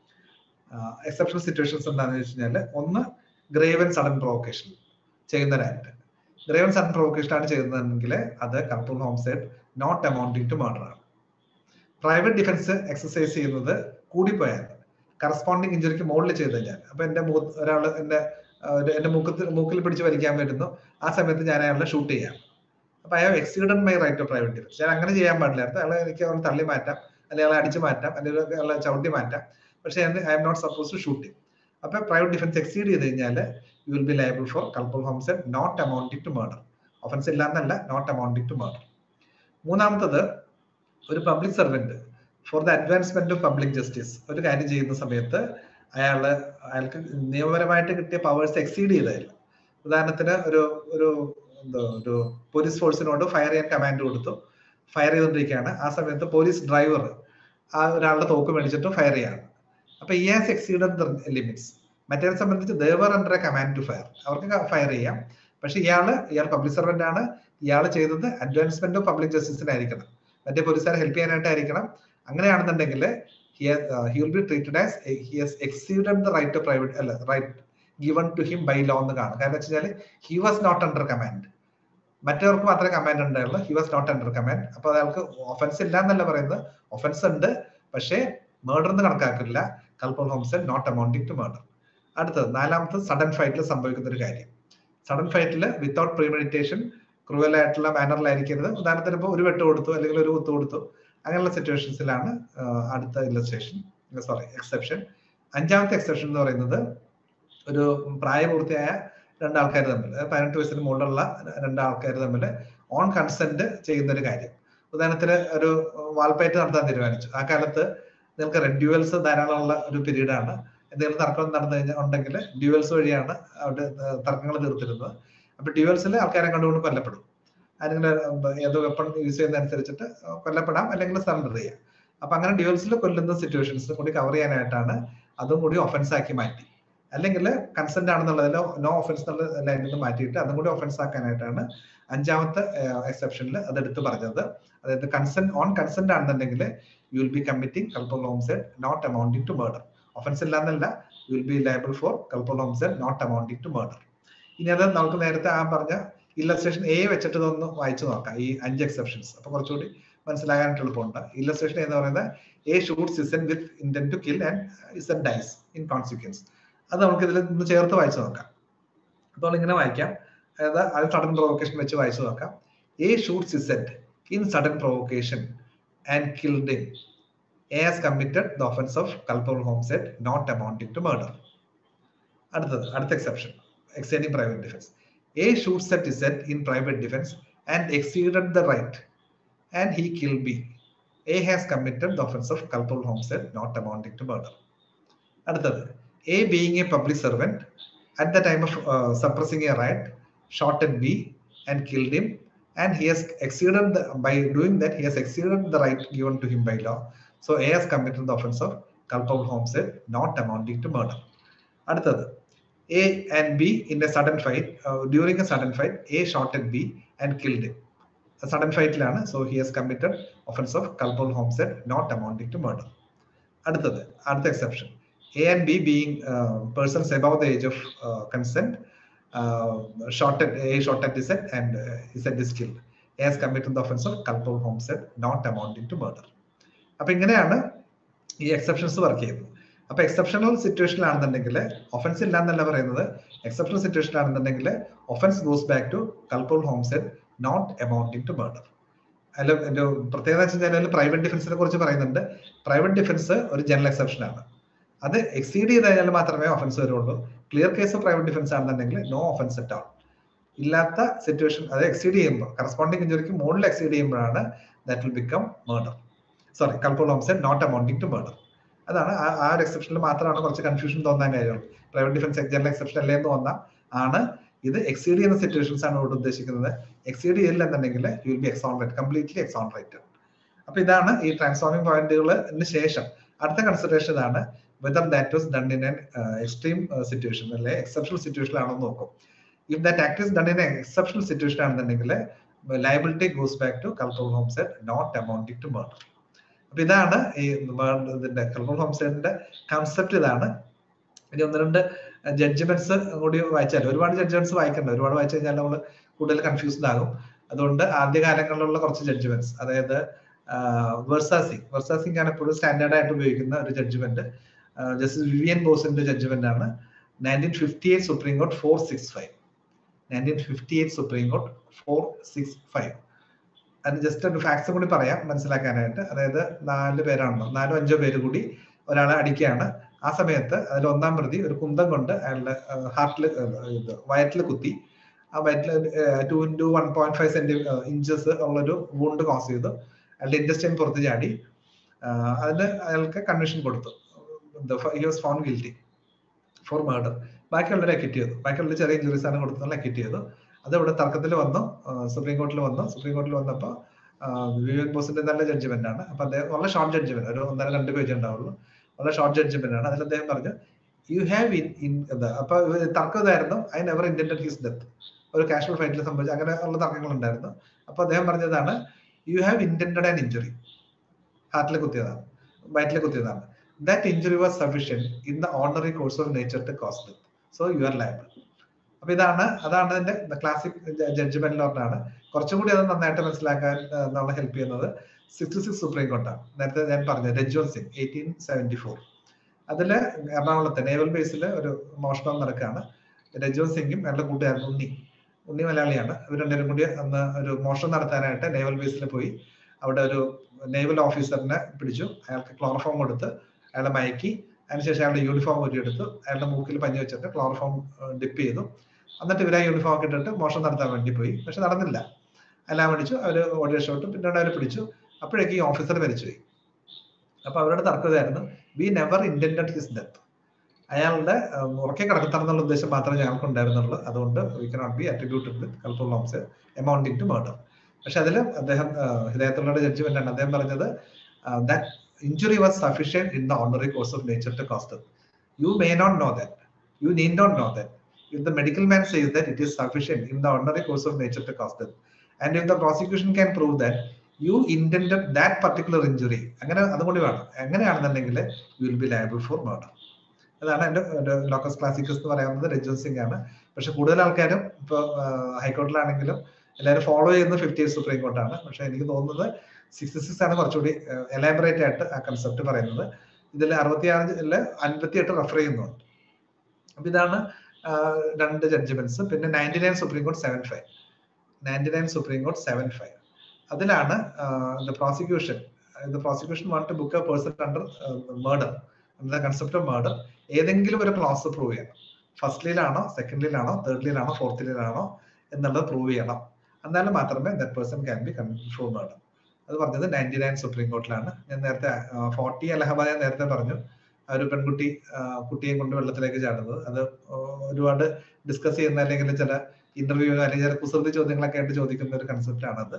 [SPEAKER 2] എക്സെപ്ഷണൽ സിറ്റുവേഷൻസ് എന്താണെന്ന് വെച്ച് കഴിഞ്ഞാൽ ഒന്ന് ഗ്രേവ് ആൻഡ് സഡൻ പ്രൊവോക്കേഷൻ ചെയ്യുന്ന ഒരു act grave and sudden provocation ആണ് ചെയ്യുന്നതെങ്കിൽ അത് culpable homicide not amounting to murder ആണ് പ്രൈവറ്റ് ഡിഫൻസ് എക്സസൈസ് ചെയ്യുന്നത് കൂടിപ്പോയാൽ കറസ്പോണ്ടിങ് ഇഞ്ചുറിക്ക് മുകളിൽ ചെയ്ത് കഴിഞ്ഞാൽ അപ്പൊ എന്റെ ഒരാൾ എന്റെ എന്റെ മൂക്കത്തിൽ മൂക്കിൽ പിടിച്ച് വലിക്കാൻ വരുന്നു ആ സമയത്ത് ഞാൻ അയാളെ ഷൂട്ട് ചെയ്യാം അപ്പൊ അയാൾ exceeded my right of private defence ഞാൻ അങ്ങനെ ചെയ്യാൻ പാടില്ലായിരുന്നു അയാളെ എനിക്ക് അവനെ തള്ളി മാറ്റാം അല്ലെങ്കിൽ അയാളെ അടിച്ചു മാറ്റാം അല്ലെങ്കിൽ അയാളെ ചവിട്ടി മാറ്റാം പക്ഷെ I am not supposed to shoot അപ്പൊ പ്രൈവറ്റ് ഡിഫൻസ് എക്സീഡ് ചെയ്ത് കഴിഞ്ഞാൽ you will be liable for culpable homicide not amounting to murder offence ഇല്ലാന്നല്ല നോട്ട് അമൗണ്ടിങ് ടു മർഡർ മൂന്നാമത്തത് ഒരു public servant for the advancement of public justice ഒരു കാര്യം ചെയ്യുന്ന സമയത്ത് അയാള് അയാൾക്ക് നിയമപരമായിട്ട് കിട്ടിയ പവേഴ്സ് എക്സീഡ് ചെയ്തതില്ല ഉദാഹരണത്തിന് ഒരു ഒരു എന്തോ ഒരു പോലീസ് ഫോഴ്സിനോട് ഫയർ ചെയ്യാൻ കമാൻഡ് കൊടുത്തു ഫയർ ചെയ്തുകൊണ്ടിരിക്കുകയാണ് ആ സമയത്ത് പോലീസ് ഡ്രൈവർ ആ ഒരാളുടെ തോക്ക് മേടിച്ചിട്ട് ഫയർ ചെയ്യാണ് അപ്പൊ ഈ ഹാസ് എക്സീഡഡ് ദ ലിമിറ്റ്സ് മറ്റേ സംബന്ധിച്ച് they were under a command to fire അവർക്ക് ഫയർ ചെയ്യാം പക്ഷെ ഇയാള് ഇയാൾ പബ്ലിക് സർവന്റ് ആണ് ഇയാൾ ചെയ്തത് അഡ്വാൻസ്മെന്റ് ഓഫ് പബ്ലിക് ജസ്റ്റിസിനായിരിക്കണം മറ്റേ പോലീസുകാരെ ഹെൽപ്പ് ചെയ്യാനായിട്ടായിരിക്കണം അങ്ങനെയാണെന്നുണ്ടെങ്കിൽ he will be treated as he has exceeded the right of private അല്ല right given to him by law എന്ന് കാണും കാരണം വെച്ച് കഴിഞ്ഞാൽ he was not under command മറ്റവർക്ക് മാത്രമേ കമാൻഡ് ഉണ്ടായുള്ളൂ he was not under command അപ്പൊ അയാൾക്ക് ഒഫൻസ് ഇല്ല എന്നല്ല പറയുന്നത് ഒഫൻസ് ഉണ്ട് പക്ഷേ മേർഡർ എന്ന് കണക്കാക്കില്ല culpable homicide not amounting to murder അടുത്തത് നാലാമത്തെ സഡൻ ഫൈറ്റിൽ സംഭവിക്കുന്ന ഒരു കാര്യം സഡൻ ഫൈറ്റിൽ വിത്തൗട്ട് പ്രീമെഡിറ്റേഷൻ ക്രൂവൽ ആയിട്ടുള്ള മാനറിലായിരിക്കരുത് ഉദാഹരണത്തിന് ഇപ്പോൾ ഒരു വെട്ട് കൊടുത്തു അല്ലെങ്കിൽ ഒരു കുത്ത് കൊടുത്തു അങ്ങനെയുള്ള സിറ്റുവേഷൻസിലാണ് അടുത്ത ഇല്ലസ്ട്രേഷൻ സോറി എക്സെപ്ഷൻ അഞ്ചാമത്തെ എക്സെപ്ഷൻ എന്ന് പറയുന്നത് ഒരു പ്രായപൂർത്തിയായ രണ്ടാൾക്കാർ തമ്മിൽ പതിനെട്ട് വയസ്സിന് മുകളിലുള്ള രണ്ടാൾക്കാർ തമ്മിൽ ഓൺ കൺസെന്റ് ചെയ്യുന്ന ഒരു കാര്യം ഉദാഹരണത്തിന് ഒരു വാൾപ്പയറ്റ് നടത്താൻ തീരുമാനിച്ചു ആ കാലത്ത് നിങ്ങൾക്ക് റെഡ് ഡ്യൂവൽസ് ധാരാളമുള്ള ഒരു പീരീഡാണ് എന്തെങ്കിലും തർക്കം നടന്നു കഴിഞ്ഞാൽ ഉണ്ടെങ്കിൽ ഡ്യൂവൽസ് വഴിയാണ് അവിടെ തർക്കങ്ങൾ തീർത്തിരുന്നത് അപ്പൊ ഡ്യൂവൽസിൽ ആൾക്കാരെ കണ്ടുകൊണ്ട് കൊല്ലപ്പെടും ആരെങ്കിലും ഏതോ വെപ്പൺ യൂസ് ചെയ്യുന്നതനുസരിച്ചിട്ട് കൊല്ലപ്പെടാം അല്ലെങ്കിൽ സറണ്ടർ ചെയ്യാം അപ്പൊ അങ്ങനെ ഡ്യൂവൽസിൽ കൊല്ലുന്ന സിറ്റുവേഷൻസ് കൂടി കവർ ചെയ്യാനായിട്ടാണ് അതും കൂടി ഒഫൻസ് ആക്കി മാറ്റി അല്ലെങ്കിൽ കൺസെന്റ് ആണെന്നുള്ളതിൽ നോ ഒഫൻസ് എന്നുള്ള ലൈനിൽ നിന്ന് മാറ്റിയിട്ട് അതും കൂടി ഒഫൻസ് ആക്കാനായിട്ടാണ് അഞ്ചാമത്തെ എക്സെപ്ഷനിൽ അത് എടുത്തു പറഞ്ഞത് അതായത് കൺസെന്റ് ഓൺ കൺസെന്റ് ആണെന്നുണ്ടെങ്കിൽ you will be committing culpable homicide not amounting to murder offence ഇല്ലാന്നല്ല you will be liable for culpable homicide not amounting to murder ഇനി അത് നമുക്ക് നേരത്തെ ആ പറഞ്ഞ ഇല്ലസ്ട്രേഷൻ എ വെച്ചിട്ട് ഇതൊന്ന് വായിച്ചു നോക്കാം ഈ അഞ്ച് എക്സെപ്ഷൻസ് അപ്പൊ കുറച്ചുകൂടി മനസ്സിലാകാനായിട്ട് എളുപ്പമുണ്ട് ഇല്ലസ്ട്രേഷൻ എന്ന് പറയുന്നത് A shoots Z with intent to kill and Z dies in consequence അത് നമുക്ക് ഇതിൽ നിന്ന് ചേർത്ത് വായിച്ചു നോക്കാം അപ്പോൾ ഇങ്ങനെ വായിക്കാം അതായത് അത് സഡൻ പ്രൊവോക്കേഷൻ വെച്ച് വായിച്ചു നോക്കാം A shoots Z in sudden provocation and killed in A has committed the offence of culpable homicide not amounting to murder അടുത്തത് അടുത്ത exception extending private defence A shoots at Z in private defence and exceeded the right and he kill B A has committed the offence of culpable homicide not amounting to murder അടുത്തത് A being a public servant at the time of uh, suppressing a riot, shot at B and killed him. And he has exceeded the, by doing that, he has exceeded the right given to him by law. So A has committed the offense of culpable homicide, not amounting to murder. അടുത്തത് A and B in a sudden fight during a sudden fight A shot at B and killed sudden ഫൈറ്റിലാണ് so he has committed offence of culpable homicide not amounting to murder അടുത്തത് അടുത്ത exception A and B being uh, persons above the age of uh, consent, uh, shot at A shot at Z and uh, Z is killed. A has committed the offense of culpable homicide, not amounting to murder. അപ്പൊ ഇങ്ങനെയാണ് ഈ എക്സെപ്ഷൻസ് വർക്ക് ചെയ്യുന്നത് അപ്പൊ എക്സെപ്ഷണൽ സിറ്റുവേഷനിലാണെന്നുണ്ടെങ്കിൽ ഒഫൻസ് ഇല്ല എന്നല്ല പറയുന്നത് എക്സെപ്ഷണൽ സിറ്റുവേഷനിലാണെന്നുണ്ടെങ്കിൽ offence goes back to culpable homicide not amounting to murder അതിൽ ഒരു പ്രത്യേകത വെച്ച് കഴിഞ്ഞാൽ പ്രൈവറ്റ് ഡിഫൻസിനെ കുറിച്ച് പറയുന്നുണ്ട് പ്രൈവറ്റ് ഡിഫൻസ് ഒരു ജനറൽ എക്സെപ്ഷൻ ആണ് അത് എക്സീഡ് ചെയ്ത് കഴിഞ്ഞാൽ മാത്രമേ ഒഫൻസ് വരുള്ളൂ ക്ലിയർ കേസ് പ്രൈവറ്റ് ഡിഫൻസ് ആണെന്നുണ്ടെങ്കിൽ നോ ഒഫൻസ് അറ്റ് ആൾ ഇല്ലാത്ത സിറ്റുവേഷൻ അത് എക്സീഡ് ചെയ്യുമ്പോൾ കറസ്പോണ്ടിങ് ഇഞ്ചുറിക്ക് മുകളിൽ എക്സീഡ് ചെയ്യുമ്പോഴാണ് that will become murder sorry culpable homicide not amounting to murder അതാണ് ആ ഒരു എക്സെപ്ഷനിൽ മാത്രമാണ് കുറച്ച് കൺഫ്യൂഷൻ തോന്നാൻ കാര്യമുള്ളൂ പ്രൈവറ്റ് ഡിഫൻസ് ജനറൽ എക്സെപ്ഷൻ അല്ലേ എന്ന് തോന്നാം ആണ് ഇത് എക്സീഡ് ചെയ്യുന്ന സിറ്റുവേഷൻസ് ആണ് ഇവിടെ ഉദ്ദേശിക്കുന്നത് എക്സീഡ് ചെയ്യില്ല എന്നുണ്ടെങ്കിൽ you will be exonerate completely exonerated അപ്പൊ ഇതാണ് ഈ ട്രാൻസ്ഫോമിംഗ് പോയിന്റുകളിന് ശേഷം അടുത്ത കൺസിഡറേഷൻ ഇതാണ് whether that was done in an extreme situation അല്ലെ എക്സെപ്ഷണൽ സിറ്റുവേഷൻ ആണോ നോക്കും if that act is done in exceptional situation ആണെന്നുണ്ടെങ്കിൽ liability goes back to culpable homicide not amounting to murder അപ്പൊ ഇതാണ് ഈ ഇതിന്റെ കൾപ്പബിൾ ഹോംസെഡിന്റെ കൺസെപ്റ്റ് ഇതാണ് ഇനി ഒന്ന് രണ്ട് ജഡ്ജ്മെന്റ്സ് കൂടി വായിച്ചാൽ ഒരുപാട് ജഡ്ജ്മെന്റ്സ് വായിക്കണ്ട ഒരുപാട് വായിച്ചു കഴിഞ്ഞാൽ നമ്മൾ കൂടുതൽ കൺഫ്യൂസ്ഡ് ആകും അതുകൊണ്ട് ആദ്യകാലങ്ങളിലുള്ള കുറച്ച് ജഡ്ജ്മെന്റ്സ് അതായത് വെർസാസിംഗ് വെർസാസിംഗ് ആണ് എപ്പോഴും സ്റ്റാൻഡേർഡ് ആയിട്ട് ഉപയോഗിക്കുന്ന ഒരു ജഡ്ജ്മെന്റ് ജസ്റ്റിസ് വിവിയൻ ബോസിന്റെ ജഡ്ജ്മെന്റ് ആണ് nineteen fifty eight supreme Court four six five nineteen fifty eight supreme Court four six five അത് ജസ്റ്റ് ഒരു ഫാക്ട്സ് കൂടി പറയാം മനസ്സിലാക്കാനായിട്ട് അതായത് നാല് പേരാണല്ലോ നാലോ അഞ്ചോ പേര് കൂടി ഒരാളെ അടിക്കുകയാണ് ആ സമയത്ത് അതിൽ ഒന്നാം പ്രതി ഒരു കുന്തം കൊണ്ട് അയാളുടെ ഹാർട്ടിൽ ഇത് വയറ്റിൽ കുത്തി ആ വയറ്റിൽ two into one point five centi inches ഉള്ളൊരു വൂണ്ട് കോസ് ചെയ്തു അയാളുടെ ഇൻഡസ്ട്രിയിൽ പുറത്ത് ചാടി അതിന് അയാൾക്ക് കൺവിഷൻ കൊടുത്തു he was found guilty for murder ബാക്കിയുള്ളവരെ അക്യൂറ്റ് ചെയ്തു ബാക്കിയുള്ള ചെറിയ ഇഞ്ചുറീസ് ആണ് കൊടുത്തുള്ള അക്യൂറ്റ് ചെയ്തു അത് ഇവിടെ തർക്കത്തിൽ വന്നു സുപ്രീം കോർട്ടിൽ വന്നു സുപ്രീം കോർട്ടിൽ വന്നപ്പോൾ വിവേക് ബോസിന്റെ നല്ല ജഡ്ജ്മെന്റ് ആണ് അപ്പൊ അദ്ദേഹം വളരെ ഷോർട്ട് ജഡ്ജ്മെന്റ് ഒരു ഒന്നര രണ്ട് പേജ് ഉണ്ടാവുള്ളൂ വളരെ ഷോർട്ട് ജഡ്ജ്മെന്റ് ആണ് അതിൽ അദ്ദേഹം പറഞ്ഞു യു ഹാവ് ഇൻ ഇൻ അപ്പൊ തർക്കം ഇതായിരുന്നു I never intend his death ഒരു കാഷ്വൽ ഫൈറ്റിൽ സംഭവിച്ചു അങ്ങനെ ഉള്ള തർക്കങ്ങൾ ഉണ്ടായിരുന്നു അപ്പൊ അദ്ദേഹം പറഞ്ഞതാണ് you have intend an injury ഹാർട്ടിൽ കുത്തിയതാണ് വയറ്റിൽ കുത്തിയതാണ് that injury was sufficient in the ordinary course of nature to cause death so you are liable അപ്പൊ ഇതാണ് അതാണ് അതിന്റെ ക്ലാസിക് ജഡ്ജ്മെന്റിലോട്ടാണ് കുറച്ചും കൂടി അത് നന്നായിട്ട് മനസ്സിലാക്കാൻ നമ്മളെ ഹെൽപ്പ് ചെയ്യുന്നത് സിക്സ്റ്റി സിക്സ് സുപ്രീം കോർട്ടാണ് നേരത്തെ ഞാൻ പറഞ്ഞത് Rajwal Singh eighteen seventy four അതില് എറണാകുളത്ത് നേവൽ ബേസിൽ ഒരു മോഷണം നടക്കുകയാണ് രജ്വൽ സിംഗും അയാളുടെ കൂട്ടുകാരൻ ഉണ്ണി ഉണ്ണി മലയാളിയാണ് ഇവർ രണ്ടുപേരും കൂടി അന്ന് ഒരു മോഷണം നടത്താനായിട്ട് നേവൽ ബേസിൽ പോയി അവിടെ ഒരു നേവൽ ഓഫീസറിനെ പിടിച്ചു അയാൾക്ക് ക്ലോറോഫോം കൊടുത്ത് അയാളെ മയക്കി അതിനുശേഷം അയാളുടെ യൂണിഫോം ഊരിയെടുത്തു അയാളുടെ മൂക്കിൽ പഞ്ഞു വെച്ചിട്ട് ക്ലോറോഫോം ഡിപ്പ് ചെയ്തു എന്നിട്ട് ഇവരെ യൂണിഫോം ഒക്കെ ഇട്ടിട്ട് മോഷണം നടത്താൻ വേണ്ടി പോയി പക്ഷെ നടന്നില്ല എല്ലാം അടിച്ചു അവർ ഓഡിയോ ഷോട്ട് പിന്നീട് അവർ പിടിച്ചു അപ്പോഴേക്കും ഈ ഓഫീസർ മരിച്ചുപോയി അപ്പൊ അവരുടെ തർക്കം ഇതായിരുന്നു we never intend his death അയാളുടെ ഉറക്കെ കിടക്കത്തണം ഉദ്ദേശം മാത്രമേ ഞങ്ങൾക്ക് ഉണ്ടായിരുന്നുള്ളൂ അതുകൊണ്ട് we cannot be attributed with culpable homicide amounting to murder പക്ഷെ അതിൽ അദ്ദേഹം ഹിദായത്തുള്ളയുടെ ജഡ്ജ്മെന്റ് ആണ് അദ്ദേഹം പറഞ്ഞത് that injury was sufficient in the ordinary course of nature to cause you may not know that you need not know that if the medical man says that it is sufficient in the ordinary course of nature to cause death and if the prosecution can prove that you intended that particular injury അങ്ങനെ അതുകൊണ്ട് വേണം എങ്ങനെയാണെന്നുണ്ടെങ്കിൽ you will be liable for murder അതാണ് എൻ്റെ ലോക്കസ് ക്ലാസിക്കസ് എന്ന് പറയുന്നത് രഞ്ജൻ സിംഗ് ആണ് പക്ഷെ കൂടുതൽ ആൾക്കാരും ഇപ്പൊ ഹൈക്കോർട്ടിലാണെങ്കിലും എല്ലാവരും ഫോളോ ചെയ്യുന്നത് ഫിഫ്റ്റി ഇയർ സുപ്രീം കോർട്ടാണ് പക്ഷെ എനിക്ക് തോന്നുന്നത് സിക്സ്റ്റി സിക്സ് ആണ് കുറച്ചുകൂടി എലാബറേറ്റ് ആയിട്ട് ആ കൺസെപ്റ്റ് പറയുന്നത് ഇതിൽ അറുപത്തിയാറില് അൻപത്തി എട്ട് റെഫർ ചെയ്യുന്നുണ്ട് അപ്പൊ ഇതാണ് രണ്ട് ജഡ്ജ്മെന്റ്സ് പിന്നെ ninety nine Supreme Court seven five ninety nine Supreme Court seven five അതിലാണ് the prosecution the prosecution want to book a person under murder the concept of murder ഏതെങ്കിലും ഒരു ക്ലാസ് പ്രൂവ് ചെയ്യണം ഫസ്റ്റിലാണോ സെക്കൻഡിലാണോ തേർഡിലാണോ ഫോർത്തിലാണോ എന്നുള്ളത് പ്രൂവ് ചെയ്യണം എന്നാലും മാത്രമേ that person can be confirm murder അത് പറഞ്ഞത് നയൻറ്റി നയൻ സുപ്രീം കോർട്ടിലാണ് ഞാൻ നേരത്തെ ഫോർട്ടി അലഹബാദ് ഞാൻ നേരത്തെ പറഞ്ഞു ഒരു പെൺകുട്ടി കുട്ടിയെ കൊണ്ട് വെള്ളത്തിലേക്ക് ചാടുന്നത് അത് ഒരുപാട് ഡിസ്കസ് ചെയ്യുന്ന അല്ലെങ്കിൽ ചില ഇന്റർവ്യൂ അല്ലെങ്കിൽ ചില കുസൃതി ചോദ്യങ്ങളൊക്കെ ആയിട്ട് ചോദിക്കുന്ന ഒരു കൺസെപ്റ്റ് ആണത്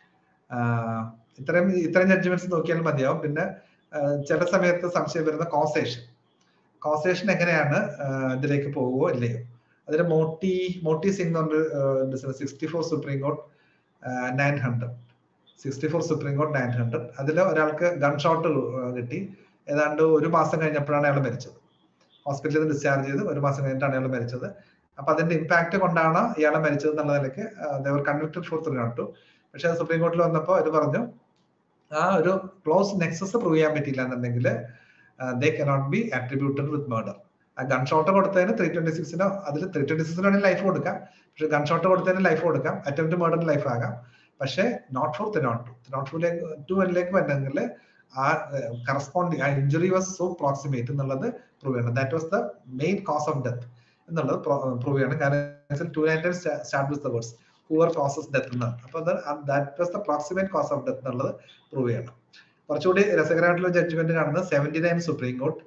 [SPEAKER 2] ഇത്രയും ഇത്രയും ജഡ്ജ്മെന്റ്സ് നോക്കിയാൽ മതിയാവും പിന്നെ ചില സമയത്ത് സംശയം വരുന്ന കോസേഷൻ കോസേഷൻ എങ്ങനെയാണ് ഇതിലേക്ക് പോവുമോ ഇല്ലയോ അതിന് മോട്ടി മോട്ടി സിംഗ് എന്ന് പറഞ്ഞൊരു sixty four Supreme Court nine hundred sixty four Supreme Court nine hundred അതിൽ ഒരാൾക്ക് ഗൺ ഷോട്ട് കിട്ടി ഏതാണ്ട് ഒരു മാസം കഴിഞ്ഞപ്പോഴാണ് അയാൾ മരിച്ചത് ഹോസ്പിറ്റലിൽ നിന്ന് ഡിസ്ചാർജ് ചെയ്ത് ഒരു മാസം കഴിഞ്ഞിട്ടാണ് അയാൾ മരിച്ചത് അപ്പൊ അതിന്റെ ഇമ്പാക്ട് കൊണ്ടാണ് ഇയാളെ മരിച്ചത് എന്നുള്ള നിലയ്ക്ക് they were convicted for three not two പക്ഷെ സുപ്രീം കോർട്ടിൽ വന്നപ്പോൾ അവർ പറഞ്ഞു ആ ഒരു ക്ലോസ് നെക്സസ് പ്രൂവ് ചെയ്യാൻ പറ്റില്ല എന്നുണ്ടെങ്കിൽ they cannot be attributed with murder ആ ഗൺ ഷോട്ട് കൊടുത്തതിന് ത്രീ ട്വന്റി സിക്സിനോ അതിൽ ത്രീ ട്വന്റി സിക്സിനാണെങ്കിൽ ലൈഫ് കൊടുക്കാം പക്ഷെ ഗൺ ഷോട്ട് കൊടുത്തതിന് ലൈഫ് കൊടുക്കാം അറ്റംപ്റ്റ് മർഡറിന് ലൈഫ് ആകാം പക്ഷേ not for three nought two three nought ടൂലേക്ക് ടു വണ്ണിലേക്ക് വരണമെങ്കിൽ ആ കറസ്പോണ്ടിങ് ആ ഇഞ്ചുറി വാസ് സോ പ്രോക്സിമേറ്റ് എന്നുള്ളത് പ്രൂവ് ചെയ്യണം that was the main cause of death എന്നുള്ളത് പ്രൂവ് ചെയ്യണം കാരണം two nine start with the words Hoover causes death എന്നാണ് അപ്പൊ that was the proximate cause of death എന്നുള്ളത് പ്രൂവ് ചെയ്യണം കുറച്ചുകൂടി രസകരമായിട്ടുള്ള ജഡ്ജ്മെന്റ് കാണുന്നത് seventy nine Supreme Court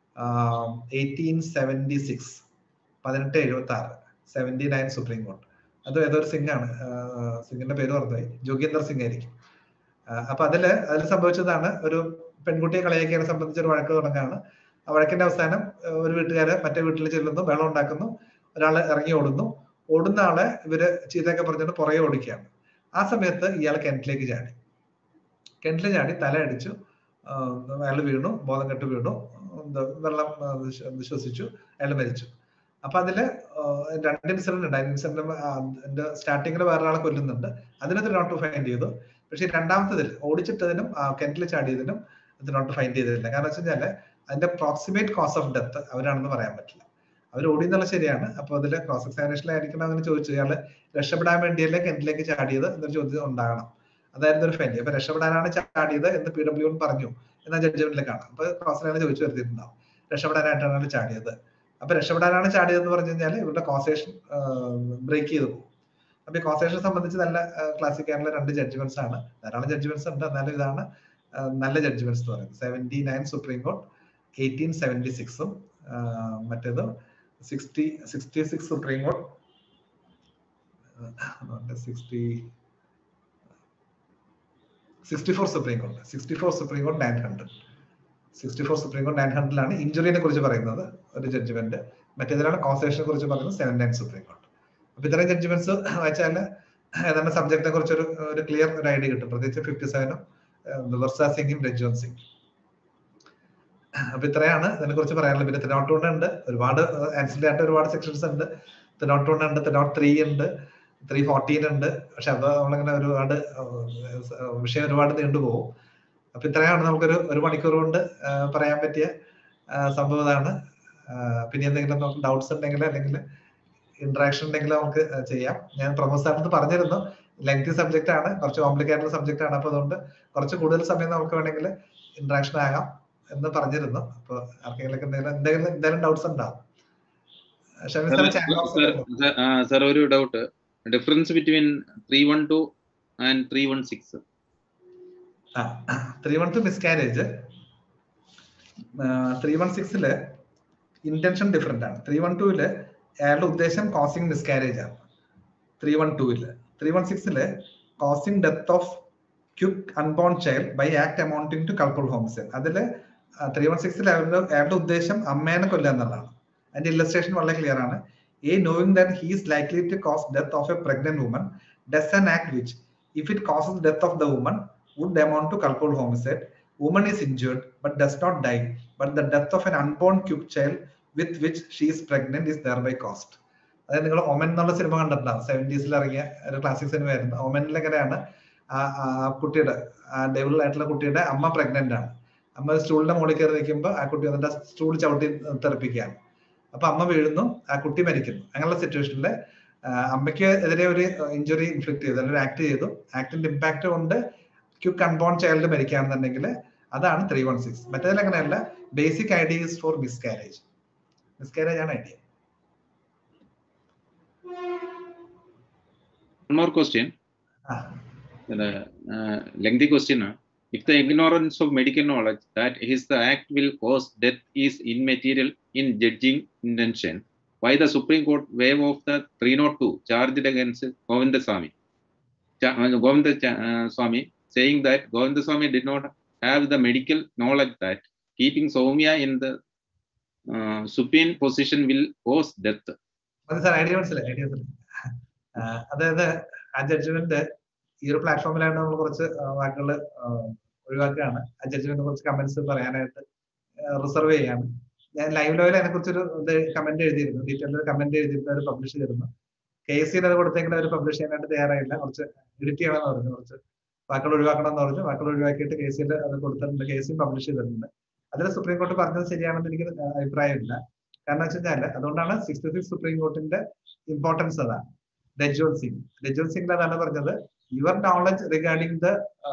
[SPEAKER 2] eighteen seventy six പതിനെട്ട് എഴുപത്തി ആറ് സെവന്റി നയൻ സുപ്രീം കോർട്ട് അത് ഏതൊരു സിംഗ് ആണ് സിംഗിന്റെ പേര് പറഞ്ഞായി ജോഗീന്ദർ സിംഗ് ആയിരിക്കും അപ്പൊ അതില് അതിൽ സംഭവിച്ചതാണ് ഒരു പെൺകുട്ടിയെ കളിയാക്കിയെ സംബന്ധിച്ച് ഒരു വഴക്ക് തുടങ്ങാണ് ആ വഴക്കിന്റെ അവസാനം ഒരു വീട്ടുകാര് മറ്റേ വീട്ടിൽ ചെല്ലുന്നു വെള്ളം ഉണ്ടാക്കുന്നു ഒരാൾ ഇറങ്ങി ഓടുന്നു ഓടുന്ന ആളെ ഇവര് ചീത്തയൊക്കെ പറഞ്ഞിട്ട് പുറകെ ഓടിക്കുകയാണ് ആ സമയത്ത് ഇയാൾ കിണറ്റിലേക്ക് ചാടി കിണറ്റിൽ ചാടി തല അടിച്ചു അയാൾ വീണു ബോധം കെട്ട് വീണു വെള്ളം ശ്വസിച്ചു അയാൾ മരിച്ചു അപ്പൊ അതില് രണ്ട് ഇൻസിഡന്റ് ഉണ്ട് ഇൻസിഡന്റ് സ്റ്റാർട്ടിങ്ങിൽ വേറൊരാളെ കൊല്ലുന്നുണ്ട് അതിനകത്ത് നോട്ട് ഫൈൻഡ് ചെയ്തു പക്ഷെ രണ്ടാമത്തതിൽ ഓടിച്ചിട്ടതിനും കിണറ്റിൽ ചാടിയതിനും ഇത് നോട്ട് ഫൈൻഡ് ചെയ്തിട്ടില്ല കാരണം വെച്ച് കഴിഞ്ഞാല് അതിന്റെ പ്രോക്സിമേറ്റ് കോസ് ഓഫ് ഡെത്ത് അവരാണെന്ന് പറയാൻ പറ്റില്ല അവർ ഓടി എന്നുള്ള ശരിയാണ് അപ്പൊ അതിൽ ക്രോസ് എക്സാമിനേഷനിലായിരിക്കണം അങ്ങനെ ചോദിച്ചു ഇയാള് രക്ഷപ്പെടാൻ വേണ്ടിയല്ലേ കിണറ്റിലേക്ക് ചാടിയത് എന്നൊരു ചോദ്യം ഉണ്ടാകണം അതായിരുന്നു ഒരു ഫൈൻഡ് അപ്പൊ രക്ഷപ്പെടാനാണ് ചാടിയത് എന്ന് പി ഡബ്ല്യു പറഞ്ഞു എന്ന ജഡ്ജ്മെന്റിൽ കാണാം അപ്പൊ ക്രോസിലാണ് ചോദിച്ചു വരുത്തിയിട്ടുണ്ടാവും രക്ഷപ്പെടാനായിട്ടാണ് ചാടിയത് അപ്പൊ രക്ഷപ്പെടാനാണ് ചാടിയത് എന്ന് പറഞ്ഞു കഴിഞ്ഞാൽ ഇവരുടെ കോസേഷൻ ബ്രേക്ക് ചെയ്തു പോകും അപ്പൊ ഈ കോസേഷൻ സംബന്ധിച്ച് നല്ല ക്ലാസിക് ആയിട്ടുള്ള രണ്ട് ജഡ്ജ്മെന്റ്സ് ആണ് ധാരാളം ജഡ്ജ്മെന്റ്സ് ഉണ്ട് എന്നാലും ഇതാണ് നല്ല ജഡ്ജ്മെന്റ്സ് എന്ന് പറയുന്നത് seventy nine Supreme Court eighteen seventy സിക്സും മറ്റേത് sixty sixty six Supreme Court sixty sixty four Supreme Court sixty four Supreme Court nine hundred sixty four Supreme Court nine ഹൺഡ്രഡിലാണ് ഇഞ്ചുറിനെ കുറിച്ച് പറയുന്നത് ഒരു ജഡ്ജ്മെന്റ് മറ്റേതിലാണ് കോൺസേഷനെ കുറിച്ച് പറയുന്നത് സെവൻ നയൻ സുപ്രീം കോർട്ട് അപ്പൊ ഇത്രയും ജഡ്ജ്മെന്റ്സ് വായിച്ചാൽ ഏതാണ്ട് സബ്ജക്റ്റിനെ കുറിച്ച് ഒരു ഒരു ക്ലിയർ ഒരു ഐഡിയ കിട്ടും പ്രത്യേകിച്ച് ഫിഫ്റ്റി സെവനും വർഷ സിംഗും രജ്വന്ത് സിംഗ് അപ്പൊ ഇത്രയാണ് ഇതിനെ കുറിച്ച് പറയാനുള്ളത് പിന്നെ തെനോട്ട് വൺ ഉണ്ട് ഒരുപാട് ആൻസിലി ആയിട്ട് ഒരുപാട് സെക്ഷൻസ് ഉണ്ട് തെനോട്ട് വൺ ഉണ്ട് തെനോട്ട് ത്രീ ഉണ്ട് ത്രീ ഫോർട്ടീൻ ഉണ്ട് പക്ഷെ അത് നമ്മളിങ്ങനെ ഒരുപാട് വിഷയം ഒരുപാട് നീണ്ടുപോകും അപ്പൊ ഇത്രയാണ് നമുക്കൊരു ഒരു മണിക്കൂർ കൊണ്ട് പറയാൻ പറ്റിയ സംഭവം ഇതാണ് പിന്നെ എന്തെങ്കിലും നമുക്ക് ഡൗട്ട്സ് ഉണ്ടെങ്കിൽ അല്ലെങ്കിൽ ഇന്ററാക്ഷൻ ഉണ്ടെങ്കിൽ നമുക്ക് ചെയ്യാം ഞാൻ പ്രൊമോസ് സാറിന് പറഞ്ഞിരുന്നു ലെങ്തി സബ്ജക്റ്റ് ആണ് കുറച്ച് കോംപ്ലിക്കേറ്റഡ് സബ്ജക്റ്റ് ആണ് അപ്പൊ അതുകൊണ്ട് കുറച്ച് കൂടുതൽ സമയം നമുക്ക് വേണമെങ്കിൽ ഇന്ററാക്ഷൻ ആകാം എന്ന് പറഞ്ഞിരുന്നു അപ്പൊ ആർക്കെങ്കിലും എന്തെങ്കിലും എന്തെങ്കിലും എന്തെങ്കിലും ഡൗട്ട്സ് ഉണ്ടാവും
[SPEAKER 3] സാർ ഒരു doubt difference between three one two and 316.
[SPEAKER 2] Three one two miscarriage three one സിക്സില് ഇന്റൻഷൻ ഡിഫറെന്റ് ആണ് ത്രീ വൺ ടൂവില് അയാളുടെ ഉദ്ദേശം കോസിങ് മിസ്കാരേജ് ആണ് ത്രീ വൺ ടൂവില് ത്രീ വൺ സിക്സില് causing death of quick unborn child by act amounting to culpable homicide അതില് ത്രീ വൺ സിക്സിൽ അയാളുടെ അയാളുടെ ഉദ്ദേശം അമ്മേനെ കൊല്ലുക എന്നുള്ളതാണ് അതിന്റെ ഇല്ലസ്ട്രേഷൻ വളരെ ക്ലിയർ ആണ് A knowing that he is likely to cause death of a pregnant woman does an act which if it causes death of the woman would amount to culpable homicide. Woman is injured but does not die, but the death of an unborn cube child with which she is pregnant is thereby caused. അതായത് നിങ്ങൾ ഒമൻ എന്നുള്ള സിനിമ കണ്ടിട്ടുണ്ടാവും സെവൻറ്റീസിൽ ഇറങ്ങിയ ഒരു ക്ലാസിക് സിനിമ ആയിരുന്നു ഒമനിൽ എങ്ങനെയാണ് ആ കുട്ടിയുടെ ആ ഡെവിൾ ആയിട്ടുള്ള കുട്ടിയുടെ അമ്മ പ്രഗ്നന്റ് ആണ് അമ്മ സ്റ്റൂളിന്റെ മുകളിൽ കയറി നിൽക്കുമ്പോൾ ആ കുട്ടി വന്നിട്ട് സ്റ്റൂൾ ചവിട്ടി തെറിപ്പിക്കുകയാണ് അപ്പൊ അമ്മ വീഴുന്നു ആ കുട്ടി മരിക്കുന്നു അങ്ങനെയുള്ള സിറ്റുവേഷനിൽ അമ്മയ്ക്ക് എതിരെ ഒരു ഇഞ്ചുറി ഇൻഫ്ലിക്ട് ചെയ്തു അല്ലെങ്കിൽ ആക്ട് ചെയ്തു ആക്ടിന്റെ ഇമ്പാക്ട് കൊണ്ട് ക്യുക്ക് അൺബോൺ ചൈൽഡ് മരിക്കുകയാണെന്നുണ്ടെങ്കിൽ അതാണ് ത്രീ വൺ സിക്സ് മറ്റേതിൽ അങ്ങനെയല്ല basic idea is for miscarriage miscarriage ആണ് idea
[SPEAKER 3] One more question.
[SPEAKER 2] Ah.
[SPEAKER 3] The uh, lengthy question. uh, If the ignorance of medical knowledge that is the act will cause death is immaterial in judging intention, why the Supreme Court waive of the 302 charged against Govindaswamy? Cha- uh, Govinda Cha- uh, Swamy saying that Govindaswamy did not have the medical knowledge that keeping Soumya in the uh, supine position will cause death.
[SPEAKER 2] മതി സാർ ഐഡിയ മനസ്സിലായി ഐഡിയ മനസ്സിലായി ആഹ് അതായത് ആ ജഡ്ജ്മെന്റ് ഈ ഒരു പ്ലാറ്റ്ഫോമിലാണ് നമ്മൾ കുറച്ച് വാക്കുകൾ ഒഴിവാക്കുകയാണ് ആ ജഡ്ജ്മെന്റ് കുറച്ച് കമന്റ്സ് പറയാനായിട്ട് റിസർവ് ചെയ്യാണ് ഞാൻ ലൈവ് ലെവലിൽ അതിനെ കുറിച്ചൊരു ഇത് കമന്റ് എഴുതിയിരുന്നു ഡീറ്റെയിൽ ഒരു കമന്റ് എഴുതിയിട്ട് അവർ പബ്ലിഷ് ചെയ്തിരുന്നു കെ എസ് സിയിൽ അത് കൊടുത്തെങ്കിലും അവർ പബ്ലിഷ് ചെയ്യാനായിട്ട് തയ്യാറായില്ല കുറച്ച് എഡിറ്റ് ചെയ്യണമെന്ന് പറഞ്ഞു കുറച്ച് വാക്കുകൾ ഒഴിവാക്കണം എന്ന് പറഞ്ഞു വാക്കുകൾ ഒഴിവാക്കിയിട്ട് കെ സിയിൽ അത് കൊടുത്തിട്ടുണ്ട് കെ സി പബ്ലിഷ് ചെയ്തിട്ടുണ്ട് അതിൽ സുപ്രീം കോർട്ട് പറഞ്ഞത് ശരിയാണെന്ന് എനിക്ക് അഭിപ്രായമില്ല കാരണം വെച്ച് കഴിഞ്ഞാൽ അതുകൊണ്ടാണ് സിക്സ്റ്റി സിക്സ് സുപ്രീം കോർട്ടിന്റെ ഇമ്പോർട്ടൻസ് അതാണ് രജ്വൽ സിംഗ് രജ്വൽ സിംഗ് അതാണ് പറഞ്ഞത് യുവർ നോളജ് റിഗാർഡിംഗ് ദ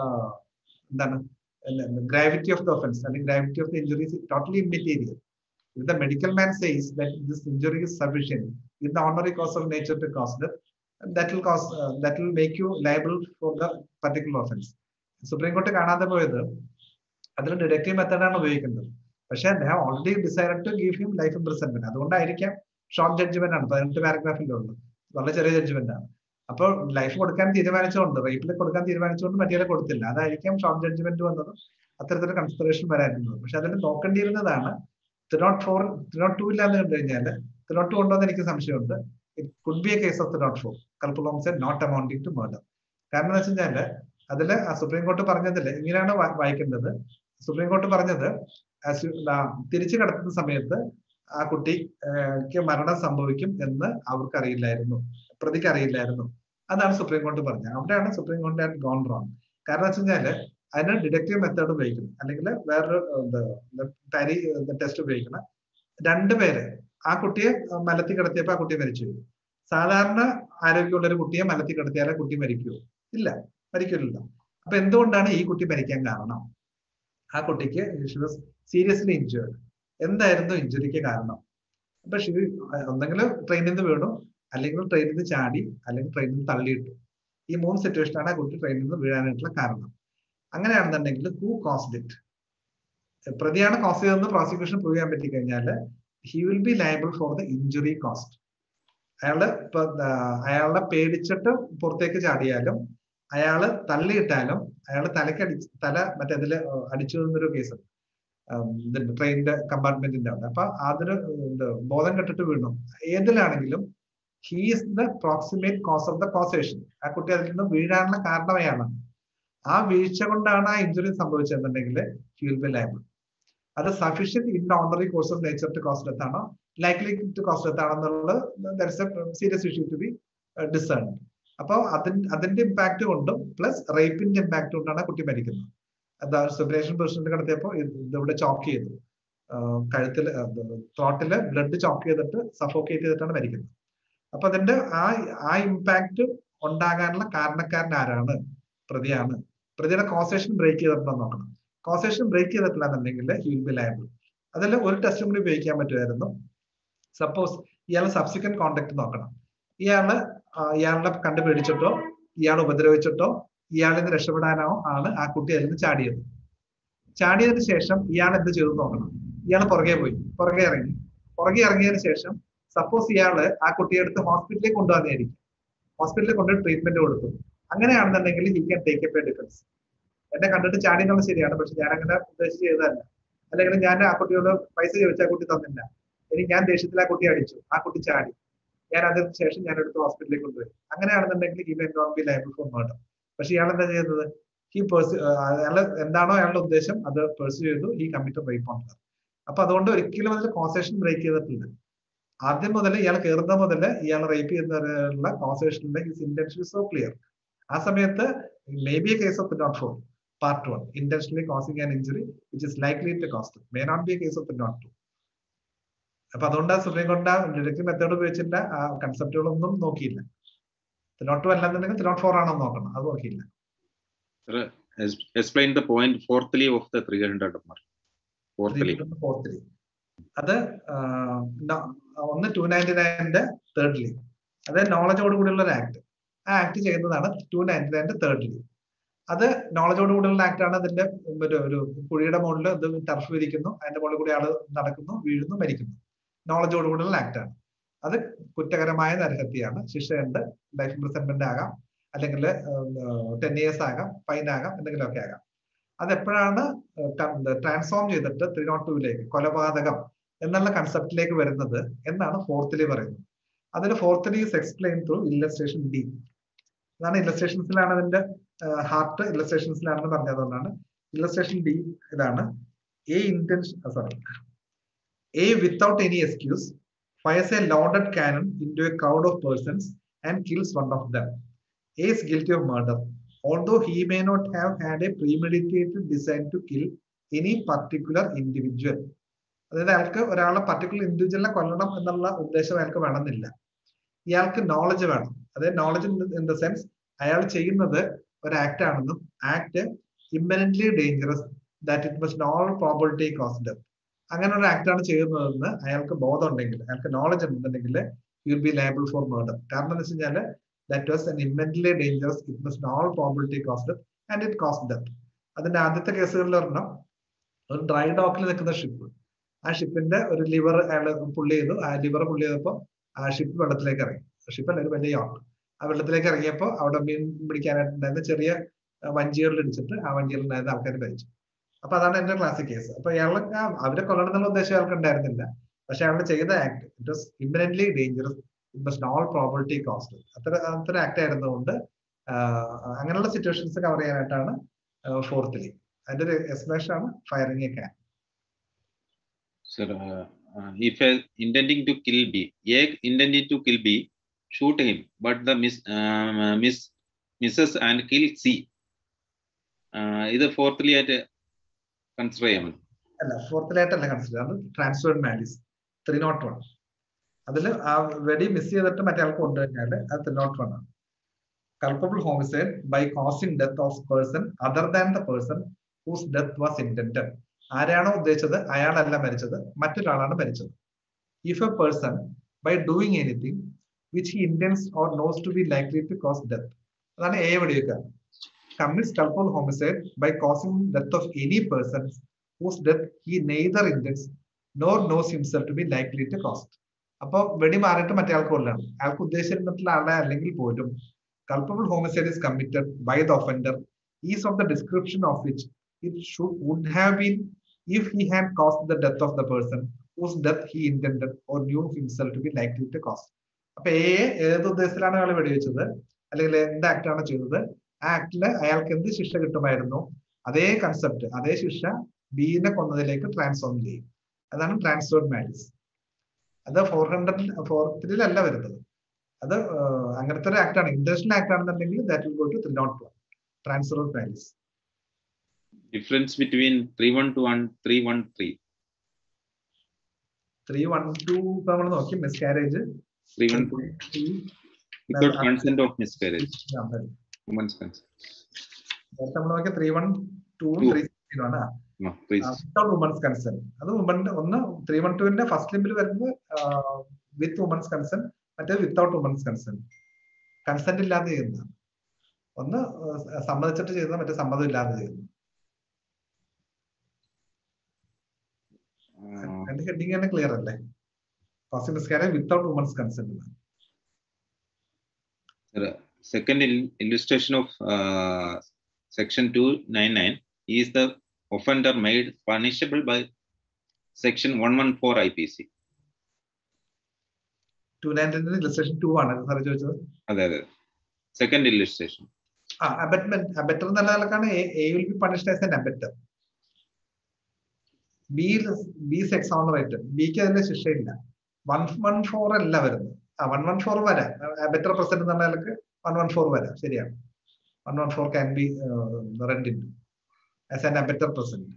[SPEAKER 2] എന്താണ് ഗ്രാവിറ്റി ഓഫ് ദ ഒഫൻസ് അല്ലെങ്കിൽ gravity of the injuries totally immaterial if the medical man says that this injury is sufficient in the ordinary course of nature to cause that that will cause uh, that will make you liable for the particular offense Supreme Court കാണാതെ പോയത് അതിൽ ഡിഡക്റ്റീവ് മെത്തേഡാണ് ഉപയോഗിക്കുന്നത് പക്ഷേ they have already decide to give him life imprisonment അതുകൊണ്ടായിരിക്കാം ഷോർട്ട് ജഡ്ജ്മെന്റ് ആണ് പതിനെട്ട് പാരഗ്രാഫിന്റെ ഉള്ളൂ വളരെ ചെറിയ ജഡ്ജ്മെന്റ് ആണ് അപ്പോൾ ലൈഫ് കൊടുക്കാൻ തീരുമാനിച്ചുകൊണ്ട് റേപ്പിൽ കൊടുക്കാൻ തീരുമാനിച്ചുകൊണ്ട് മറ്റേ കൊടുത്തില്ല അതായിരിക്കാം ഷോർട്ട് ജഡ്ജ്മെന്റ് വന്നതും അത്തരത്തിലുള്ള കൺസിഡറേഷൻ വരായിരുന്നത് പക്ഷെ അതിൽ നോക്കേണ്ടിയിരുന്നതാണ് ത്രിനോട്ട് ഫോർ ത്രിനോട്ട് ടു ഇല്ലാന്ന് കണ്ടു കഴിഞ്ഞാൽ ത്രിനോട്ട് ടു ഉണ്ടോ എന്ന് എനിക്ക് സംശയമുണ്ട് it could be a case of three nought four culpable homicide not amounting to murder കാരണം എന്ന് വെച്ച് കഴിഞ്ഞാല് അതില് ആ സുപ്രീം കോർട്ട് പറഞ്ഞതില് ഇങ്ങനെയാണ് വാ- വായിക്കേണ്ടത് സുപ്രീം കോർട്ട് പറഞ്ഞത് as you- ആ, തിരിച്ചു കടത്തുന്ന സമയത്ത് ആ കുട്ടിക്ക് മരണം സംഭവിക്കും എന്ന് അവർക്ക് അറിയില്ലായിരുന്നു പ്രതിക്ക് അറിയില്ലായിരുന്നു അതാണ് സുപ്രീം കോർട്ട് പറഞ്ഞത് അവിടെയാണ് Supreme Court and gone wrong കാരണം വെച്ച് കഴിഞ്ഞാല് അതിന് ഡിഡക്റ്റീവ് മെത്തേഡ് ഉപയോഗിക്കണം അല്ലെങ്കിൽ വേറൊരു പാരി ടെസ്റ്റ് ഉപയോഗിക്കണം രണ്ടുപേര് ആ കുട്ടിയെ മലത്തി കിടത്തിയപ്പോ ആ കുട്ടി മരിച്ചു പോയി. സാധാരണ ആരോഗ്യമുള്ള ഒരു കുട്ടിയെ മലത്തി കിടത്തിയാലേ കുട്ടി മരിക്കുമോ ഇല്ല മരിക്കില്ലല്ലോ അപ്പൊ എന്തുകൊണ്ടാണ് ഈ കുട്ടി മരിക്കാൻ കാരണം ആ കുട്ടിക്ക് സീരിയസ്ലി ഇഞ്ചേർഡ് എന്തായിരുന്നു ഇഞ്ചുറിക്ക് കാരണം അപ്പൊ ഷി ഒന്നെങ്കിൽ ട്രെയിനിൽ നിന്ന് വീണു അല്ലെങ്കിൽ ട്രെയിനിൽ നിന്ന് ചാടി അല്ലെങ്കിൽ ട്രെയിനിൽ നിന്ന് തള്ളിയിട്ടു ഈ മൂന്ന് സിറ്റുവേഷനാണ് ആ കുട്ടി ട്രെയിനിൽ നിന്ന് വീഴാനായിട്ടുള്ള കാരണം അങ്ങനെയാണെന്നുണ്ടെങ്കിൽ ഹൂ കോസ്ഡ് ഇറ്റ് പ്രതിയാണ് കോസ് ചെയ്തതെന്ന് പ്രോസിക്യൂഷൻ പ്രൂവ് ചെയ്യാൻ പറ്റി കഴിഞ്ഞാൽ he will be liable for the injury caused അയാള് ഇപ്പൊ ആ, അയാളെ പേടിച്ചിട്ട് പുറത്തേക്ക് ചാടിയാലും അയാള് തള്ളിയിട്ടാലും അയാള് തലക്ക് അടിച്ച് തല മറ്റേതില് അടിച്ചു എന്നൊരു കേസ് ട്രെയിനിന്റെ കമ്പാർട്ട്മെന്റിന്റെ അവിടെ അപ്പൊ അതിന് എന്ത് ബോധം കെട്ടിട്ട് വീണു ഏതിലാണെങ്കിലും he is the proximate cause of the causation ആ കുട്ടി അതിൽ നിന്ന് വീഴാനുള്ള കാരണം അയാളാണ് ആ വീഴ്ച കൊണ്ടാണ് ആ ഇഞ്ചുറി സംഭവിച്ചതെന്നുണ്ടെങ്കിൽ ഹി വിൽ ബി ലയബിൾ അത് sufficient in ordinary course of nature to cause death ആണോ ലൈക്ലി ടു കോസ്റ്റ് ഡെത്ത് ആണെന്നുള്ളത് there's a serious issue to be discern അപ്പോൾ അതിന്റെ അതിന്റെ ഇമ്പാക്ട് കൊണ്ടും പ്ലസ് റേപ്പിന്റെ ഇമ്പാക്ട് കൊണ്ടാണ് ആ കുട്ടി മരിക്കുന്നത് എന്താ സെപ്പറേഷൻ പൊസിഷനിൽ കിടത്തിയപ്പോൾ ഇവിടെ ചോക്ക് ചെയ്തു ആഹ് കഴുത്തിൽ ത്രോട്ടില് ബ്ലഡ് ചോക്ക് ചെയ്തിട്ട് സഫോക്കേറ്റ് ചെയ്തിട്ടാണ് മരിക്കുന്നത് അപ്പൊ അതിന്റെ ആ ആ ഇമ്പാക്ട് ഉണ്ടാകാനുള്ള കാരണക്കാരൻ ആരാണ് പ്രതിയാണ് പ്രതിയുടെ കോസേഷൻ ബ്രേക്ക് ചെയ്തിട്ടുണ്ടോ എന്ന് നോക്കണം കോസേഷൻ ബ്രേക്ക് ചെയ്തിട്ടില്ല എന്നുണ്ടെങ്കിൽ ഹി വിൽ ബി ലയബിൾ അതിൽ ഒരു ടെസ്റ്റും കൂടി ഉപയോഗിക്കാൻ പറ്റുമായിരുന്നു സപ്പോസ് ഇയാൾ സബ്സിക്വന്റ് കോണ്ടാക്ട് നോക്കണം ഇയാള് ആ, ഇയാളുടെ കണ്ടു പേടിച്ചിട്ടോ ഇയാൾ ഉപദ്രവിച്ചിട്ടോ ഇയാളിൽ നിന്ന് രക്ഷപ്പെടാനോ ആണ് ആ കുട്ടി അതിൽ നിന്ന് ചാടിയത് ചാടിയതിനു ശേഷം ഇയാൾ എന്ത് ചെയ്തു നോക്കണം ഇയാൾ പുറകെ പോയി പുറകെ ഇറങ്ങി പുറകെ ഇറങ്ങിയതിനു ശേഷം സപ്പോസ് ഇയാള് ആ കുട്ടിയെ എടുത്ത് ഹോസ്പിറ്റലിൽ കൊണ്ടുവന്നായിരിക്കും ഹോസ്പിറ്റലിൽ കൊണ്ടുപോയി ട്രീറ്റ്മെന്റ് കൊടുത്തു അങ്ങനെയാണെന്നുണ്ടെങ്കിൽ he can take a defence എന്നെ കണ്ടിട്ട് ചാടി എന്നുള്ളത് ശരിയാണ് പക്ഷെ ഞാൻ അങ്ങനെ ഉദ്ദേശിച്ച് ചെയ്തതല്ല അല്ലെങ്കിൽ ഞാൻ ആ കുട്ടിയോട് പൈസ ചോദിച്ച ആ കുട്ടി തന്നില്ല ഇനി ഞാൻ ദേഷ്യത്തിൽ ആ കുട്ടി അടിച്ചു ആ കുട്ടി ചാടി ഞാൻ അതിന് ശേഷം ഞാൻ എടുത്ത് ഹോസ്പിറ്റലിൽ കൊണ്ടുപോയി അങ്ങനെയാണെന്നുണ്ടെങ്കിൽ he may not be liable for murder പക്ഷെ ഇയാൾ എന്താ ചെയ്യുന്നത് ഹി പേഴ്സ് അയാൾ എന്താണോ അയാളുടെ ഉദ്ദേശം അത് പേഴ്സ്യൂ ചെയ്തു ഈ കമ്മിറ്റ് റേപ്പ് ഓൺ അപ്പൊ അതുകൊണ്ട് ഒരിക്കലും അതിൽ കോൺസേഷൻ ബ്രേക്ക് ചെയ്തിട്ടില്ല ആദ്യം മുതൽ ഇയാൾ കയറുന്ന മുതൽ ഇയാൾ റേപ്പ് ചെയ്യുന്നതിനുള്ള കോൺസേഷനിലെ ഹിസ് ഇന്റൻഷൻ സോ ക്ലിയർ ആ സമയത്ത് may be a case of nought four part one intentionally causing an injury which is likely to cause may not be a case of nought two അപ്പൊ അതുകൊണ്ട് സുപ്രീം കോടതി ആ ഡിഡക്റ്റീവ് മെത്തേഡ് ഉപയോഗിച്ചിട്ട് ആ കൺസെപ്റ്റുകളൊന്നും നോക്കിയില്ല നോട്ട് ടു അല്ലെന്നുണ്ടെങ്കിൽ നോട്ട് ഫോർ ആണോ നോക്കണം അത് നോക്കിയില്ല
[SPEAKER 3] Sir, es- explain the point fourthly of the 300 mark. Fourthly.
[SPEAKER 2] ഫോർത്തിലി അത് ആ, ന- ഒന്ന് ടു നയൻറ്റി നയൻ്റെ തേർഡ്ലി അത് നോളജോട് കൂടിയുള്ള ഒരു ആക്ട് ആ ആക്ട് ചെയ്യുന്നതാണ് ടു നയൻറ്റി നയൻ്റെ തേർഡ്ലി അത് നോളജോട് കൂടിയുള്ള ആക്ട് ആണ് അതിന്റെ ഒരു ഒരു കുഴിയുടെ മുകളിൽ ഇത് ടർഫ് വിരിക്കുന്നു അതിന്റെ മുകളിൽ കൂടി ആള് നടക്കുന്നു വീഴുന്നു മരിക്കുന്നു നോളജോട് കൂടിയുള്ള ആക്ട് ആണ് അത് കുറ്റകരമായ നരഹത്യയാണ് ശിക്ഷയുണ്ട് ലൈഫ് ഇംപ്രിസൺമെന്റ് ആകാം അല്ലെങ്കിൽ ടെൻ ഇയേഴ്സ് ആകാം ഫൈൻ ആകാം എന്തെങ്കിലുമൊക്കെ ആകാം അത് എപ്പോഴാണ് ട്രാൻസ്ഫോം ചെയ്തിട്ട് ത്രീ നോട്ട് ടൂവിലേക്ക് കൊലപാതകം എന്നുള്ള കൺസെപ്റ്റിലേക്ക് വരുന്നത് എന്നാണ് ഫോർത്തിലി പറയുന്നത് അതിൽ fourthly is explain through illustration D അതാണ് ഇല്ലസ്ട്രേഷൻസിലാണ് അതിന്റെ ഹാർട്ട് ഇല്ലസ്ട്രേഷൻസിലാണെന്ന് പറഞ്ഞതുകൊണ്ടാണ് ഇല്ലസ്ട്രേഷൻ ഡി ഇതാണ് A intention sorry a without any excuse fires a loaded cannon into a crowd of persons and kills one of them A is guilty of murder, although he may not have had a premeditated design to kill any particular individual. അതായത് അയാൾക്ക് ഒരാളെ പർട്ടിക്കുലർ ഇൻഡിവിജ്വലിനെ കൊല്ലണം എന്നുള്ള ഉദ്ദേശം അയാൾക്ക് വേണമെന്നില്ല ഇയാൾക്ക് നോളജ് വേണം അതായത് നോളജ് ഇൻ ദ സെൻസ് അയാൾ ചെയ്യുന്നത് ഒരു ആക്ട് ആണെന്നും act imminently dangerous that it must in all probability cause death അങ്ങനെ ഒരു ആക്ട് ആണ് ചെയ്യുന്നതെന്ന് അയാൾക്ക് ബോധം ഉണ്ടെങ്കിൽ അയാൾക്ക് നോളജ് ഉണ്ടെന്നുണ്ടെങ്കിൽ you be liable for murder കാരണം എന്ന് വെച്ച് കഴിഞ്ഞാൽ that was an immensely dangerous, it must in all probability cause death, and it caused death. അതിന്റെ ആദ്യത്തെ കേസുകളിൽ ഒരെണ്ണം ഒരു ഡ്രൈ ഡോക്കിൽ നിൽക്കുന്ന ഷിപ്പ് ആ ഷിപ്പിന്റെ ഒരു ലിവർ അയാൾ പുള്ളി ചെയ്തു ആ ലിവർ പുള്ളി ചെയ്തപ്പോൾ ആ ഷിപ്പ് വെള്ളത്തിലേക്ക് ഇറങ്ങി ഷിപ്പ് അല്ല ഒരു വലിയ യോട്ട് ആ വെള്ളത്തിലേക്ക് ഇറങ്ങിയപ്പോൾ അവിടെ മീൻ പിടിക്കാനായിട്ടുണ്ടായിരുന്ന ചെറിയ വഞ്ചികളിൽ ഇടിച്ചിട്ട് ആ വഞ്ചികളിലുണ്ടായിരുന്ന ആൾക്കാർ മരിച്ചു അപ്പൊ അതാണ് എന്റെ ക്ലാസിക് കേസ് അപ്പൊ അയാൾ അവരെ കൊല്ലണം എന്നുള്ള ഉദ്ദേശം അയാൾക്ക് ഉണ്ടായിരുന്നില്ല പക്ഷെ അയാൾ ചെയ്ത act it was imminently dangerous must all probability cause അത്ര അത്ര ആക്ട് ആയിരുന്നതുകൊണ്ട് അങ്ങനെയുള്ള സിറ്റുവേഷൻസ് കവർ ചെയ്യാനായിട്ടാണ് ഫോർത്തിലി അതിന്റെ ഒരു എക്സ്പ്ലനേഷൻ ആണ് firing a can
[SPEAKER 3] Sir, uh, uh, if uh, intending to kill B, A intending to kill B, shoot him, but the miss, um, uh, miss misses and kill C. Uh, ഇത് ഫോർത്തിലി ആയിട്ട് കൺസിഡർ ചെയ്യാൻ പറ്റും
[SPEAKER 2] അല്ല ഫോർത്തിലായിട്ടല്ല കൺസിഡർ അത് transferred malice three nought one അതിൽ ആ വെടി മിസ് ചെയ്തിട്ട് മറ്റേ ആൾക്ക് കൊണ്ടുകഴിഞ്ഞാൽ അത് ത്രീ നോട്ട് വൺ ആണ് culpable homicide by causing death of person other than the person whose death was intended ആരാണോ ഉദ്ദേശിച്ചത് അയാളല്ല മരിച്ചത് മറ്റൊരാളാണ് മരിച്ചത് if a person by doing anything which he intends or knows to be likely to cause death അതാണ് എ വെടിവെക്കുക commits culpable homicide by causing death of any person whose death he neither intends nor knows himself to be likely to cause അപ്പൊ വെടി മാറിയിട്ട് മറ്റേ ആൾക്ക് കൊല്ലാണ് അയാൾക്ക് ഉദ്ദേശിച്ചിരുന്നിട്ടുള്ള ആളെ അല്ലെങ്കിൽ പോലും culpable homicide is committed by the offender is of the description of which it should would have been if he had caused the death of the person whose death he intended or knew himself to be likely to cause അപ്പൊ എ ഏത് ഉദ്ദേശത്തിലാണ് അയാൾ വെടിവെച്ചത് അല്ലെങ്കിൽ എന്ത് ആക്ട് ആണ് ചെയ്തത് ആ ആക്ടില് അയാൾക്ക് എന്ത് ശിക്ഷ കിട്ടുമായിരുന്നു അതേ കൺസെപ്റ്റ് അതേ ശിക്ഷ ബീനെ കൊന്നതിലേക്ക് ട്രാൻസ്ഫോം ചെയ്യും അതാണ് ട്രാൻസ്ഫേർഡ് മാരിസ് അത് ഫോർ ഹൺഡ്രഡ് ഫോർത്തിലല്ല വരുന്നത് അത് അങ്ങനത്തെ ഒരു ആക്ട് ആണ് ഇന്റർനാഷണൽ ആക്ട് ആണെന്നുണ്ടെങ്കിൽ that will go to three nought one transfer of malice
[SPEAKER 3] difference between three one two one three one three
[SPEAKER 2] three one two നമ്മൾ നോക്കി miscarriage
[SPEAKER 3] three one two without consent of miscarriage woman's consent
[SPEAKER 2] നേരത്തെ നമ്മൾ നോക്കിയ three one two three sixteen ആണ് വിത്തൗട്ട് വുമൻസ് കൺസെന്റ് അത് വുമൺ ഒന്ന് ത്രീ വൺ ടുവിന്റെ ഫസ്റ്റ് ലിമ്പിൽ വരുന്നത് വിത്ത് വുമൻസ് കൺസെന്റ് മറ്റേത് വിത്തൗട്ട് വുമൻസ് കൺസെന്റ് കൺസെന്റ് ഇല്ലാതെ ചെയ്യുന്നതാണ് ഒന്ന് ഏഹ് സമ്മതിച്ചിട്ട് ചെയ്യുന്നത് മറ്റേ സമ്മതം ഇല്ലാതെ ചെയ്യുന്നു
[SPEAKER 3] Uh,
[SPEAKER 2] അതിന്റെ ഹെഡിങ് തന്നെ ക്ലിയർ അല്ലേ cause miscarriage without woman's consent
[SPEAKER 3] second il- illustration of uh, section 299 is the offender made punishable by section 114 IPC.
[SPEAKER 2] Two നയൻറ്റീൻ്റെ ഇലസ്ട്രേഷൻ ടു ആണ് സാറ് ചോദിച്ചത്
[SPEAKER 3] അതെ അതെ സെക്കൻഡ് ഇല്ലുസ്ട്രേഷൻ
[SPEAKER 2] ആ അബറ്റ്മെന്റ് അബറ്റർ എന്നുള്ള നിലക്കാണ് A will B punished as an abettor B B exonerate ബിക്ക് അതിന്റെ ശിക്ഷയില്ല വൺ വൺ ഫോർ അല്ല വരുന്നത് ആ വൺ വൺ ഫോർ വരാം അബറ്റർ പ്രസന്റ് എന്നുള്ള നിലക്ക് വൺ വൺ ഫോർ വരാം ശരിയാണ് one one four can be റെന്റ് in as an abettor present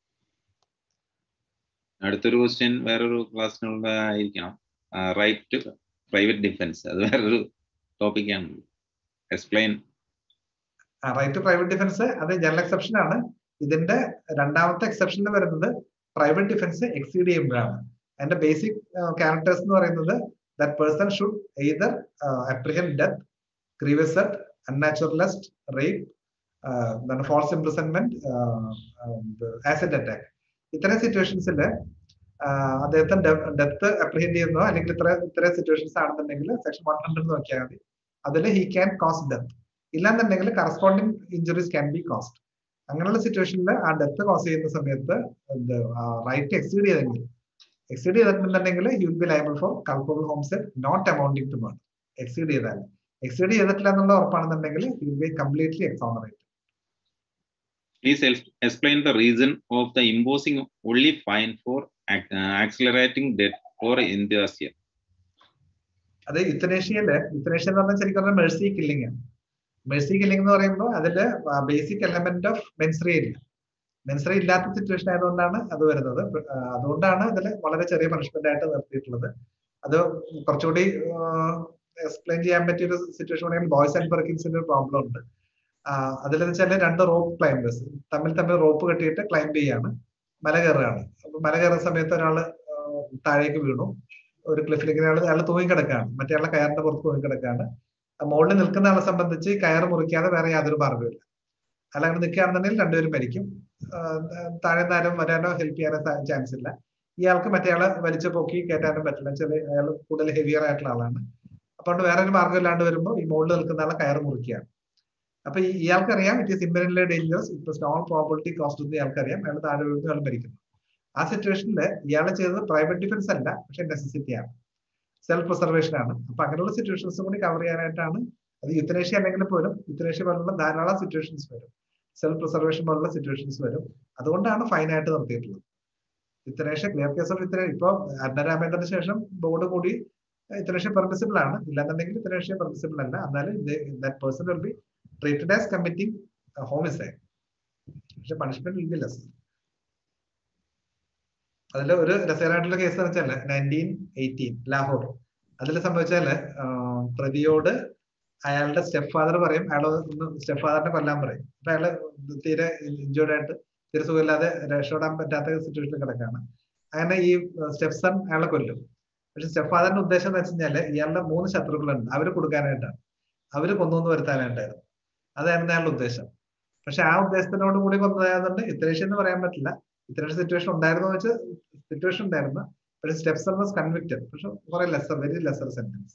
[SPEAKER 3] അടുത്തൊരു ക്വസ്റ്റ്യൻ വേറൊരു ക്ലാസ്സിനുള്ള ആയിരിക്കണം റൈറ്റ് ടു പ്രൈവറ്റ് ഡിഫൻസ് അത് വേറൊരു ടോപ്പിക്കാണ് explain
[SPEAKER 2] right to private defence അത് ജനറൽ എക്സെപ്ഷൻ ആണ് ഇതിന്റെ രണ്ടാമത്തെ എക്സെപ്ഷനിൽ വരുന്നത് പ്രൈവറ്റ് ഡിഫൻസ് എക്സീഡ് ചെയ്യുമ്പോഴാണ് അതിന്റെ ബേസിക് ക്യാരക്ടേഴ്സ് എന്ന് പറയുന്നത് that person should either apprehend death grievous hurt unnatural lust rape എന്താണ് ഫോൾസ് ഇംപ്രിസൺമെന്റ് ആസിഡ് അറ്റാക്ക് ഇത്തരം സിറ്റുവേഷൻസിൽ അദ്ദേഹത്തെ ഡെത്ത് അപ്രിഹെൻഡ് ചെയ്യുന്നോ അല്ലെങ്കിൽ ഇത്ര ഇത്തരം സിറ്റുവേഷൻസ് ആണെന്നുണ്ടെങ്കിൽ സെക്ഷൻ വൺ ഹൺഡ്രഡ് നോക്കിയാൽ മതി അതിൽ ഹി ക്യാൻ കോസ്റ്റ് ഡെത്ത് ഇല്ലാന്നുണ്ടെങ്കിൽ corresponding injuries can be caused അങ്ങനെയുള്ള സിറ്റുവേഷനിൽ ആ ഡെത്ത് കോസ് ചെയ്യുന്ന സമയത്ത് റൈറ്റ് എക്സീഡ് ചെയ്തെങ്കിൽ എക്സീഡ് ചെയ്തിട്ടുണ്ടെങ്കിൽ you will be liable for culpable homicide not amounting to murder exceed ചെയ്താൽ എക്സീഡ് ചെയ്തിട്ടില്ല എന്നുള്ള ഉറപ്പാണെന്നുണ്ടെങ്കിൽ you will be completely exonerate
[SPEAKER 3] Please ex- explain the reason of the imposing only fine for ac- uh, accelerating death or euthanasia.
[SPEAKER 2] അത് യുത്തനേഷ്യയില് യുത്തനേഷ്യ എന്ന് പറഞ്ഞാൽ ശരിക്കും പറഞ്ഞാൽ മെഴ്സി കില്ലിംഗ് ആണ് മെഴ്സി കില്ലിംഗ് എന്ന് പറയുമ്പോൾ അതില് ബേസിക് എലമെന്റ് ഓഫ് മെൻസ്രി ഇല്ല മെൻസ്രി ഇല്ലാത്ത സിറ്റുവേഷൻ ആയതുകൊണ്ടാണ് അത് വരുന്നത് ആ, അതുകൊണ്ടാണ് ഇതിൽ വളരെ ചെറിയ പണിഷ്മെന്റ് ആയിട്ട് നിർത്തിയിട്ടുള്ളത് അത് കുറച്ചുകൂടി എക്സ്പ്ലെയിൻ ചെയ്യാൻ പറ്റിയ ഒരു സിറ്റുവേഷൻ ആണെങ്കിൽ ബോയ്സ് ആൻഡ് പെർക്കിൻസിന്റെ ഒരു പ്രോബ്ലം ഉണ്ട് അതിലെന്ന് വെച്ചാൽ രണ്ട് റോപ്പ് ക്ലൈംബേഴ്സ് തമ്മിൽ തമ്മിൽ റോപ്പ് കെട്ടിയിട്ട് ക്ലൈംബ് ചെയ്യാണ് മല കയറുകയാണ് അപ്പൊ മല കയറുന്ന സമയത്ത് ഒരാള് ആ, താഴേക്ക് വീണു ഒരു ക്ലിഫിലേക്ക് അയാൾ അയാൾ തൂങ്ങിക്കിടക്കാണ് മറ്റേ ആളെ കയറിന്റെ പുറത്ത് തൂങ്ങിക്കിടക്കാണ് മുകളിൽ നിൽക്കുന്ന ആളെ സംബന്ധിച്ച് ഈ കയറ് മുറിക്കാതെ വേറെ യാതൊരു മാർഗ്ഗമില്ല അയാൾ അങ്ങനെ നിൽക്കുകയാണെന്നുണ്ടെങ്കിൽ രണ്ടുപേരും മരിക്കും ആഹ് താഴെ നേരം വരാനോ ഹെൽപ്പ് ചെയ്യാനോ ചാൻസ് ഇല്ല ഇയാൾക്ക് മറ്റേ ആളെ വലിച്ചു പൊക്കി കയറ്റാനും പറ്റില്ല ചെറിയ അയാൾ കൂടുതൽ ഹെവിയർ ആയിട്ടുള്ള ആളാണ് അപ്പോൾ വേറെ ഒരു മാർഗ്ഗം ഇല്ലാണ്ട് വരുമ്പോൾ ഈ മുകളിൽ നിൽക്കുന്ന ആളെ കയറ് മുറിക്കുകയാണ് അപ്പൊ ഈ ഇയാൾക്കറിയാം ഇറ്റ് ഈസ് ഇമ്പരന്റ്ലി dangerous it small probability cause എന്ന് ഇയാൾക്കറിയാം അയാൾ താഴെ വീഴുന്നു അയാൾ മരിക്കുന്നു ആ സിറ്റുവേഷനിൽ ഇയാൾ ചെയ്തത് പ്രൈവറ്റ് ഡിഫൻസ് അല്ല പക്ഷെ നെസസിറ്റി ആണ് സെൽഫ് പ്രിസർവേഷൻ ആണ് അപ്പൊ അങ്ങനെയുള്ള സിറ്റുവേഷൻസ് കൂടി കവർ ചെയ്യാനായിട്ടാണ് അത് യുത്തനേഷ്യ അല്ലെങ്കിൽ പോലും യുത്തനേഷ്യ പോലുള്ള ധാരാളം സിറ്റുവേഷൻസ് വരും സെൽഫ് പ്രിസർവേഷൻ പോലുള്ള സിറ്റുവേഷൻസ് വരും അതുകൊണ്ടാണ് ഫൈൻ ആയിട്ട് നിർത്തിയിട്ടുള്ളത് യുത്തനേഷ്യ ക്ലിയർ കേസ് ഓഫ് യുത്തന ഇപ്പൊ അന്നരാമേന്ദ്രന് ശേഷം ബോർഡ് കൂടി യുത്തനേഷ്യ പെർമിസിബിൾ ആണ് ഇല്ലാന്നുണ്ടെങ്കിൽ യുത്തനേഷ്യ പെർമിസിബിൾ അല്ല എന്നാലും that person will be treated as committing homicide പക്ഷെ പണിഷ്മെന്റ് വിൽ ബി ലെസ് അതിൽ ഒരു രസകരമായിട്ടുള്ള കേസ് എന്ന് വെച്ചാൽ നയൻറ്റീൻ എയ്റ്റീൻ ലാഹോർ അതിൽ സംഭവിച്ചാല് ആഹ് പ്രതിയോട് അയാളുടെ സ്റ്റെപ്പ് ഫാദർ പറയും അയാൾ ഒന്ന് സ്റ്റെപ്പ് ഫാദറിനെ കൊല്ലാൻ പറയും അപ്പൊ അയാള് തീരെ ഇഞ്ചേർഡ് ആയിട്ട് തീരെ സുഖമില്ലാതെ രക്ഷപ്പെടാൻ പറ്റാത്ത സിറ്റുവേഷനിൽ കിടക്കാണ് അങ്ങനെ ഈ സ്റ്റെപ്പ് സൺ അയാളെ കൊല്ലും പക്ഷെ സ്റ്റെപ്പ് ഫാദറിന്റെ ഉദ്ദേശം എന്ന് വെച്ച് കഴിഞ്ഞാല് ഇയാളുടെ മൂന്ന് ശത്രുക്കളുണ്ട് അവര് കൊടുക്കാനായിട്ടാണ് അവര് കൊന്നൊന്ന് വരുത്താനായിട്ടായിരുന്നു അതായിരുന്നു അയാളുടെ ഉദ്ദേശം പക്ഷെ ആ ഉദ്ദേശത്തിനോട് കൂടി കൊന്നതായതുകൊണ്ട് ഇത്രേഷ്യ എന്ന് പറയാൻ പറ്റില്ല ഇത്രയും സിറ്റുവേഷൻ ഉണ്ടായിരുന്നു വെച്ച് സിറ്റുവേഷൻ ഉണ്ടായിരുന്നു പക്ഷെ സ്റ്റെപ്സ് വാസ് കൺവിക്റ്റഡ് പക്ഷെ കുറെ lesser very lesser sentence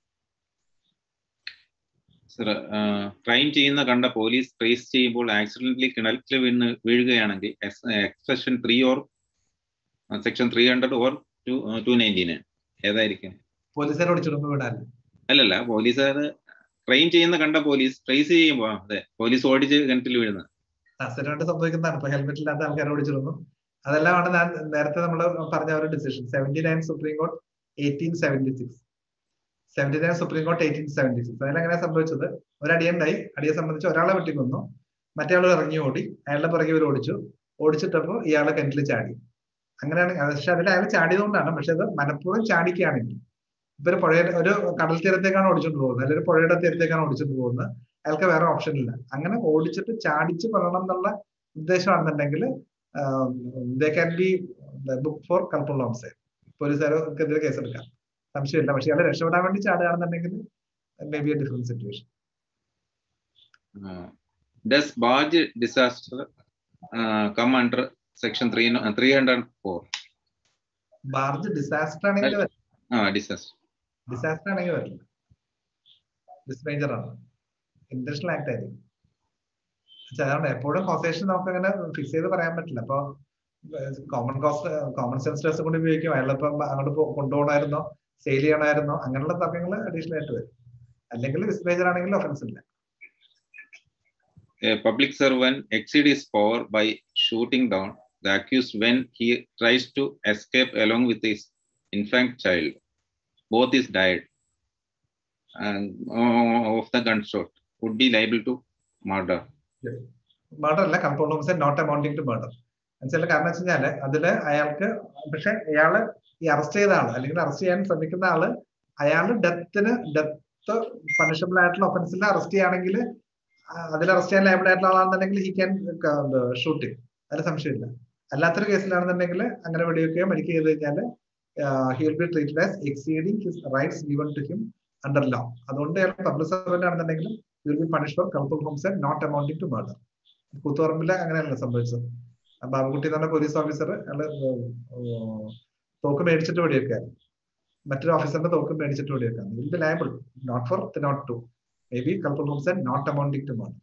[SPEAKER 3] sir crime ചെയ്യുന്ന കണ്ട പോലീസ് ട്രേസ് ചെയ്യുമ്പോൾ ആക്സിഡന്റലി കിണറ്റിൽ വീണ് വീഴുകയാണെങ്കിൽ section three or section three hundred or two two nineteen ഏതായിരിക്കും
[SPEAKER 2] പോലീസുകാരെ ഓടിച്ചിടുമ്പോ വിടാൻ
[SPEAKER 3] അല്ലല്ല പോലീസുകാർ ക്രൈം ചെയ്യുന്ന കണ്ട പോലീസ് ട്രേസ് ചെയ്യുമ്പോൾ അതെ പോലീസ് ഓടിച്ച് കിണറ്റിൽ വീഴുന്നത്
[SPEAKER 2] ആക്സിഡന്റ് സംഭവിക്കുന്നതാണ് ഇപ്പൊ ഹെൽമെറ്റ് ഇല്ലാത്ത ആൾക്കാരെ ഓടിച്ചിരുന്നു അതെല്ലാമാണ് ഞാൻ നേരത്തെ നമ്മൾ പറഞ്ഞ ഒരു decision seventy nine Supreme Court eighteen seventy six seventy nine Supreme Court eighteen seventy six അതിലെങ്ങനെ സംഭവിച്ചത് ഒരടിയുണ്ടായി അടിയെ സംബന്ധിച്ച് ഒരാളെ വെട്ടിക്കൊന്നു മറ്റേ ആൾ ഇറങ്ങി ഓടി അയാളുടെ പുറകെ ഇവർ ഓടിച്ചു ഓടിച്ചിട്ടപ്പോ ഇയാളെ കിണറ്റിൽ ചാടി അങ്ങനെയാണ് പക്ഷെ അതിൽ അയാൾ ചാടിയതുകൊണ്ടാണ് പക്ഷെ അത് മനഃപൂർവ്വം ചാടിക്കുകയാണെങ്കിൽ ഇപ്പൊ ഒരു പുഴ ഒരു കടൽ തീരത്തേക്കാണ് ഓടിച്ചോണ്ട് പോകുന്നത് അല്ലെങ്കിൽ ഒരു പുഴയുടെ തീരത്തേക്കാണ് ഓടിച്ചോണ്ട് പോകുന്നത് അയാൾക്ക് വേറെ ഓപ്ഷൻ ഇല്ല അങ്ങനെ ഓടിച്ചിട്ട് ചാടിച്ച് കൊല്ലണം എന്നുള്ള ഉദ്ദേശമാണെന്നുണ്ടെങ്കിൽ they can be book for culpable homicide പോലീസുകാർക്കെതിരെ കേസെടുക്കാം സംശയമില്ല പക്ഷെ ഇയാളെ രക്ഷപ്പെടാൻ വേണ്ടി ചാടുകയാണെന്നുണ്ടെങ്കിൽ may be a different situation
[SPEAKER 3] Uh, does barge disaster uh, come under section three, no- uh, 304?
[SPEAKER 2] Barge disaster ആണെങ്കിൽ
[SPEAKER 3] Uh, disaster.
[SPEAKER 2] ഡിസാസ്റ്റർ ആണെങ്കിൽ വരില്ല ഡിസ്മേജർ ആണ് ഇന്റർനാഷണൽ ആക്ട് ആയിരിക്കും പക്ഷെ അതാണ് എപ്പോഴും കോസേഷൻ നമുക്ക് അങ്ങനെ ഫിക്സ് ചെയ്ത് പറയാൻ പറ്റില്ല അപ്പൊ common cost common sense test കൊണ്ട് ഉപയോഗിക്കും അയാളിപ്പം അങ്ങോട്ട് പോ- കൊണ്ടുപോകണമായിരുന്നോ സെയിൽ ചെയ്യണമായിരുന്നോ അങ്ങനെയുള്ള തർക്കങ്ങൾ അഡീഷണൽ ആയിട്ട് വരും അല്ലെങ്കിൽ ഡിസ്മേജർ ആണെങ്കിൽ ഒഫൻസ് ഇല്ല
[SPEAKER 3] A public servant exceed his power by shooting down the accused when he tries to escape along with his infant child. Both is died and uh, of the gunshot would be liable to murder.
[SPEAKER 2] Murder അല്ല culpable homicide not amounting to murder എന്നുവെച്ചാൽ കാരണം വെച്ച് കഴിഞ്ഞാല് അതില് അയാൾക്ക് പക്ഷെ അയാള് ഈ അറസ്റ്റ് ചെയ്ത ആള് അല്ലെങ്കിൽ അറസ്റ്റ് ചെയ്യാൻ ശ്രമിക്കുന്ന ആള് അയാള് ഡെത്തിന് ഡെത്ത് പണിഷബിൾ ആയിട്ടുള്ള ഒഫൻസിൽ അറസ്റ്റ് ചെയ്യുകയാണെങ്കിൽ അതിൽ അറസ്റ്റ് ചെയ്യാൻ ലൈബിൾ ആയിട്ടുള്ള ആളാണെന്നുണ്ടെങ്കിൽ ഹി ക്യാൻ ഷൂട്ടിങ് അതിൽ സംശയമില്ല അല്ലാത്തൊരു കേസിലാണെന്നുണ്ടെങ്കിൽ അങ്ങനെ വെടിവെക്കുകയോ മരിക്കുകയോ ചെയ്ത് കഴിഞ്ഞാൽ he will be treated as exceeding his rights given to him under law അതുകൊണ്ട് അയാൾ പബ്ലിക് സർവന്റ് ആണെന്നുണ്ടെങ്കിൽ will be punish for culpable homicide not amounting to murder കൂത്തുപറമ്പില് അങ്ങനെയല്ല സംഭവിച്ചത് ആ ബാബുക്കുട്ടി എന്ന് പറഞ്ഞ പോലീസ് ഓഫീസർ അയാള് ഏർ തോക്ക് മേടിച്ചിട്ട് വെടിവെക്കാൻ മറ്റൊരു ഓഫീസറിന്റെ തോക്ക് മേടിച്ചിട്ട് വെടിവെക്കാൻ will be liable nought four nought two may be culpable homicide not amounting to murder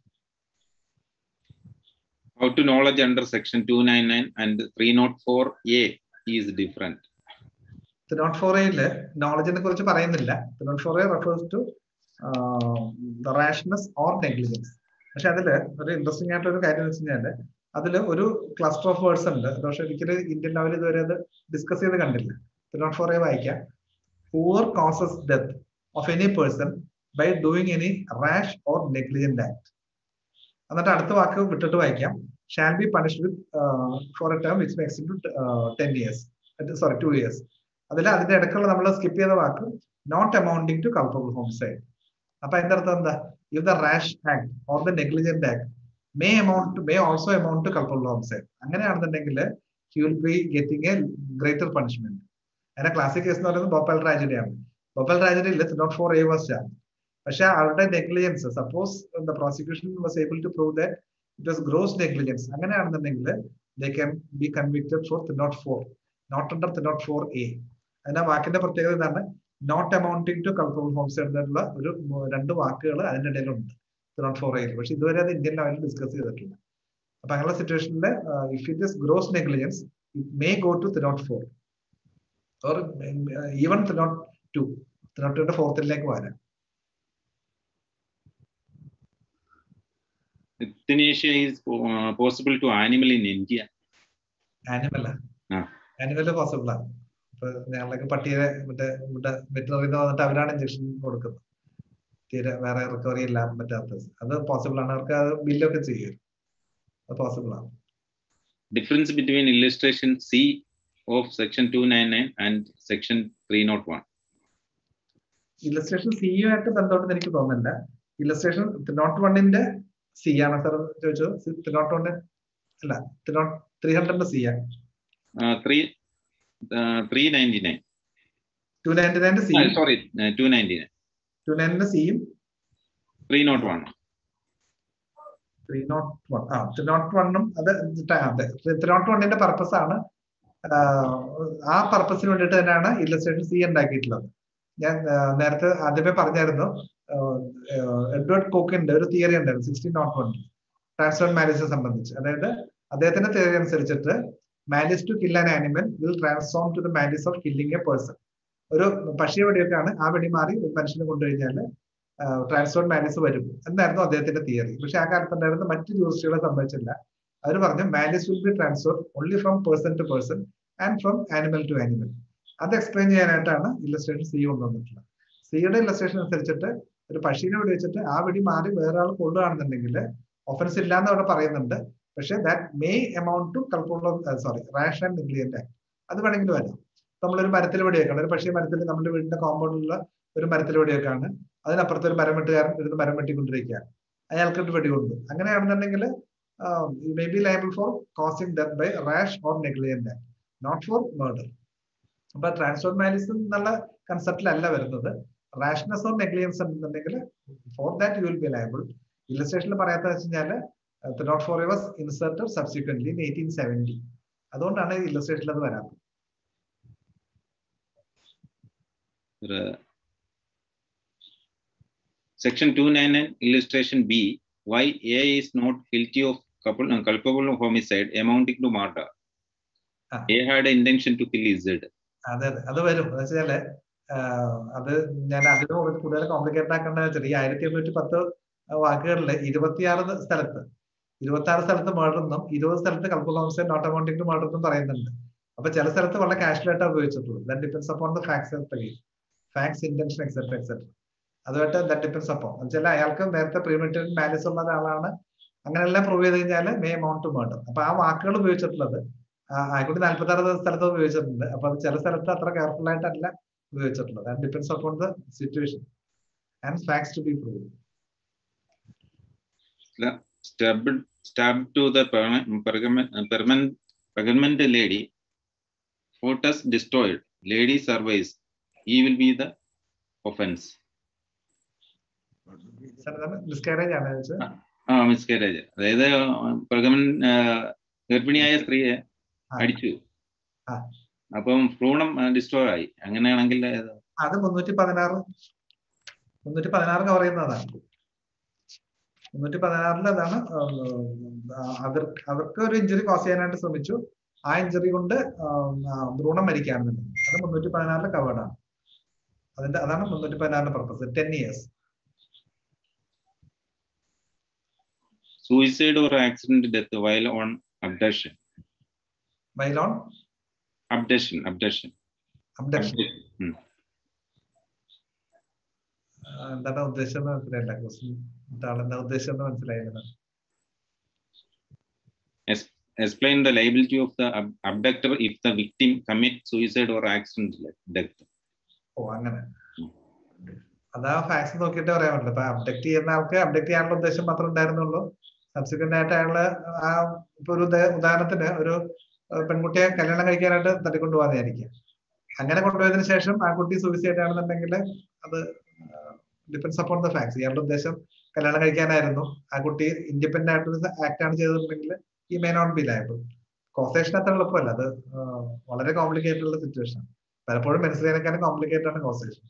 [SPEAKER 3] How to knowledge under section 299 and 304A is different.
[SPEAKER 2] Nought four എയില് നോളജിനെ കുറിച്ച് പറയുന്നില്ല nought four A refers to rashness or negligence പക്ഷെ അതില് ഒരു ഇൻട്രസ്റ്റിംഗ് ആയിട്ടുള്ള ഒരു കാര്യം എന്ന് വെച്ച് കഴിഞ്ഞാല് അതില് ഒരു ക്ലസ്റ്റർ ഓഫ് വേർഡ്സ് ഉണ്ട് അത് പക്ഷെ ഒരിക്കലും ഇന്ത്യൻ ലെവൽ ഇതുവരെ അത് ഡിസ്കസ് ചെയ്ത് കണ്ടില്ല നോട്ട് ഫോർ എ വായിക്കാം whoever causes death of any person by doing any rash or negligent act എന്നിട്ട് അടുത്ത വാക്ക് വിട്ടിട്ട് വായിക്കാം shall be punished with for a term which max to ten years sorry two years അതിൽ അതിന്റെ ഇടയ്ക്കുള്ള നമ്മൾ സ്കിപ്പ് ചെയ്ത വാക്ക് not amounting to culpable homicide അപ്പൊ അതിന്റെ അർത്ഥം എന്താ if the rash act or the negligent act may amount may also amount to culpable homicide അങ്ങനെയാണെന്നുണ്ടെങ്കിൽ he will be getting a greater punishment അതിന്റെ ക്ലാസിക് കേസ് എന്ന് പറയുന്നത് ഭോപ്പാൽ ട്രാജഡിയാണ് ഭോപ്പാൽ ട്രാജഡിയിൽ nought four A was charge പക്ഷെ ആളുടെ negligence suppose the prosecution was able to prove that it was gross negligence അങ്ങനെയാണെന്നുണ്ടെങ്കിൽ they can be convicted for nought four nought under nought four A അതിന്റെ വാക്കിന്റെ പ്രത്യേകത ഇതാണ് not amounting to culpable homicide എന്നുള്ള ഒരു മൂ- രണ്ട് വാക്കുകൾ അതിന്റെ ഇടയിലുണ്ട് നോട്ട് ഫോർ എയിൽ പക്ഷെ ഇതുവരെ അത് ഇന്ത്യൻ ലെവലിൽ ഡിസ്കസ് ചെയ്തിട്ടില്ല അപ്പൊ അങ്ങനെയുള്ള സിറ്റുവേഷനിൽ if it is gross negligence it may go to nought four or even nought two nought ടുന്റെ ഫോർത്തിലേക്ക് വരാം
[SPEAKER 3] Euthanasia is uh, possible to animal in India.
[SPEAKER 2] Animal
[SPEAKER 3] ആ.
[SPEAKER 2] ആനിമല് പോസിബിൾ ആണ് ഇപ്പൊ ഞങ്ങളൊക്കെ പട്ടിയെ മറ്റേ ഇവിടെ വെറ്റിനറി വന്നിട്ട് അവരാണ് ഇഞ്ചക്ഷൻ കൊടുക്കുന്നത് തീരെ വേറെ റിക്കവറി ഇല്ലാൻ പറ്റാത്തത് അത് പോസിബിൾ ആണ് അവർക്ക് അത് ബില്ലൊക്കെ ചെയ്യും അത് പോസിബിൾ ആണ്
[SPEAKER 3] Difference between illustration C of section 299 and section 301.
[SPEAKER 2] Illustration C ആയിട്ട് ബന്ധപ്പെട്ട് എനിക്ക് തോന്നുന്നില്ല ഇല്ലസ്ട്രേഷൻ നോട്ട് വണ്ണിന്റെ സി ആണ് സാർ ചോദിച്ചത് നോട്ട് വണ്ണ് അല്ല നോട്ട് ത്രീ ഹൺഡ്രഡിന്റെ സി ആണ്
[SPEAKER 3] Uh, three, uh, 399.
[SPEAKER 2] Two ninety നയന്റെ സി
[SPEAKER 3] Uh, sorry, uh, 299.
[SPEAKER 2] ടു നയൻറ്റിന്റെ സിയും
[SPEAKER 3] 301.
[SPEAKER 2] ത്രീ നോട്ട് വൺ ആ ത്രീ നോട്ട് വണ്ണും അത് ത- അതെ ത്രീ നോട്ട് വണ്ണിന്റെ പർപ്പസ് ആണ് ആഹ് ആ പർപ്പസിന് വേണ്ടിയിട്ട് തന്നെയാണ് ഇല്ലസ്ട്രേഷൻ സി ഉണ്ടാക്കിയിട്ടുള്ളത് ഞാൻ ആഹ് നേരത്തെ ആദ്യമേ പറഞ്ഞായിരുന്നു ആഹ് ആഹ് എഡ്വേർഡ് കോക്കിന്റെ ഒരു തിയറി ഉണ്ടായിരുന്നു സിക്സ്റ്റീൻ നോട്ട് വൺ ട്രാൻസ്ഫർ മാരേജിനെ സംബന്ധിച്ച് അതായത് അദ്ദേഹത്തിന്റെ തിയറി അനുസരിച്ചിട്ട് malice to kill an animal will transform to the malice of killing a person ഒരു പക്ഷിയെ വെടിയൊക്കെയാണ് ആ വെടി മാറി ഒരു മനുഷ്യനെ കൊണ്ടുകഴിഞ്ഞാൽ ട്രാൻസ്ഫോർ മാലിസ് വരും എന്നായിരുന്നു അദ്ദേഹത്തിന്റെ തിയറി പക്ഷെ ആ കാലത്ത് ഉണ്ടായിരുന്ന മറ്റു ജൂറിസ്റ്റുകളെ സംബന്ധിച്ചില്ല അവർ പറഞ്ഞു malice will be transfer only from person to person and from animal to animal അത് എക്സ്പ്ലെയിൻ ചെയ്യാനായിട്ടാണ് ഇല്ലസ്ട്രേഷൻ സി കൊണ്ടുവന്നിട്ടുള്ളത് സിയുടെ ഇല്ലസ്ട്രേഷൻ അനുസരിച്ചിട്ട് ഒരു പശീനെ വെടി വെച്ചിട്ട് ആ വെടി മാറി വേറെ ആൾ കൊള്ളുകയാണെന്നുണ്ടെങ്കിൽ ഒഫൻസ് ഇല്ല എന്ന് അവിടെ പറയുന്നുണ്ട് പക്ഷെ that may amount to culpable sorry rash and negligent അത് വേണമെങ്കിൽ വരാം നമ്മളൊരു മരത്തിൽ വെടിവെക്കാണ് ഒരു പക്ഷേ മരത്തിൽ നമ്മുടെ വീടിന്റെ കോമ്പൗണ്ടിലുള്ള ഒരു മരത്തിൽ വെടിവെക്കാണ് അതിനപ്പുറത്ത് ഒരു മരം വെട്ടുകാരൻ ഇരുന്ന് മരം വെട്ടിക്കൊണ്ടിരിക്കുകയാണ് അയാൾക്ക് ഒരു വെടികൊണ്ട് അങ്ങനെയാണെന്നുണ്ടെങ്കിൽ you may be liable for causing death by rash or negligent not for murder അപ്പൊ ട്രാൻസ്ഫർ മാലിസ് എന്നുള്ള കൺസെപ്റ്റിലല്ല വരുന്നത് റാഷ്നസ് ഓർ നെഗ്ലിയൻസ് എന്നുണ്ടെങ്കിൽ for that you will be liable ഇല്ലസ്ട്രേഷനിൽ പറയാത്ത വെച്ച് കഴിഞ്ഞാല് nought four was inserted subsequently in eighteen seventy അതുകൊണ്ടാണ് ഇല്ലസ്ട്രേഷനിൽ അത് വരാത്തത്
[SPEAKER 3] Uh, Section 299 illustration B, why A is not guilty of couple, uh, culpable of homicide amounting to murder.
[SPEAKER 2] Ah.
[SPEAKER 3] A had an intention to kill Z.
[SPEAKER 2] അതെ അതെ അത് വരും എന്ന് വെച്ചാല് ആഹ് അത് ഞാൻ അതിന് കുറച്ച് കൂടുതൽ കോംപ്ലിക്കേറ്റഡ് ആക്കേണ്ട വെച്ചാൽ ഈ ആയിരത്തി എണ്ണൂറ്റി പത്ത് വാക്കുകളിൽ ഇരുപത്തിയാറ് സ്ഥലത്ത് ഇരുപത്തി ആറ് സ്ഥലത്ത് murder എന്നും ഇരുപത് സ്ഥലത്ത് culpable homicide not amounting to murder എന്നും പറയുന്നുണ്ട് അപ്പൊ ചില സ്ഥലത്ത് വളരെ കാഷ്വൽ ആയിട്ട് ഉപയോഗിച്ചിട്ടുള്ളൂ that depends upon the facts facts intention etcetera etcetera അതുമായിട്ട് ദാറ്റ് ഡിപെൻസ് അപ്പോൺ വെച്ചാൽ അയാൾക്ക് നേരത്തെ പ്രീമെറ്റഡ് മാലിസ് ഉള്ള ഒരാളാണ് അങ്ങനെയെല്ലാം പ്രൂവ് ചെയ്ത് കഴിഞ്ഞാൽ മേ അമൗണ്ട് ടു മർഡർ അപ്പൊ ആ വാക്കുകൾ ഉപയോഗിച്ചിട്ടുള്ളത് ആയിക്കോട്ടെ നാല്പത്തി ആറ് സ്ഥലത്ത് ഉപയോഗിച്ചിട്ടുണ്ട് അപ്പൊ അത് ചില സ്ഥലത്ത് അത്ര കെയർഫുൾ ആയിട്ടല്ല ഉപയോഗിച്ചിട്ടുള്ളത് that depends upon the situation and facts to be prove
[SPEAKER 3] Stabbed, stabbed to the permanent, permanent, permanent, pregnant lady. Photos destroyed. Lady survives. He will be the offense.
[SPEAKER 2] Miscarriage ആണ് ചോദിച്ചത്
[SPEAKER 3] ആ മിസ്കാരേജ് അതായത് പ്രഗമൻ ഗർഭിണിയായ സ്ത്രീയെ അടിച്ചു
[SPEAKER 2] ആ.
[SPEAKER 3] അപ്പം ഭ്രൂണം ഡിസ്ട്രോയ് ആയി അങ്ങനെയാണെങ്കിൽ ഏത്?
[SPEAKER 2] അത് മുന്നൂറ്റി പതിനാറ് മുന്നൂറ്റി പതിനാറ് കവർ ചെയ്യുന്നതാണ് മുന്നൂറ്റി പതിനാറിൽ അതാണ് അവർ അവർക്ക് ഒരു ഇഞ്ചുറി കോസ് ചെയ്യാനായിട്ട് ശ്രമിച്ചു ആ ഇഞ്ചുറി കൊണ്ട് ആം, ആ, ഭ്രൂണം മരിക്കാറുണ്ട് അത് മുന്നൂറ്റി പതിനാറിൽ കവേർഡ് ആണ് അതിന്റെ അതാണ് മുന്നൂറ്റി പതിനാറിന്റെ purpose ten years
[SPEAKER 3] suicide or accident death while on abduction
[SPEAKER 2] ബൈലോൺ
[SPEAKER 3] abduction abduction
[SPEAKER 2] അബ്ഡക്ഷൻ
[SPEAKER 3] ഉം.
[SPEAKER 2] എന്താണ് ഉദ്ദേശം എന്ന് മനസ്സിലായില്ല ക്വസ്റ്റ്യൻ എന്താ ഉദ്ദേശം എന്ന് മനസ്സിലായില്ല
[SPEAKER 3] Es- explain the liability of the ab- abductor if the victim commit suicide or accident death
[SPEAKER 2] ഓ അങ്ങനെ
[SPEAKER 3] ഉം.
[SPEAKER 2] അതാ ഫാക്സ് നോക്കിയിട്ട് പറയാൻ പറ്റില്ല ഇപ്പൊ അബ്ഡക്ട് ചെയ്യുന്ന ആൾക്ക് അബ്ഡക്ട് ചെയ്യാനുള്ള ഉദ്ദേശം മാത്രമേ ഉണ്ടായിരുന്നുള്ളൂ സബ്സിക്വന്റ് ആയിട്ട് അയാള് ആ ഇപ്പൊ ഒരു ഉദാ- ഉദാഹരണത്തിന് ഒരു ഏഹ്, പെൺകുട്ടിയെ കല്യാണം കഴിക്കാനായിട്ട് തട്ടിക്കൊണ്ടുപോകാന്നായിരിക്കും അങ്ങനെ കൊണ്ടുപോയതിനു ശേഷം ആ കുട്ടി സൂയിസൈഡ് ആണെന്നുണ്ടെങ്കിൽ അത് ഡിപ്പെൻസ് അപ്പോൺ ദ ഫാക്സ് ഇയാളുടെ ഉദ്ദേശം കല്യാണം കഴിക്കാനായിരുന്നു ആ കുട്ടി ഇൻഡിപെൻഡന്റ് ആയിട്ടൊരു ആക്ട് ആണ് ചെയ്തിട്ടുണ്ടെങ്കിൽ ഈ may not be liable causation അത്ര എളുപ്പമല്ല അത് ആഹ്, വളരെ കോംപ്ലിക്കേറ്റഡ് ഉള്ള സിറ്റുവേഷൻ പലപ്പോഴും മനസ്സിലാക്കാനും കോംപ്ലിക്കേറ്റഡ് ആണ് causation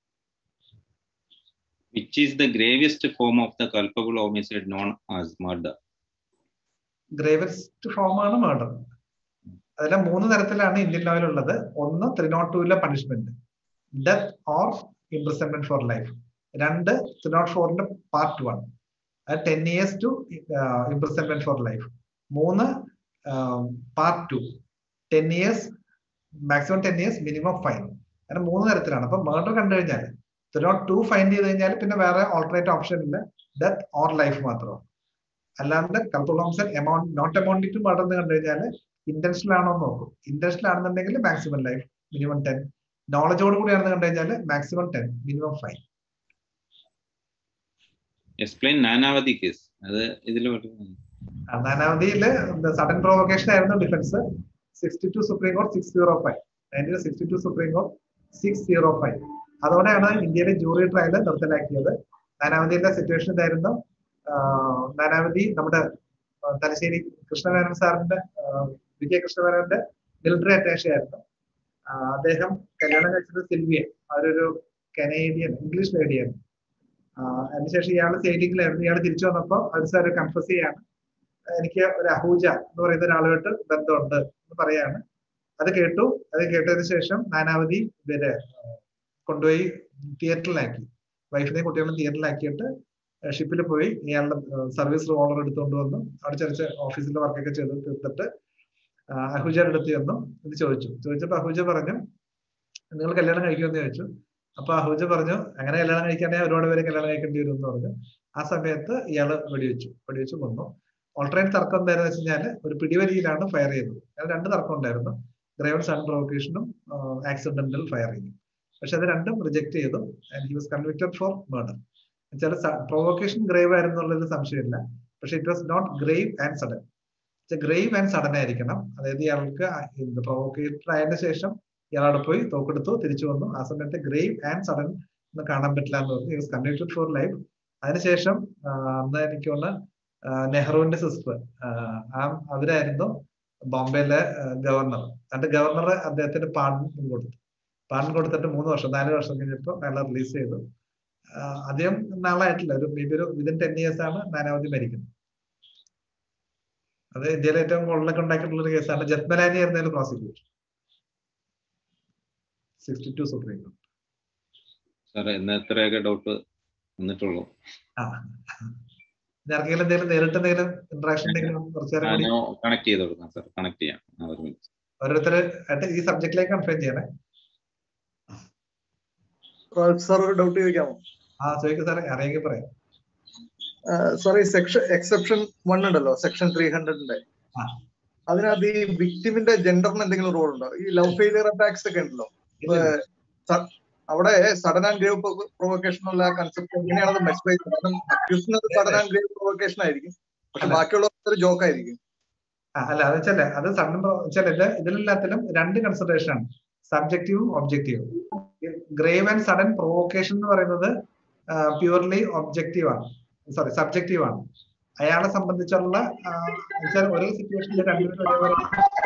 [SPEAKER 3] which is the gravest form of the culpable homicide known as murder
[SPEAKER 2] gravest form ആണ് മർഡർ അതിലെ മൂന്ന് തരത്തിലാണ് ഇന്ത്യൻ ലോയിൽ ഉള്ളത് ഒന്ന് ത്രീ നോട്ട് ടൂവിലെ punishment death or imprisonment for life രണ്ട് ത്രീ നോട്ട് ഫോറിന്റെ പാർട്ട് വൺ അത് ten years to imprisonment for life മൂന്ന് part two ten years maximum ten years minimum fine അങ്ങനെ മൂന്ന് തരത്തിലാണ് അപ്പൊ മർഡർ കണ്ടു കഴിഞ്ഞാൽ ത്രീ നോട്ട് ടു ഫൈൻ ചെയ്ത് കഴിഞ്ഞാൽ പിന്നെ വേറെ ഓൾട്ടർനേറ്റ് ഓപ്ഷൻ ഇല്ല ഡെത്ത് ഓർ ലൈഫ് മാത്രമാണ് അല്ലാണ്ട് culpable homicide amount not amounting to murder എന്ന് കണ്ടു കഴിഞ്ഞാൽ ഇന്റൻഷണൽ ആണോ എന്ന് നോക്കും ഇന്റൻഷണൽ ആണെന്നുണ്ടെങ്കിൽ മാക്സിമം ലൈഫ് മിനിമം ടെൻ നോളജോട് കൂടിയാണെന്ന് കണ്ടു കഴിഞ്ഞാൽ maximum ten minimum five
[SPEAKER 3] explain nanavati case അത് ഇതിൽ
[SPEAKER 2] നാനാവധിയില് സഡൻ പ്രൊവോക്കേഷൻ ആയിരുന്നു defence sixty two supreme court six zero five nineteen sixty two supreme court six zero five അതോടെയാണ് ഇന്ത്യയിലെ ജൂറി ട്രയൽ നിർത്തലാക്കിയത് നാനാവധിയിലെ സിറ്റുവേഷൻ ഇതായിരുന്നു ആഹ് നാനാവധി നമ്മുടെ ആഹ് തലശ്ശേരി കൃഷ്ണമേനോൻ സാറിന്റെ ആഹ് വി കെ കൃഷ്ണമേനോന്റെ മിലിറ്ററി അറ്റാഷി ആയിരുന്നു ആഹ് അദ്ദേഹം കല്യാണം കഴിച്ചത് സിൽവിയ അവരൊരു കനേഡിയൻ ഇംഗ്ലീഷ് ലേഡിയായിരുന്നു ആഹ് അതിനുശേഷം ഇയാൾ സെയിലിംഗിലായിരുന്നു ഇയാൾ തിരിച്ചു വന്നപ്പോൾ അവർ സാർ കൺഫസ് ചെയ്യാണ് എനിക്ക് ഒരു അഹൂജ എന്ന് പറയുന്ന ഒരാളുമായിട്ട് ബന്ധമുണ്ട് എന്ന് പറയാണ് അത് കേട്ടു അത് കേട്ടതിന് ശേഷം നാനാവധി ഇവരെ ആഹ് കൊണ്ടുപോയി തിയേറ്ററിലാക്കി വൈഫിനെയും കുട്ടികളെയും തിയേറ്ററിലാക്കിയിട്ട് ഷിപ്പിൽ പോയി ഇയാളുടെ സർവീസ് റിവോൾവർ എടുത്തുകൊണ്ട് വന്നു അവിടെ ചെറിയ ഓഫീസിലെ വർക്കൊക്കെ ചെയ്ത് തീർത്തിട്ട് ആഹ് അഹൂജയുടെ അടുത്ത് ചെന്നു ഇത് ചോദിച്ചു ചോദിച്ചപ്പോൾ അഹൂജ പറഞ്ഞു നിങ്ങൾ കല്യാണം കഴിക്കുമെന്ന് ചോദിച്ചു അപ്പൊ അഹൂജ പറഞ്ഞു അങ്ങനെ കല്യാണം കഴിക്കാണെങ്കിൽ ഒരുപാട് പേര് കല്യാണം കഴിക്കേണ്ടി വരും എന്ന് പറഞ്ഞു ആ സമയത്ത് ഇയാള് വെടിവെച്ചു വെടിവെച്ച് കൊന്നു ഓൾട്ടർനേറ്റ് തർക്കം എന്തായിരുന്നു വെച്ച് കഴിഞ്ഞാൽ ഒരു പിടിവലിയിലാണ് ഫയർ ചെയ്തത് അങ്ങനെ രണ്ട് തർക്കം ഉണ്ടായിരുന്നു ഗ്രേവൻ സൺ പ്രൊവക്കേഷനും ആക്സിഡന്റൽ ഫയറിങ്ങും പക്ഷെ അത് രണ്ടും റിജക്ട് ചെയ്തു and he was convicted for murder വെച്ചാൽ പ്രൊവോക്കേഷൻ ഗ്രേവ് ആയിരുന്നു എന്നുള്ളൊരു സംശയമില്ല പക്ഷെ it was not grave and sudden grave and sudden ആയിരിക്കണം അതായത് ഇയാൾക്ക് പ്രൊവോക്കേറ്റഡ് ആയതിനു ശേഷം ഇയാളവിടെ പോയി തോക്കെടുത്തു തിരിച്ചു വന്നു ആ സമയത്ത് ഗ്രേവ് ആൻഡ് സഡൻ എന്ന് കാണാൻ പറ്റില്ല എന്ന് പറഞ്ഞു he was convicted for life അതിനുശേഷം ആ, അന്ന് എനിക്ക് തോന്നുന്നു ആ, നെഹ്റുവിന്റെ സിസ്റ്റർ ആ അവരായിരുന്നു ബോംബെയിലെ ഗവർണർ എന്നിട്ട് ഗവർണർ അദ്ദേഹത്തിന് പാർഡൻ കൊടുത്തു പാർഡൻ കൊടുത്തിട്ട് മൂന്ന് വർഷം നാല് വർഷം കഴിഞ്ഞപ്പോൾ അയാളെ റിലീസ് ചെയ്തു ആ, അധികം നാളായിട്ടില്ല ഒരു മേ ബി ഒരു വിതിൻ ടെൻ ഇയേഴ്സ് ആണ് നാനാവധി മരിക്കുന്നത് അത് ഇന്ത്യയിലെ ഏറ്റവും കൂടുതലൊക്കെ ഉണ്ടാക്കിയിട്ടുള്ള ഒരു കേസാണ് ജത്മലാനി ആയിരുന്നതിൽ പ്രോസിക്യൂഷൻ സിക്സ്റ്റി ടു സുപ്രീം കോടതി
[SPEAKER 3] സാർ ഇന്ന് എത്രയൊക്കെ ഡൗട്ട് വന്നിട്ടുള്ളൂ
[SPEAKER 2] ആ ആർക്കെങ്കിലും എന്തെങ്കിലും നേരിട്ട് എന്തെങ്കിലും ഇന്ററാക്ഷൻ ഉണ്ടെങ്കിലും കുറച്ചു നേരം കൂടി
[SPEAKER 3] കണക്ട് ചെയ്ത് കൊടുക്കാം സാർ കണക്ട് ചെയ്യാം ആ, ഒരു മിനിറ്റ്
[SPEAKER 2] ഓരോരുത്തർ ആയിട്ട് ഈ സബ്ജക്റ്റിലേക്ക് കൺഫേം ചെയ്യണേ
[SPEAKER 4] സാർ ഒരു ഡൗട്ട് ചോദിക്കാമോ
[SPEAKER 2] ആ ചോദിക്കും സാറേ അറിയെങ്കിൽ പറയാം
[SPEAKER 4] സാർ ഈ സെക്ഷൻ എക്സെപ്ഷൻ വൺ ഉണ്ടല്ലോ സെക്ഷൻ ത്രീ ഹൺഡ്രഡിന്റെ
[SPEAKER 2] ആ.
[SPEAKER 4] അതിനകത്ത് ഈ വിക്ടിമിന്റെ ജെൻഡറിന് എന്തെങ്കിലും റോൾ ഉണ്ടോ ഈ ലവ് ഫെയിലിയർ അറ്റാക്സ് ഒക്കെ ഉണ്ടല്ലോ
[SPEAKER 2] ഇല്ല, ഇല്ല.
[SPEAKER 4] സ- അവിടെ സഡൻ ആൻഡ് ഗ്രേവ് പ്രൊവോക്കേഷൻ ഉള്ള കൺസെപ്റ്റ് എങ്ങനെയാണത് മെസ്സേജ് കാരണം അക്യൂസിന് സഡൻ ആൻഡ് ഗ്രേവ് പ്രൊവോക്കേഷൻ ആയിരിക്കും പക്ഷെ
[SPEAKER 2] അല്ല.
[SPEAKER 4] ബാക്കിയുള്ളവർക്ക് ഒരു ജോക്ക് ആയിരിക്കും
[SPEAKER 2] ആ, അല്ല അത് വെച്ചല്ലേ അത് സഡൻ വെച്ചാൽ ഇത് ഇതിലെല്ലാത്തിലും രണ്ട് കൺസിഡറേഷൻ ആണ് സബ്ജക്റ്റീവും ഒബ്ജക്റ്റീവും ഗ്രേവ് ആൻഡ് സഡൻ പ്രൊവോക്കേഷൻ എന്ന് പറയുന്നത് പ്യൂർലി ഒബ്ജക്റ്റീവ് ആണ് സോറി സബ്ജക്റ്റീവ് ആണ് അയാളെ സംബന്ധിച്ചുള്ള ആ, വെച്ചാൽ ഒരേ സിറ്റുവേഷനിൽ രണ്ടുപേരും ഒരേപോലെ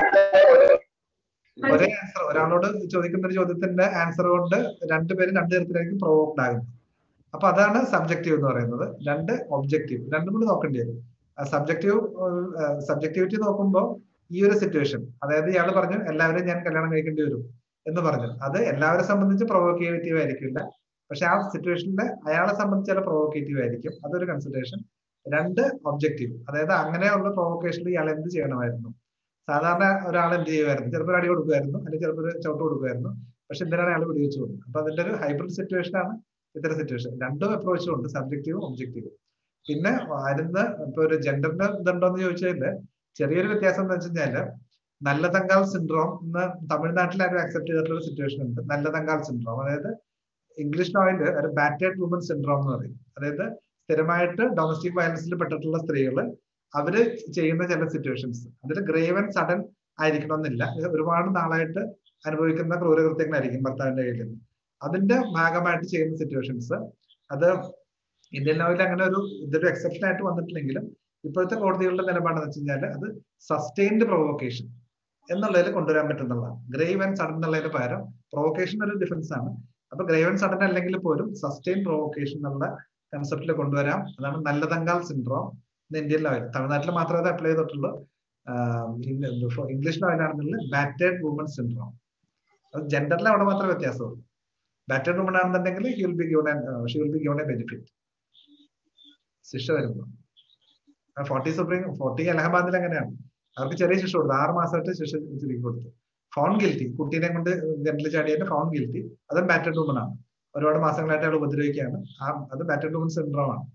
[SPEAKER 2] ഒരേ ആൻസർ ഒരാളോട് ചോദിക്കുന്ന ഒരു ചോദ്യത്തിന്റെ ആൻസർ കൊണ്ട് രണ്ടുപേരും രണ്ടു തരത്തിലായിരിക്കും പ്രൊവോക്ഡ് ആകുന്നത് അപ്പൊ അതാണ് സബ്ജക്റ്റീവ് എന്ന് പറയുന്നത് രണ്ട് ഒബ്ജക്റ്റീവ് രണ്ടും കൂടി നോക്കേണ്ടി വരും സബ്ജക്റ്റീവ് സബ്ജക്ടിവിറ്റി നോക്കുമ്പോൾ ഈ ഒരു സിറ്റുവേഷൻ അതായത് ഇയാൾ പറഞ്ഞു എല്ലാവരും ഞാൻ കല്യാണം കഴിക്കേണ്ടി വരും എന്ന് പറഞ്ഞു അത് എല്ലാവരെ സംബന്ധിച്ച് പ്രൊവോക്കേറ്റീവ് ആയിരിക്കില്ല പക്ഷെ ആ സിറ്റുവേഷനിൽ അയാളെ സംബന്ധിച്ച് ചില പ്രൊവോക്കേറ്റീവ് ആയിരിക്കും അതൊരു കൺസിഡറേഷൻ രണ്ട് ഒബ്ജക്റ്റീവ് അതായത് അങ്ങനെയുള്ള പ്രൊവോക്കേഷനിൽ ഇയാൾ എന്ത് ചെയ്യണമായിരുന്നു സാധാരണ ഒരാൾ എന്ത് ചെയ്യുമായിരുന്നു ചിലപ്പോൾ ഒരു അടി കൊടുക്കുമായിരുന്നു അല്ലെങ്കിൽ ചിലപ്പോൾ ഒരു ചവിട്ട് കൊടുക്കുമായിരുന്നു പക്ഷെ എന്തിനാണ് അയാൾ വെടിവെച്ചു പോകുന്നത് അപ്പൊ അതിന്റെ ഒരു ഹൈബ്രിഡ് സിറ്റുവേഷൻ ആണ് ഇത്തരം സിറ്റുവേഷൻ രണ്ടും അപ്രോച്ചും ഉണ്ട് സബ്ജക്റ്റീവും ഒബ്ജക്റ്റീവും പിന്നെ വരുന്ന ഇപ്പൊ ഒരു ജെൻഡറിന്റെ ഇതുണ്ടോ എന്ന് ചോദിച്ചാല് ചെറിയൊരു വ്യത്യാസം എന്ന് വെച്ച് കഴിഞ്ഞാല് നല്ല തങ്കാൽ സിൻഡ്രോം ഇന്ന് തമിഴ്നാട്ടിൽ ആരും അക്സെപ്റ്റ് ചെയ്തിട്ടുള്ള സിറ്റുവേഷൻ ഉണ്ട് നല്ല തങ്കാൽ സിൻഡ്രോം അതായത് ഇംഗ്ലീഷ് നോയില് ഒരു ബാറ്റേഡ് വുമൻ സിൻഡ്രോം എന്ന് പറയും അതായത് സ്ഥിരമായിട്ട് ഡൊമസ്റ്റിക് വയലൻസിൽ പെട്ടിട്ടുള്ള സ്ത്രീകള് അവര് ചെയ്യുന്ന ചില സിറ്റുവേഷൻസ് അതിൽ ഗ്രേവ് ആൻഡ് സഡൻ ആയിരിക്കണമെന്നില്ല ഇത് ഒരുപാട് നാളായിട്ട് അനുഭവിക്കുന്ന ക്രൂരകൃത്യങ്ങളായിരിക്കും ഭർത്താവിന്റെ കയ്യിൽ നിന്ന് അതിന്റെ ഭാഗമായിട്ട് ചെയ്യുന്ന സിറ്റുവേഷൻസ് അത് ഇന്ത്യൻ ലോയിൽ അങ്ങനെ ഒരു ഇതൊരു എക്സെപ്ഷൻ ആയിട്ട് വന്നിട്ടില്ലെങ്കിലും ഇപ്പോഴത്തെ കോടതികളുടെ നിലപാടെന്ന് വെച്ച് കഴിഞ്ഞാൽ അത് സസ്റ്റെയിൻഡ് പ്രൊവോക്കേഷൻ എന്നുള്ളതിൽ കൊണ്ടുവരാൻ പറ്റുന്നതാണ് ഗ്രേവ് ആൻഡ് സഡൻ എന്നുള്ളതിന് പകരം പ്രൊവോക്കേഷൻ ഒരു ഡിഫൻസ് ആണ് അപ്പൊ ഗ്രേവ് ആൻഡ് സഡൻ അല്ലെങ്കിൽ പോലും സസ്റ്റെയിൻ പ്രൊവോക്കേഷൻ എന്നുള്ള കൺസെപ്റ്റിൽ കൊണ്ടുവരാം അതാണ് നല്ല തങ്കാൽ സിൻഡ്രോം ഇന്ത്യൻ ലോയിൽ തമിഴ്നാട്ടിൽ മാത്രമേ അത് അപ്ലൈ ചെയ്തിട്ടുള്ളൂ ഇംഗ്ലീഷ് ലോയിലാണെന്നുള്ളത് ബാറ്റേഡ് വുമൺ സിൻഡ്രോം അത് ജെൻഡറിൽ അവിടെ മാത്രമേ വ്യത്യാസമുള്ളൂ ബാറ്റേഡ് വുമൺ ആണെന്നുണ്ടെങ്കിൽ he will be given she will be given a benefit ശിക്ഷ വരുമ്പോൾ ഫോർട്ടി സുപ്രീം ഫോർട്ടി അലഹബാദിൽ അങ്ങനെയാണ് അവർക്ക് ചെറിയ ശിക്ഷ കൊടുത്തു ആറ് മാസമായിട്ട് ശിക്ഷ ചുരുക്കി കൊടുത്തു ഫോൺ ഗിൽറ്റി കുട്ടീനെ കൊണ്ട് ജനറൽ ചാടിയതിന്റെ ഫോൺ ഗിൽറ്റി അതും ബാറ്റഡ് വുമൺ ആണ് ഒരുപാട് മാസങ്ങളായിട്ട് അയാൾ ഉപദ്രവിക്കുകയാണ് ആ അത് ബാറ്റഡ് വുമൺ സിൻഡ്രോം ആണ്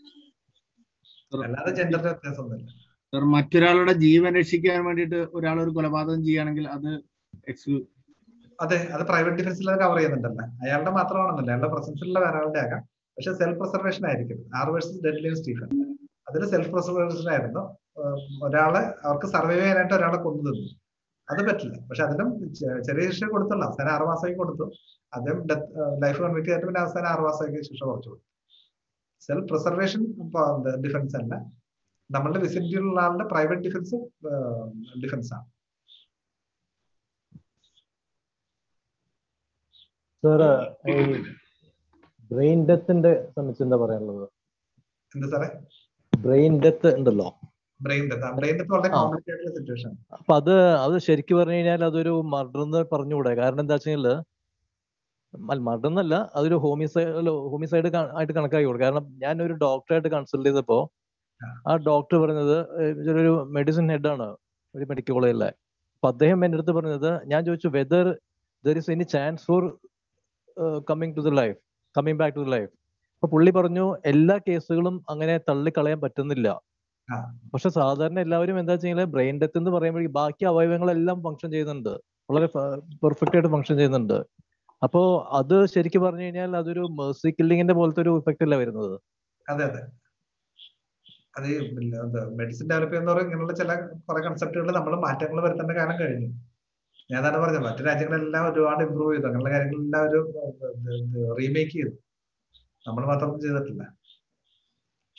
[SPEAKER 2] അല്ലാതെ ജെൻഡറിന്റെ വ്യത്യാസമൊന്നുമില്ല
[SPEAKER 5] സർ മറ്റൊരാളുടെ ജീവൻ രക്ഷിക്കാൻ വേണ്ടിയിട്ട് ഒരാൾ ഒരു കൊലപാതകം ചെയ്യുകയാണെങ്കിൽ അത് എക്സ്ക്യൂ
[SPEAKER 2] അതെ അത് പ്രൈവറ്റ് ഡിഫൻസിൽ കവർ ചെയ്യുന്നുണ്ടല്ലോ അയാളുടെ മാത്രമാണെന്നല്ല അയാളുടെ പ്രസൻസിലുള്ള വേറെ ആളുടെ ആകാം പക്ഷെ സെൽഫ് പ്രിസർവേഷൻ ആയിരിക്കും ആറ് വേഴ്സസ് ഡെഡ്ലിൻ സ്റ്റീഫൻ അതിൽ സെൽഫ് പ്രിസർവേഷൻ ആയിരുന്നു ഏഹ് ഒരാളെ അവർക്ക് സർവൈവ് ചെയ്യാനായിട്ട് ഒരാളെ കൊന്നു തന്നു അത് പറ്റില്ല പക്ഷെ അതിലും ചെ- ചെറിയ ശിക്ഷ കൊടുത്തുള്ള അവസാനം ആറ് മാസമായി കൊടുത്തു അദ്ദേഹം ഡെത്ത് ലൈഫ് കൺവിക്ട് ചെയ്തിട്ട് പിന്നെ അവസാനം ആറ് മാസമായി ശിക്ഷ കുറച്ചു കൊടുത്തു സെൽഫ് പ്രിസർവേഷൻ ഡിഫൻസ് അല്ല നമ്മളുടെ വിസിറ്റിലുള്ള ആളുടെ പ്രൈവറ്റ് ഡിഫൻസ് ഡിഫൻസ് ആണ്
[SPEAKER 6] സാർ ഈ ബ്രെയിൻ ഡെത്തിന്റെ സംബന്ധിച്ച് എന്താ പറയാനുള്ളത്
[SPEAKER 2] എന്താ സാറേ
[SPEAKER 6] ബ്രെയിൻ ഡെത്ത് ഉണ്ടല്ലോ
[SPEAKER 2] ബ്രെയിൻ ഡെത്ത് ബ്രെയിൻ ഡെത്ത് വളരെ
[SPEAKER 6] ആ.
[SPEAKER 2] കോംപ്ലിക്കേറ്റഡ് ആയിട്ടുള്ള സിറ്റുവേഷൻ
[SPEAKER 6] അപ്പൊ അത് അത് ശരിക്കും പറഞ്ഞു കഴിഞ്ഞാൽ അതൊരു മർഡർ എന്ന് പറഞ്ഞുകൂടെ കാരണം എന്താ വെച്ചാല് മർഡർ എന്നല്ല അതൊരു ഹോമിസൈഡ് ഹോമിസൈഡ് ആയിട്ട് കണക്കാക്കി കൊടുക്കും കാരണം ഞാൻ ഒരു ഡോക്ടറായിട്ട് കൺസൾട്ട് ചെയ്തപ്പോ
[SPEAKER 2] ആ.
[SPEAKER 6] ആ ഡോക്ടർ പറഞ്ഞത് ഏഹ് ഒരു മെഡിസിൻ ഹെഡാണ് ഒരു മെഡിക്കൽ കോളേജിലെ അപ്പൊ അദ്ദേഹം എൻ്റെ അടുത്ത് പറഞ്ഞത് ഞാൻ ചോദിച്ചു whether there is any chance for coming to the life coming back to the life അപ്പൊ പുള്ളി പറഞ്ഞു എല്ലാ കേസുകളും അങ്ങനെ തള്ളിക്കളയാൻ പറ്റുന്നില്ല
[SPEAKER 2] ആ.
[SPEAKER 6] പക്ഷെ സാധാരണ എല്ലാവരും എന്താ വെച്ചാൽ ബ്രെയിൻ ഡെത്ത് എന്ന് പറയുമ്പോഴേക്കും ബാക്കി അവയവങ്ങളെല്ലാം ഫങ്ഷൻ ചെയ്യുന്നുണ്ട് വളരെ പെർഫെക്റ്റ് ആയിട്ട് ഫങ്ഷൻ ചെയ്യുന്നുണ്ട് അപ്പോ അത് ശരിക്കും പറഞ്ഞു കഴിഞ്ഞാൽ അതൊരു മേഴ്സി കില്ലിങ്ങിന്റെ പോലത്തെ ഒരു ഇഫക്റ്റ് അല്ല വരുന്നത്
[SPEAKER 2] അതെ അതെ അത് മെഡിസിൻ ഡെവലപ്പ് ചെയ്യുന്നവർ ഇങ്ങനെയുള്ള ചില കുറെ കൺസെപ്റ്റുകൾ നമ്മൾ മാറ്റങ്ങൾ വരുത്തേണ്ട കാലം കഴിഞ്ഞു ഞാൻ തന്നെ പറഞ്ഞത് മറ്റു രാജ്യങ്ങളെല്ലാം ഒരുപാട് ഇമ്പ്രൂവ് ചെയ്തു അങ്ങനെയുള്ള കാര്യങ്ങളെല്ലാം ഒരു റീമേക്ക് ചെയ്തു നമ്മൾ മാത്രം ചെയ്തിട്ടില്ല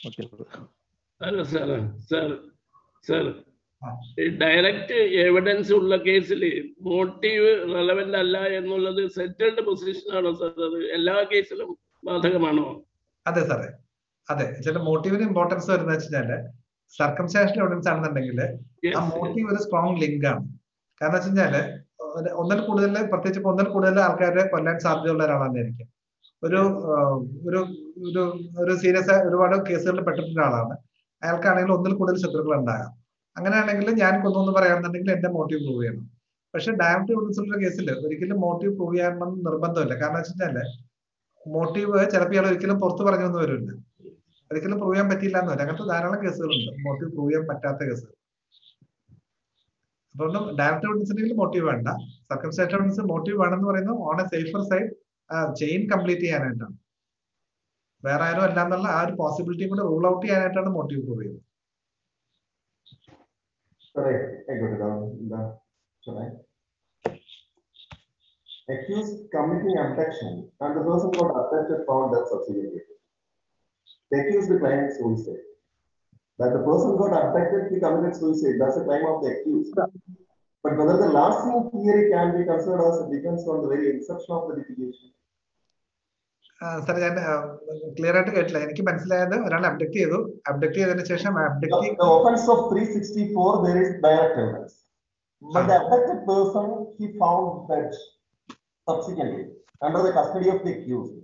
[SPEAKER 6] ഓക്കെ
[SPEAKER 7] അല്ല സാർ സാർ സാർ
[SPEAKER 2] ആ.
[SPEAKER 7] ഡയറക്റ്റ് എവിഡൻസ് ഉള്ള കേസിൽ മോട്ടീവ് റെലവെന്റ് അല്ല എന്നുള്ളത് സെറ്റിൽഡ് പൊസിഷൻ ആണോ സാർ അത് എല്ലാ കേസിലും ബാധകമാണോ
[SPEAKER 2] അതെ സാറേ അതെ ചില മോട്ടീവിന് ഇമ്പോർട്ടൻസ് വരുന്നത് വെച്ചാല് സർക്കംസ്റ്റാൻഷ്യൽ എവിഡൻസ് ആണെന്നുണ്ടെങ്കിൽ
[SPEAKER 7] Yes,
[SPEAKER 2] ആ
[SPEAKER 7] yes.
[SPEAKER 2] മോട്ടീവ് ഒരു സ്ട്രോങ് ലിങ്ക് ആണ് കാരണം വെച്ച് കഴിഞ്ഞാല് ഒരു- ഒന്നിൽ കൂടുതൽ പ്രത്യേകിച്ച് ഇപ്പൊ ഒന്നിൽ കൂടുതൽ ആൾക്കാരെ കൊല്ലാൻ സാധ്യതയുള്ള ഒരാളായിരിക്കും ഒരു ആ, ഒരു ഒരു ഒരു സീരിയസ് ഒരുപാട് കേസുകളിൽ പെട്ടിട്ടുള്ള ആളാണ് അയാൾക്കാണെങ്കിൽ ഒന്നിൽ കൂടുതൽ ശത്രുക്കൾ ഉണ്ടാകാം അങ്ങനെയാണെങ്കിൽ ഞാൻ കൊന്നു എന്ന് പറയാമെന്നുണ്ടെങ്കിൽ എന്റെ മോട്ടീവ് പ്രൂവ് ചെയ്യണം പക്ഷെ ഡയറക്റ്റ് എവിഡൻസ് ഉള്ള കേസിൽ ഒരിക്കലും മോട്ടീവ് പ്രൂവ് ചെയ്യണമെന്ന് നിർബന്ധമില്ല കാരണം വെച്ച് കഴിഞ്ഞാല് മോട്ടീവ് ചിലപ്പോൾ ഇയാൾ ഒരിക്കലും പുറത്ത് പറഞ്ഞൊന്നും വരില്ല ഒരിക്കലും പ്രൂവ് ചെയ്യാൻ പറ്റിയില്ല എന്ന് വരും അങ്ങനത്തെ ധാരാളം കേസുകളുണ്ട് മോട്ടീവ് പ്രൂവ് ചെയ്യാൻ പറ്റാത്ത കേസുകൾ അതുകൊണ്ട് ഡയറക്റ്റ് എവിഡൻസിനെങ്കിലും മോട്ടീവ് വേണ്ട സർക്കംസ്റ്റാൻഷ്യൽ എവിഡൻസ് മോട്ടീവ് വേണമെന്ന് പറയുന്നത് on a safer side chain complete ചെയ്യാനായിട്ടാണ് വേറെ ആരും അല്ല എന്നുള്ള ആ ഒരു പോസിബിലിറ്റി കൂടെ റൂൾ ഔട്ട് ചെയ്യാനായിട്ടാണ് മോട്ടീവ് പ്രൂവ് ചെയ്യുന്നത്
[SPEAKER 8] Sorry, I got it down. The, shall I? Accused committing abduction and the person got abducted found dead subsequently. The accused claimed suicide. That the person got abducted, he committed suicide. That's a claim of the accused. But whether the last scene theory can be considered as a defense on the very inception of the litigation.
[SPEAKER 2] സാർ ഞാൻ ക്ലിയർ ആയിട്ട് കേട്ടില്ല എനിക്ക് മനസ്സിലായത് ഒരാൾ അബ്ഡക്ട് ചെയ്തു അബ്ഡക്ട് ചെയ്തതിനു ശേഷം
[SPEAKER 8] The,
[SPEAKER 2] abduct
[SPEAKER 8] the offense of 364, there is direct evidence. But the abducted person, he found dead subsequently under the custody of the accused.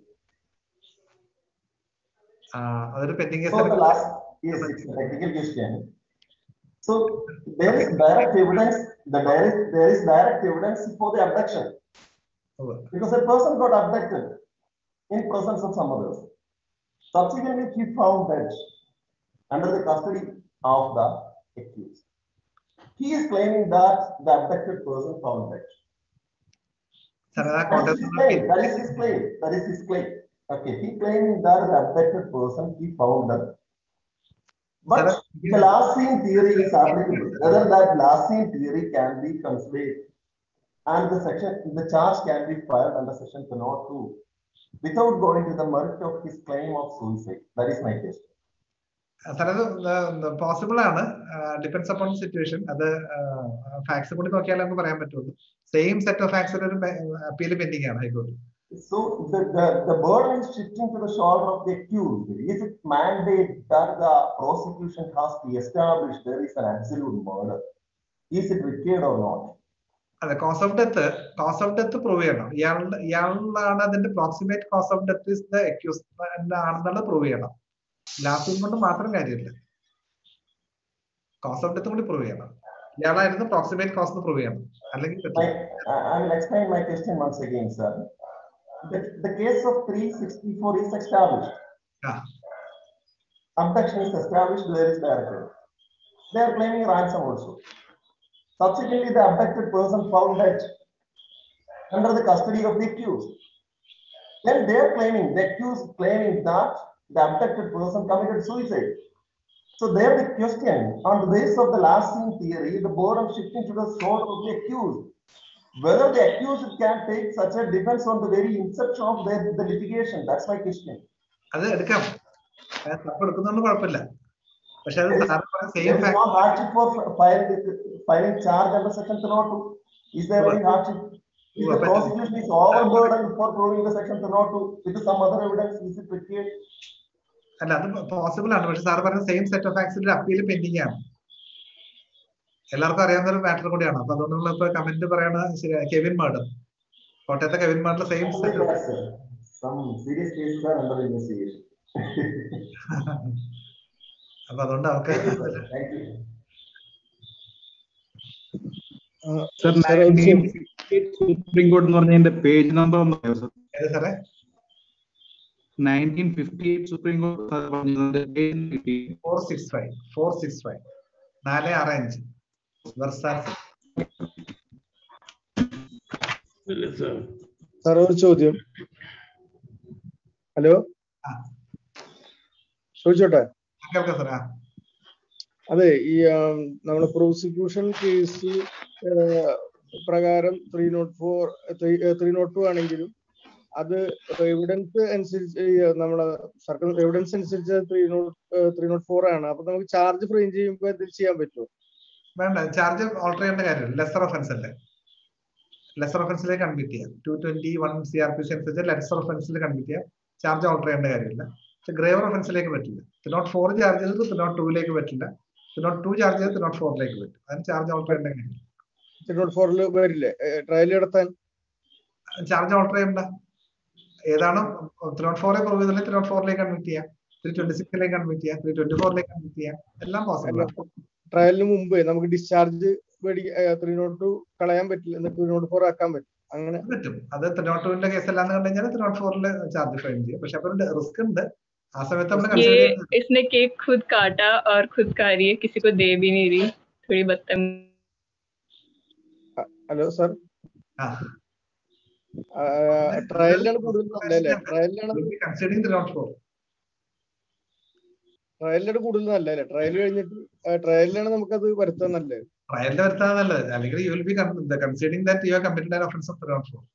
[SPEAKER 2] അതൊരു pending
[SPEAKER 8] So the last is it's a technical question. So there is direct evidence, the direct, there is direct evidence for the abduction. Because a person got abducted in presence of some others. Subsequently, he found dead under the custody of the accused. He is claiming that the abducted person found dead.
[SPEAKER 2] Sir ആ
[SPEAKER 8] That is his claim. That is his claim. That is his claim. Okay, he claiming that the abducted person he found dead. But the last scene theory is applicable. Whether that last scene theory can be considered and the section, the charge can be filed under section 202 without going to the merit of his claim of suicide. That is my question.
[SPEAKER 2] Sir അത് പോസിബിൾ ആണ് ഡിപെൻഡ്സ് അപ്പോൺ സിറ്റുവേഷൻ അത് ഫാക്സ് കൂടി നോക്കിയാലേ നമുക്ക് പറയാൻ പറ്റുള്ളൂ സെയിം സെറ്റ് ഓഫ് ഫാക്സിന് ഒരു അപ്പീൽ പെൻഡിങ് ആണ് ഹൈക്കോടതി
[SPEAKER 8] So the, the, the burden is shifting to the shoulder of the accused. Is it mandate that the prosecution has to establish there is an absolute murder? Is it required or not?
[SPEAKER 2] അതെ cause of death cause of death prove ചെയ്യണം ഇയാളുടെ ഇയാളാണ് അതിന്റെ proximate cause of death is the accused ആണെന്നുള്ളത് പ്രൂവ് ചെയ്യണം ലാസ്റ്റ് കൊണ്ട് മാത്രം കാര്യമില്ല കോസ് ഓഫ് ഡെത്ത് കൂടി പ്രൂവ് ചെയ്യണം ഇയാളായിരുന്നു പ്രോക്സിമേറ്റ് കോസ് എന്ന് പ്രൂവ് ചെയ്യണം അല്ലെങ്കിൽ
[SPEAKER 8] I,
[SPEAKER 2] പറ്റില്ല
[SPEAKER 8] I I will explain my question once again, sir. The, the case of 364 is established.
[SPEAKER 2] ആ
[SPEAKER 8] Abduction is established, there is directed. They are claiming ransom also. Subsequently, the abducted person found dead under the custody of the accused. Then they are claiming, the accused claiming that the abducted person committed suicide. So there the question, on the basis of the last scene theory, the burden shifting to the sword of the accused. Whether the accused can take such a defense on the very inception of the, the litigation, that's my question.
[SPEAKER 2] അത് എടുക്കാം തപ്പ് എടുക്കുന്നതുകൊണ്ട് കുഴപ്പമില്ല പക്ഷെ അത് സാറ് പറഞ്ഞ same
[SPEAKER 8] There is no hardship for filing, filing charge under section 302. Is there any hardship? If the
[SPEAKER 2] But-
[SPEAKER 8] prosecution is overburdened for proving the section 302 with some other evidence, is it required?
[SPEAKER 2] അല്ല അത് പോസിബിൾ ആണ് പക്ഷെ സാർ പറഞ്ഞ സെയിം സെറ്റ് ഓഫ് ഫാക്സിന്റെ അപ്പീൽ പെൻഡിങ് ആണ് എല്ലാവർക്കും അറിയാവുന്ന ഒരു മാറ്റർ കൂടിയാണ് അപ്പൊ അതുകൊണ്ട് നമ്മൾ ഇപ്പൊ കമന്റ് പറയണ ശരിയാ കെവിൻ മേഡം കോട്ടയത്തെ Kevin murder same
[SPEAKER 8] Only
[SPEAKER 2] set
[SPEAKER 8] that, sir. Some serious cases are under investigation.
[SPEAKER 2] അപ്പൊ അതുകൊണ്ട് അവർക്ക്
[SPEAKER 8] Thank you.
[SPEAKER 5] Sir supreme court എന്ന് പറഞ്ഞതിന്റെ പേജ് നമ്പർ ഒന്ന് പറയാമോ സർ
[SPEAKER 2] ഏത് സാറേ
[SPEAKER 5] nineteen fifty eight supreme court sir പറഞ്ഞതിന്റെ page
[SPEAKER 2] four six five four six five നാല് ആറ് അഞ്ച് വെർസാർ
[SPEAKER 7] ഇല്ല സാർ
[SPEAKER 9] സാർ ഒരു ചോദ്യം ഹലോ
[SPEAKER 2] ആ.
[SPEAKER 9] ചോദിച്ചോട്ടെ
[SPEAKER 2] കേൾക്കാം സാർ ആ
[SPEAKER 9] അതെ ഈ നമ്മുടെ പ്രോസിക്യൂഷൻ കേസ് പ്രകാരം three not four three not two ആണെങ്കിലും അത് എവിഡൻസ് അനുസരിച്ച് ഈ നമ്മളെ സർക്കിൾ എവിഡൻസ് അനുസരിച്ച് three not three not four ആണ് അപ്പൊ നമുക്ക് ചാർജ് ഫ്രെയിം ചെയ്യുമ്പോൾ എന്തെങ്കിലും ചെയ്യാൻ പറ്റുമോ
[SPEAKER 2] വേണ്ട ചാർജ് ഓൾട്ടർ ചെയ്യേണ്ട കാര്യമില്ല ലെസർ ഒഫൻസ് അല്ലേ ലെസർ ഒഫൻസിലേക്ക് കൺവിറ്റ് ചെയ്യാം two twenty one C R P C അനുസരിച്ച് ലെസർ ഒഫൻസിൽ കൺവിറ്റ് ചെയ്യാം ചാർജ് ഓൾട്ടർ ചെയ്യേണ്ട കാര്യമില്ല പക്ഷെ ഗ്രേവർ ഒഫൻസിലേക്ക് പറ്റില്ല നോട്ട് ഫോർ ചാർജ് ചെയ്തത് നോട്ട് ടൂയിലേക്ക് പറ്റില്ല നോട്ട് ടു ചാർജ് ചെയ്ത് നോട്ട് ഫോറിലേക്ക് പറ്റും അതിന് ചാർജ് ഓൾട്ടർ ചെയ്യേണ്ട കാര്യമില്ല
[SPEAKER 9] ത്രീ നോട്ട് ഫോറിൽ വരില്ലേ ട്രയൽ നടത്താൻ
[SPEAKER 2] ചാർജ് ഓൾട്ടർ ചെയ്യണ്ട ഏതാണ് ത്രീ നോട്ട് ഫോറെ പ്രൂവ് ചെയ്തില്ല ത്രീ നോട്ട് ഫോറിലേക്ക് കൺവിറ്റ് ചെയ്യാം ത്രീ ട്വന്റി സിക്സിലേക്ക് കൺവിറ്റ് ചെയ്യാം ത്രീ ട്വന്റി ഫോറിലേക്ക് കൺവിറ്റ് ചെയ്യാം എല്ലാം പോസിബിൾ ആണ്
[SPEAKER 9] ട്രയലിന് മുമ്പ് നമുക്ക് ഡിസ്ചാർജ് ത്രീ നോട്ട് ടു കളയാൻ പറ്റില്ല എന്നിട്ട് ത്രീ നോട്ട് ഫോർ ആക്കാൻ പറ്റും അങ്ങനെ
[SPEAKER 2] പറ്റും അത് ത്രീ നോട്ട് ടുവിന്റെ കേസ് അല്ലാന്ന് കണ്ടു കഴിഞ്ഞാൽ ത്രീ നോട്ട് ഫോറിൽ ചാർജ് ഫ്രെയിം ചെയ്യും പക്ഷെ അപ്പൊ റിസ്ക് ഉണ്ട് ആ സമയത്ത് നമ്മൾ കൺസിഡർ
[SPEAKER 10] ये
[SPEAKER 2] ചെയ്യുന്നത്
[SPEAKER 10] इसने केक खुद काटा और खुद खा रही है किसी को दे भी नहीं रही थोड़ी बदतम
[SPEAKER 9] ഹലോ സാർ
[SPEAKER 2] ആ
[SPEAKER 9] ട്രയലിലാണ് കൂടുതൽ നല്ലല്ലേ ട്രയലിലാണ്
[SPEAKER 2] കൺസിഡറിങ് ത്രീ നോട്ട് ഫോർ
[SPEAKER 9] ട്രയലിലാണ് കൂടുതൽ നല്ലല്ലേ ട്രയൽ കഴിഞ്ഞിട്ട് ട്രയലിലാണ് നമുക്കത് വരുത്താൻ നല്ലത്
[SPEAKER 2] ട്രയലിൽ വരുത്താൻ നല്ലത് അല്ലെങ്കിൽ you will be considering that you are committed an offence of three not four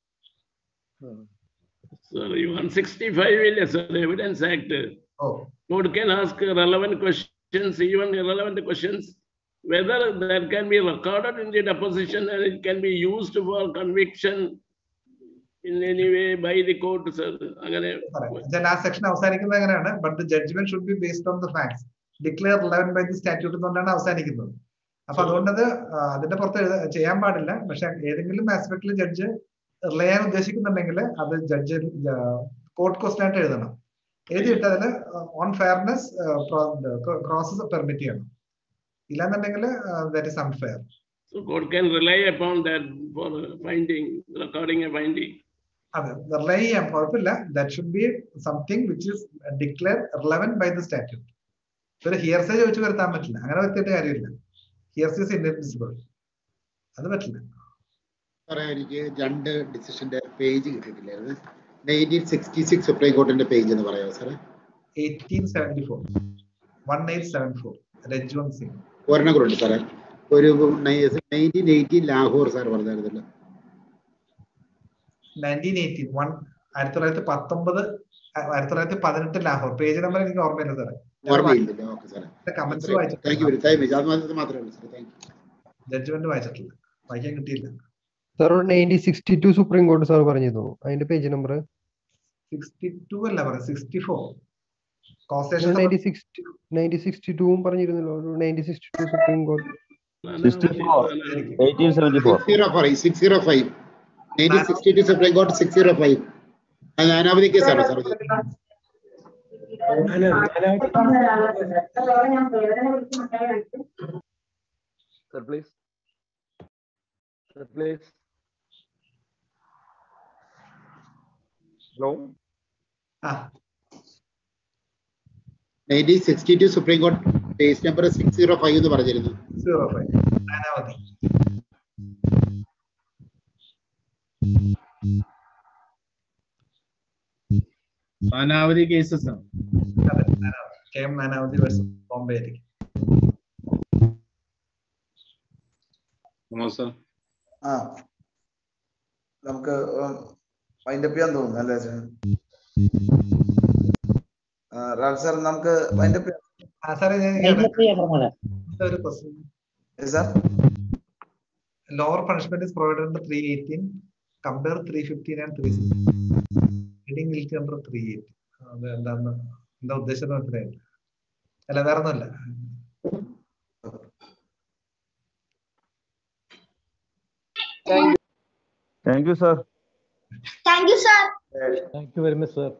[SPEAKER 7] Sir, 165 is sir, Evidence Act.
[SPEAKER 2] Oh.
[SPEAKER 7] Court can ask relevant questions, even irrelevant questions, whether that can be recorded in the deposition and it can be used for conviction in any way by the court, sir. അങ്ങനെ
[SPEAKER 2] പറയാം ആ സെക്ഷൻ അവസാനിക്കുന്നത് എങ്ങനെയാണ് but the judgment should be based on the facts declare relevant by the statute എന്നുകൊണ്ടാണ് അവസാനിക്കുന്നത് അപ്പൊ അതുകൊണ്ടത് ആ, അതിന്റെ പുറത്ത് എഴുത ചെയ്യാൻ പാടില്ല പക്ഷെ ഏതെങ്കിലും ആസ്പെക്ടിൽ ജഡ്ജ് റിലേ ചെയ്യാൻ ഉദ്ദേശിക്കുന്നുണ്ടെങ്കിൽ അത് ജഡ്ജ് കോർട്ട് ക്വസ്റ്റൻ ആയിട്ട് എഴുതണം എഴുതിയിട്ട് അതിൽ ഓൺ ഫെയർനെസ് ക്രോസസ് പെർമിറ്റ് ചെയ്യണം ഇല്ലാന്നുണ്ടെങ്കിൽ that is unfair
[SPEAKER 7] So court can rely upon that for finding, recording a finding.
[SPEAKER 2] അതെ റിലൈ ചെയ്യാൻ കുഴപ്പമില്ല that should be something which is declare relevant by the statute ഒരു ഹിയർസേ ചോദിച്ചു വരുത്താൻ പറ്റില്ല അങ്ങനെ വരുത്തിയിട്ട് കാര്യമില്ല ഹിയർസ് ഇസ് ഇൻഅഡ്മിസിബിൾ അത് പറ്റില്ല
[SPEAKER 11] സാറേ എനിക്ക് രണ്ട് ഡിസിഷന്റെ പേജ് കിട്ടിയിട്ടില്ലായിരുന്നു നയൻറ്റീൻ സിക്സ്റ്റി സിക്സ് സുപ്രീം കോർട്ടിന്റെ പേജ് എന്ന് പറയാമോ സാറേ
[SPEAKER 2] eighteen seventy four one eight seven four Rajwant Singh
[SPEAKER 11] ഒരെണ്ണം കൂടെ ഉണ്ട് സാറേ ഒരു നയൻറ്റീൻ എയ്റ്റീൻ ലാഹോർ സാർ പറഞ്ഞായിരുന്നല്ലോ
[SPEAKER 2] നയൻറ്റീൻ എയ്റ്റീൻ വൺ ആയിരത്തി തൊള്ളായിരത്തി പത്തൊമ്പത് ആയിരത്തി തൊള്ളായിരത്തി പതിനെട്ട് ലാഹോർ പേജ് നമ്പർ എനിക്ക് ഓർമ്മയില്ല സാറേ
[SPEAKER 11] ഓർമ്മയില്ല ഓക്കെ സാറേ
[SPEAKER 2] കമന്റ്സ്
[SPEAKER 11] താങ്ക് യു
[SPEAKER 2] വായിച്ചിട്ടില്ല
[SPEAKER 11] വെരി താങ്ക് യു അത് മാത്രം- മാത്രമേ ഉള്ളൂ സാർ താങ്ക് യു
[SPEAKER 2] ജഡ്ജ്മെന്റ് വായിച്ചിട്ടില്ല വായിക്കാൻ കിട്ടിയില്ല
[SPEAKER 12] sir nineteen sixty two supreme കോടതി സാർ പറഞ്ഞിരുന്നു അതിന്റെ പേജ് നമ്പർ
[SPEAKER 2] സിക്സ്റ്റി ടു അല്ല പറയാം സിക്സ്റ്റി ഫോർ കോസ്റ്റേഷൻ
[SPEAKER 12] നയൻറ്റീൻ സിക്സ്റ്റി നയൻറ്റീൻ സിക്സ്റ്റി ടൂവും പറഞ്ഞിരുന്നല്ലോ ഒരു നയൻറ്റീൻ സിക്സ്റ്റി ടു സുപ്രീം കോടതി
[SPEAKER 11] six zero five six zero five nineteen sixty two supreme court six zero five അത് നാനാവധി കേസാണോ സാർ ഇത്?
[SPEAKER 13] Sir, please. Sir, please. Hello?
[SPEAKER 2] ആ
[SPEAKER 11] nineteen sixty two supreme court case number six zero five എന്ന് പറഞ്ഞിരുന്നു
[SPEAKER 2] സീറോ ഫൈവ് നാനാവധി
[SPEAKER 5] അനാവധി കേസസ് ആണ്
[SPEAKER 2] അതെ Nanavati K M Nanavati versus Bombay ആയിരിക്കും
[SPEAKER 3] Hello, sir.
[SPEAKER 1] ആ നമുക്ക് വൈൻഡപ്പ് ചെയ്യാൻ തോന്നുന്നു അല്ലേ റാൽ സാർ നമുക്ക് വൈൻഡപ്പ് ചെയ്യാം
[SPEAKER 2] ആ സാറേ ഞാൻ ഒരു question
[SPEAKER 1] sir
[SPEAKER 2] lower punishment is provided under 318 compare 315 and 316 heading guilty under 380 അത് എന്താന്ന് എന്താ ഉദ്ദേശം എന്ന് മനസ്സിലായില്ല അല്ല വേറെ ഒന്നുമല്ല
[SPEAKER 13] Thank you, sir.
[SPEAKER 14] Thank you, sir.
[SPEAKER 6] Thank you very much, sir.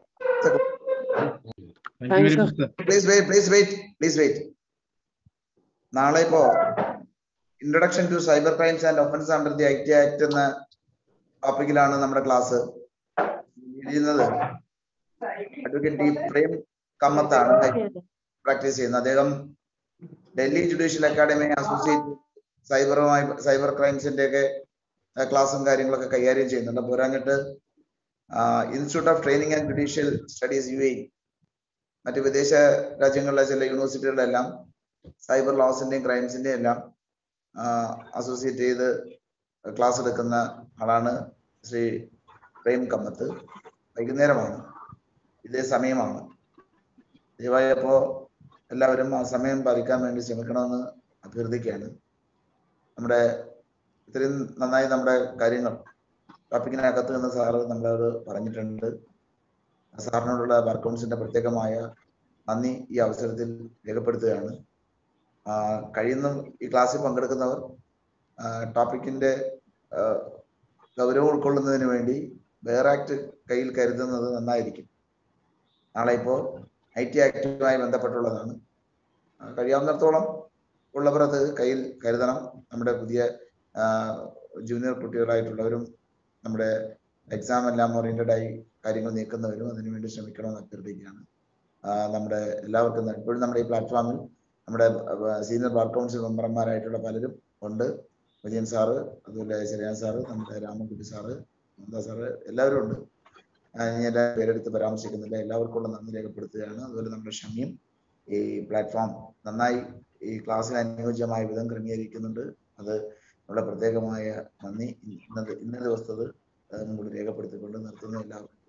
[SPEAKER 5] Thank you very much, sir.
[SPEAKER 1] Please wait please wait please wait നാളെ ഇപ്പോ introduction to cyber crimes and offence under the I T act എന്ന ടോപ്പിക്കിലാണ് നമ്മുടെ ക്ലാസ് ചെയ്യുന്നത് അഡ്വക്കേറ്റ് ടി പ്രേം കമ്മത്താണ് പ്രാക്ടീസ് ചെയ്യുന്നത് അദ്ദേഹം ഡൽഹി ജുഡീഷ്യൽ അക്കാദമി അസോസിയേറ്റ് സൈബറുമായി സൈബർ ക്രൈംസിന്റെ ഒക്കെ ക്ലാസ്സും കാര്യങ്ങളൊക്കെ കൈകാര്യം ചെയ്യുന്നുണ്ട് പോരാഞ്ഞിട്ട് institute of training and judicial studies U A മറ്റ് വിദേശ രാജ്യങ്ങളിലെ ചില യൂണിവേഴ്സിറ്റികളിലെല്ലാം സൈബർ ലോസിന്റെയും ക്രൈംസിന്റെയും എല്ലാം അസോസിയേറ്റ് ചെയ്ത് ക്ലാസ് എടുക്കുന്ന ആളാണ് ശ്രീ പ്രേം കമ്മത്ത് വൈകുന്നേരമാണ് ഇതേ സമയമാണ് ദയവായി അപ്പോ എല്ലാവരും ആ സമയം പാലിക്കാൻ വേണ്ടി ശ്രമിക്കണമെന്ന് അഭ്യർത്ഥിക്കുകയാണ് നമ്മുടെ ഇത്രയും നന്നായി നമ്മുടെ കാര്യങ്ങൾ ടോപ്പിക്കിനകത്ത് നിന്ന് സാറ് നമ്മളോട് പറഞ്ഞിട്ടുണ്ട് സാറിനോടുള്ള ബാർ കൗൺസിലിന്റെ പ്രത്യേകമായ നന്ദി ഈ അവസരത്തിൽ രേഖപ്പെടുത്തുകയാണ് ആ, കഴിയുന്ന ഈ ക്ലാസ്സിൽ പങ്കെടുക്കുന്നവർ ആ, ടോപ്പിക്കിന്റെ ആ, ഗൗരവം ഉൾക്കൊള്ളുന്നതിന് വേണ്ടി വേറെ ആക്ട് കയ്യിൽ കരുതുന്നത് നന്നായിരിക്കും നാളെ ഇപ്പോൾ ഐ ടി ആക്ടുമായി ബന്ധപ്പെട്ടുള്ളതാണ് ആ, കഴിയാവുന്നിടത്തോളം ഉള്ളവർ അത് കയ്യിൽ കരുതണം നമ്മുടെ പുതിയ ജൂനിയർ കുട്ടികളായിട്ടുള്ളവരും നമ്മുടെ എക്സാം എല്ലാം ഓറിയന്റഡ് ആയി കാര്യങ്ങൾ നീക്കുന്നവരും അതിനുവേണ്ടി ശ്രമിക്കണമെന്ന് അഭ്യർത്ഥിക്കുകയാണ് ആ, നമ്മുടെ എല്ലാവർക്കും ന- ഇപ്പോഴും നമ്മുടെ ഈ പ്ലാറ്റ്ഫോമിൽ നമ്മുടെ സീനിയർ ബാർ കൗൺസിൽ മെമ്പർമാരായിട്ടുള്ള പലരും ഉണ്ട് വിജയൻ സാറ് അതുപോലെ ശ്രീയാൻ സാറ് നമ്മുടെ രാമൻകുട്ടി സാറ് മമത സാറ് എല്ലാവരും ഉണ്ട് ആ, ഞാൻ എല്ലാ പേരെടുത്ത് പരാമർശിക്കുന്നില്ല എല്ലാവർക്കുള്ള നന്ദി രേഖപ്പെടുത്തുകയാണ് അതുപോലെ നമ്മുടെ ഷമിയും ഈ പ്ലാറ്റ്ഫോം നന്നായി ഈ ക്ലാസ്സിന് അനുയോജ്യമായ വിധം ക്രമീകരിക്കുന്നുണ്ട് അത് നമ്മുടെ പ്രത്യേകമായ നന്ദി ഇന്നത്തെ ഇന്നത്തെ ദിവസത്തത് അതും കൂടി രേഖപ്പെടുത്തിക്കൊണ്ട് നിർത്തുന്നു എല്ലാവർക്കും